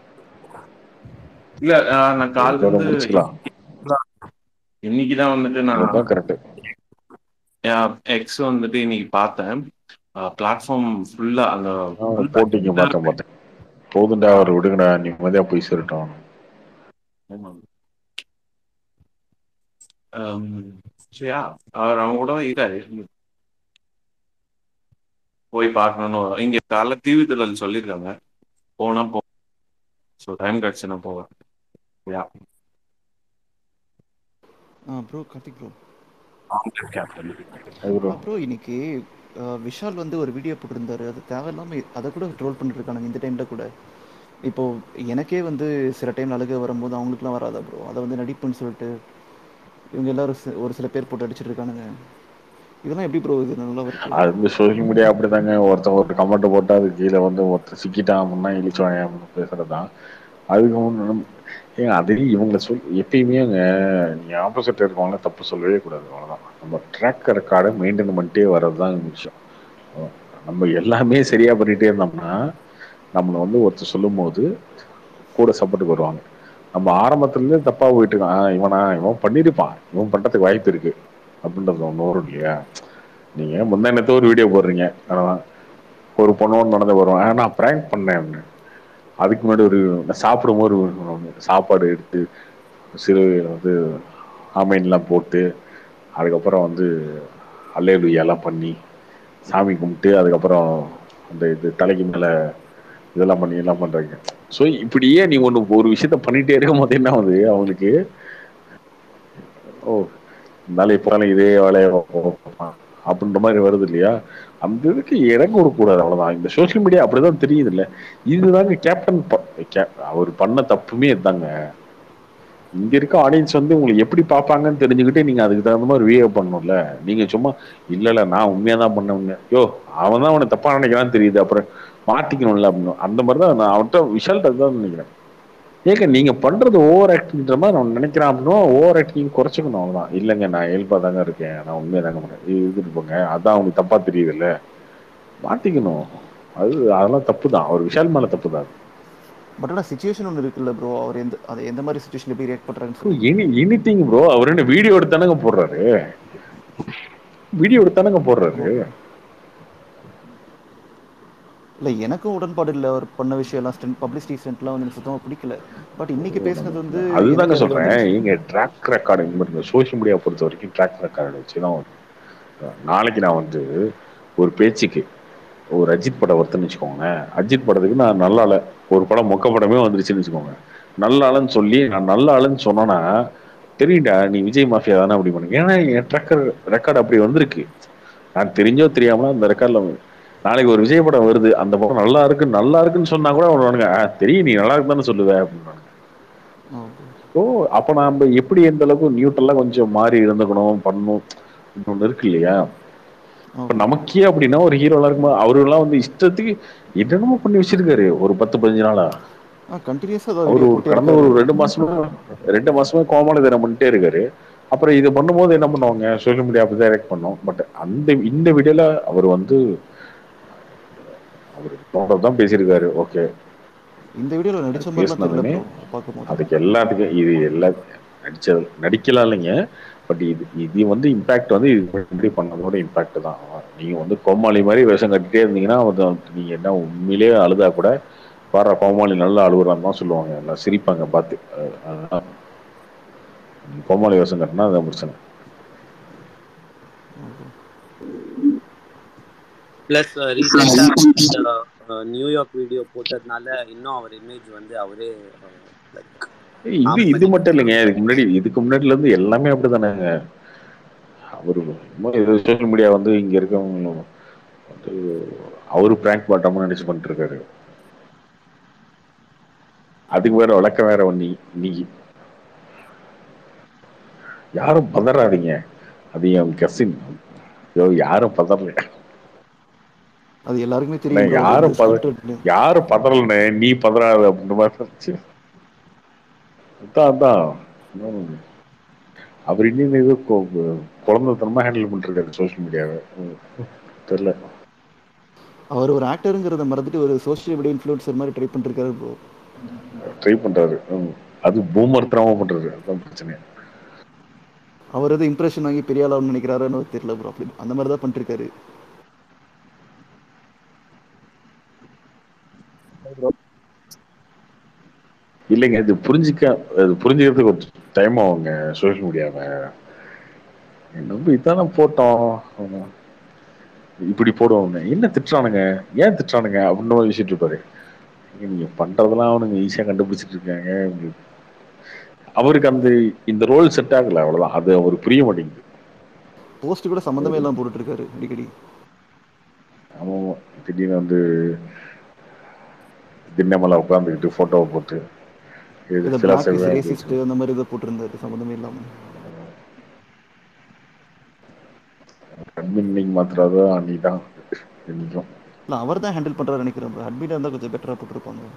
இல்ல ஆஹ் நான் கால் இதோட வந்து முடிச்சுக்கலாம் இன்னைக்கு தான் வந்துட்டு நான் அதுதான் கரெக்டு எக்ஸ் வந்துட்டு இன்னைக்கு பார்த்தேன் பிளாட்ஃபார்ம் ஃபுல்லா அந்த full போட்டிங்க பார்த்தேன் பார்த்தேன் போதுண்டா அவர் விடுங்கடா நிம்மதியா போய் சேரட்டும் ஆமா. Um, so yeah, அவர் அவங்க கூட இருக்காரு போய் பார்க்கணும்னு இங்க காலைல தீவுத்திடல் சொல்லியிருக்காங்க போனா போ ஸோ டைம் கிடைச்சுன்னா போவேன் யா ஆ bro Karthik bro captain bro இன்னைக்கு அஹ், விஷால் வந்து ஒரு வீடியோ போட்டிருந்தாரு அது தேவையில்லாம அதை கூட ட்ரோல் பண்ணிட்டு இருக்கானுங்க இந்த டைம்ல கூட இப்போ எனக்கே வந்து சில டைம்ல அழுக வரும்போது அவங்களுக்குலாம் வராதா ப்ரோ அதை வந்து நடிப்புன்னு சொல்லிட்டு இவங்க எல்லாரும் சி- ஒரு சில பேர் போட்டு அடிச்சிட்டு இருக்கானுங்க இதெல்லாம் எப்படி ப்ரோ இது நல்லா இருக்கு அது வந்து சோசியல் மீடியா அப்படிதாங்க ஒருத்தன் ஒரு கமெண்ட் போட்டா அது கீழே வந்து ஒருத்தர் சிக்கிட்டான் அப்படின்னா இழிச்சுவாங்க அப்படின்னு பேசுறது தான் அதுக்கு முன்ன நம்ம- ஏங்க அதையும் இவங்களை சொல் எப்பயுமேங்க நீ ஆப்போசிட் இருக்கவங்கள தப்பு சொல்லவே கூடாது அவ்வளோதான் நம்ம ட்ராக் ரெக்கார்டை மெயின்டைன் பண்ணிட்டே வர்றது தான் விஷயம் நம்ம எல்லாமே சரியா பண்ணிட்டே இருந்தோம்னா நம்மளை வந்து ஒருத்தர் சொல்லும் போது கூட சப்போர்ட்டுக்கு வருவாங்க நம்ம ஆரம்பத்துலேருந்து தப்பா போயிட்டு இருக்கோம் ஆ, இவனா இவன் பண்ணியிருப்பான் இவன் பண்றதுக்கு வாய்ப்பு இருக்கு அப்படின்றது ஒன்று வரும் இல்லையா நீங்க முந்தானத்தை ஒரு வீடியோ போடுறீங்க ஆனா, ஒரு பொண்ணோடு நடந்து வரும் ஆ, நான் ப்ராங்க் பண்ணேன் அப்படின்னு. அதுக்கு முன்னாடி ஒரு நான் சாப்பிடும்போது ஒரு சாப்பாடு எடுத்து சிறு வந்து ஆமைன்லாம் போட்டு அதுக்கப்புறம் வந்து அல்லேலுயாலாம் பண்ணி சாமி கும்பிட்டு அதுக்கப்புறம் அந்த இது தலைக்கு மேலே இதெல்லாம் பண்ணி எல்லாம் பண்றாங்க ஸோ இப்படியே நீ ஒன்று ஒரு விஷயத்த பண்ணிட்டே இருக்கும் போது என்ன ஆகுது அவங்களுக்கு ஓ இருந்தாலும் இப்போ இதே வேலையை பார்ப்போம் அப்படின்ற மாதிரி வருது இல்லையா அந்த இதுக்கு இறங்க விடக்கூடாது அவ்வளவுதான் இந்த சோஷியல் மீடியா அப்படிதான் தெரியுது இல்ல இதுதாங்க கேப்டன் அவர் பண்ண தப்புமே இதுதாங்க இங்க இருக்க ஆடியன்ஸ் வந்து உங்களுக்கு எப்படி பார்ப்பாங்கன்னு தெரிஞ்சுக்கிட்டு நீங்க அதுக்கு தகுந்த மாதிரி பிஹேவ் பண்ணணும்ல நீங்க சும்மா இல்ல இல்ல நான் உண்மையா தான் பண்ணவங்க யோ அவன் தான் அவனை தப்பா நினைக்கிறான்னு தெரியுது அப்புறம் மாத்திக்கணும்ல அப்படின்னு அந்த மாதிரி தான் நான் அவன்கிட்ட விஷால்ட்ட தான் நினைக்கிறேன் ஏங்க நீங்க பண்றது ஓவர் ஆக்டிங்ன்ற மாதிரி அவன் நினைக்கிறான் அப்படின்னா ஓவர் ஆக்டிங் குறைச்சிக்கணும் அவ்வளவுதான் இல்லைங்க நான் இயல்பா தாங்க இருக்கேன் நான் உண்மையா தாங்க பண்ணேன் இது இருந்துட்டு போங்க அதான் அவனுக்கு தப்பா தெரியுது இல்ல மாத்திக்கணும் அது அதெல்லாம் தப்பு தான் அவர் விஷால் மேல தப்பு தான் பட் ஆனால் சுச்சுவேஷன் ஒன்று இருக்குல்ல ப்ரோ அவர் எந்த அது எந்த மாதிரி சுச்சுவேஷன் எப்படி ரியாக்ட் பண்ணுறாங்கன்னு சொல்லி எனி எனி திங் ப்ரோ அவர் என்ன வீடியோ எடுத்தானங்க போடுறாரு வீடியோ எடுத்தானங்க போடுறாரு இல்லை எனக்கும் உடன்பாடு இல்லை அவர் பண்ண விஷயம் எல்லாம் ஸ்டென்ட் பப்ளிசிட்டி ஸ்டென்ட்லாம் வந்து எனக்கு சுத்தமாக பிடிக்கல பட் இன்னைக்கு பேசுனது வந்து அதுதாங்க எனக்கு அது சொல்றேன் வந்து இங்க ட்ராக் ரெக்கார்டு இந்த மாதிரி சோஷியல் மீடியா பொறுத்த வரைக்கும் ட்ராக் ரெக்கார்டு வச்சு தான் வரும். நாளைக்கு நான் வந்து ஒரு பேச்சுக்கு ஒரு அஜித் படம் வருதுன்னு வச்சுக்கோங்களேன் அஜித் படத்துக்கு நான் நல்ல ஆள ஒரு படம் மொக்க படமே வந்துருச்சுன்னு வச்சுக்கோங்க நல்ல ஆளுன்னு சொல்லி நான் நல்ல ஆளுன்னு சொன்னேன்னா தெரியும்டா நீ விஜய் மாஃபியா தானே அப்படி பண்ணுங்க ஏன்னா என் ட்ரக்கர் ரெக்கார்டு அப்படி வந்திருக்கு நான் தெரிஞ்சோ தெரியாமல அந்த ரெக்கார்ட்ல நாளைக்கு ஒரு விஜய் படம் வருது அந்த படம் நல்லா இருக்கு நல்லா இருக்குன்னு சொன்னா கூட அவனுங்க "ஆ, தெரியும் நீ நல்லா இருக்கு தானே சொல்லுவ அப்படின்னு ஓ அப்ப நாம எப்படி எந்த அளவுக்கு நியூட்ரலா கொஞ்சம் மாறி இருந்துக்கணும் பண்ணணும் ஒண்ணு இருக்கு இல்லையா இப்ப நமக்கே அப்படின்னா ஒரு ஹீரோலாம் இருக்கும்போது அவருலாம் வந்து இஷ்டத்துக்கு என்னென்னமோ பண்ணி வச்சிருக்காரு ஒரு பத்து பதினஞ்சு நாளா ஆ கண்டினியூஸா ஏதாவது அவரு வீடியோ ஒரு போட்டே கடந்த இருக்காரு ஒரு ப்ரோ ரெண்டு மாசமா ரெண்டு மாசமா கோமாளி தனம் பண்ணிட்டே இருக்காரு அப்புறம் இதை பண்ணும்போது என்ன பண்ணுவாங்க சோஷியல் மீடியா அப்படி டைரக்ட் பண்ணோம் பட் அந்த இந்த வீடியோல அவர் வந்து அவர் தோன்றதான் பேசியிருக்காரு ஓகே இந்த வீடியோவில் நடிச்ச மாதிரிலாம் தெரியல பேசினதுமே ப்ரோ பார்க்கும்போது அதுக்கு எல்லாத்துக்கும் இது எல்லா நடிச்ச நடிக்கலாம் இல்லைங்க பட் இது இது வந்து இம்பாக்ட் வந்து இது இப்படி பண்ணதோட இம்பாக்ட் தான் நீங்க வந்து கோமாளி மாதிரி வேஷம் கட்டிட்டே இருந்தீங்கன்னா அது நீங்க என்ன உண்மையிலேயே அழுதா கூட பாரு கோமாளி நல்லா அழுகுறான்னு தான் சொல்லுவாங்க எல்லாம் சிரிப்பாங்க பார்த்து அஹ் அதுதான் கோமாளி வேஷம் கட்டினா அதான் பிரச்சனை பிளஸ் ரீசெண்டா நியூயார்க் வீடியோ போட்டதுனால இன்னும் அவர் இமேஜ் வந்து அவரே லைக் ஏய், இது இது மட்டும் இல்லைங்க இதுக்கு முன்னாடி இதுக்கு முன்னாடில இருந்து எல்லாமே அப்படிதானேங்க அவரு சோஷியல் மீடியா வந்து இங்க இருக்கவங்க வந்து அவரு பிராங்க் பாட்டாம நினைச்சு பண்ணிட்டு இருக்காரு அதுக்கு வேற விளக்கம் வேற நீ நீ யாரும் பதறாதீங்க அது என் கசின் ஐயோ யாரும் பதறல அது எல்லாருக்குமே அண்ணே, தெரியும் bro. அது யாரும் வந்து பத scripted. யாரும் பதறலண்ணே நீ பதறாத அப்படின்ற மாதிரி இருந்துச்சு அதான் அதான் ம். அவர் இன்னும் ஏதோ கொ- குழந்தைத்தனமா ஹேண்டில் பண்ணிருக்காரு சோஷியல் மீடியாவை தெரியல அவர் ஒரு ஆக்டருங்கிறத மறந்துட்டு ஒரு சோஷியல் மீடியா இன்ஃப்ளூன்சர் மாதிரி ட்ரை பண்ணிருக்காரு ப்ரோ ட்ரை பண்றாரு ம். அது பூமர்த்தனமா பண்றாரு அதான் பிரச்சனை அவர் எதுவும் இம்ப்ரெஷன் வாங்கி பெரிய ஆளாகணும்னு நினைக்கிறாருன்னு தெரியல ப்ரோ அப்படி அந்த மாதிரி தான் பண்ணிருக்காரு இல்லைங்க இது புரிஞ்சுக்க அது புரிஞ்சுக்கிறதுக்கு ஒரு டைம் ஆகுங்க சோஷியல் மீடியாவை நம்ம இதானே போட்டோம் ஆமா. இப்படி போடுவாங்க என்ன திட்டுறானுங்க ஏன் திட்டுறானுங்க அப்படின்னு யோசிச்சுட்டு இருப்பாரு ஏங்க, நீங்க பண்றதெல்லாம் அவனுங்க ஈஸியா கண்டுபிடிச்சிட்டு இருக்காங்க அவருக்கு அந்த இந்த ரோல் செட் ஆகல அவ்வளவுதான் அது அவருக்கு புரிய மாட்டேங்குது போஸ்ட் கூட சம்மந்தமே இல்லாம போட்டுட்டு இருக்காரு அடிக்கடி அவன் திடீர்னு வந்து திண்ணமலை உட்காந்துக்கிட்டு போட்டோவை போட்டு இது இதை சில பிளாக் செவ்வாய் ரேசிஸ்ட் அந்த மாதிரி இதை போட்டிருந்தாரு சம்மந்தமே இல்லாம அட்மின் நீங்க மாத்திராதோ நீ தான் இன்னைக்கும் இல்ல அவர் தான் ஹேண்டில் பண்றாரு நினைக்கிறேன் ப்ரோ அட்மிட் இருந்தால் கொஞ்சம் பெட்டரா போட்டிருப்பாங்க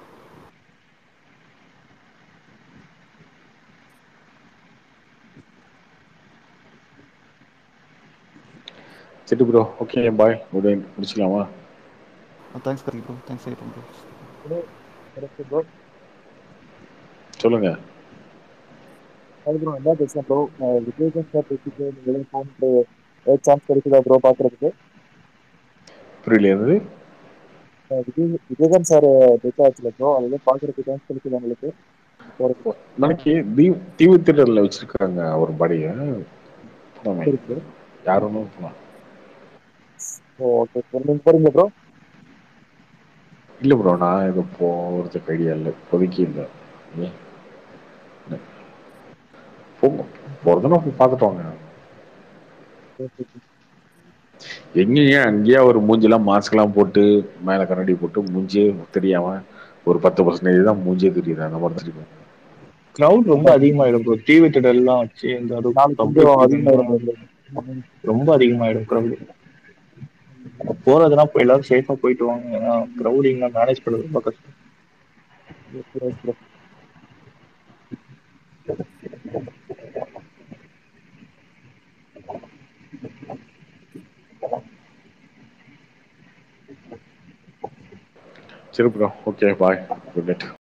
சரி ப்ரோ ஓகே பாய் குட் முடிச்சுக்கலாமா தேங்க்ஸ் கரி bro thanks item bro bro சொல்லுங்க அது ப்ரோ என்ன பேசுறேன் ப்ரோ விஜயகாந்த் சார் பேசிட்டு நீங்களும் ஃபோன் ஏதாவது சான்ஸ் கிடைக்குதா ப்ரோ பார்க்கறதுக்கு புரியல என்னது அஹ் விஜய் விஜயகாந்த் சார் டெத் ஆச்சுல ப்ரோ அதெல்லாம் பார்க்கறதுக்கு சான்ஸ் கிடைக்குதா உங்களுக்கு போறதுக்கு நாளைக்கு தீ தீவு திடல்ல வச்சிருக்காங்க அவர் பாடிய சரி ப்ரோ யாரும் போலாம் ஓகே ப்ரோ நீங்க போறீங்க ப்ரோ இல்ல ப்ரோ நான் இது போறதுக்கு ஐடியா இல்லை இப்போதைக்கு இல்லை ஏன்? இல்லை. போங்க போறதுன்னா போய் பார்த்துட்டு வாங்க எங்கேங்க அங்கேயே அவர் மூஞ்சிலாம் மாஸ்க் எல்லாம் போட்டு மேல கண்ணாடி போட்டு மூஞ்சியே தெரியாம ஒரு பத்து பர்சன்டேஜ் தான் மூஞ்சியே தெரியுது அந்த மாதிரி தான் இருக்கும் கிரவுட் ரொம்ப அதிகமாயிடும் ப்ரோ டிவி திடல்லாம் வச்சு இந்த அது நாளைக்கு பப்ளிக் கொஞ்சம் அதிகமாயிடும் bro. ரொம்ப அதிகமாயிடும் கிரவுட் போறதுன்னா இப்போ எல்லாரும் சேஃபா போயிட்டு வாங்க ஏன்னா கிரௌடிங்லாம் மேனேஜ் பண்றது ரொம்ப கஷ்டம் Yes, yes, bro. சரி bro okay bye good night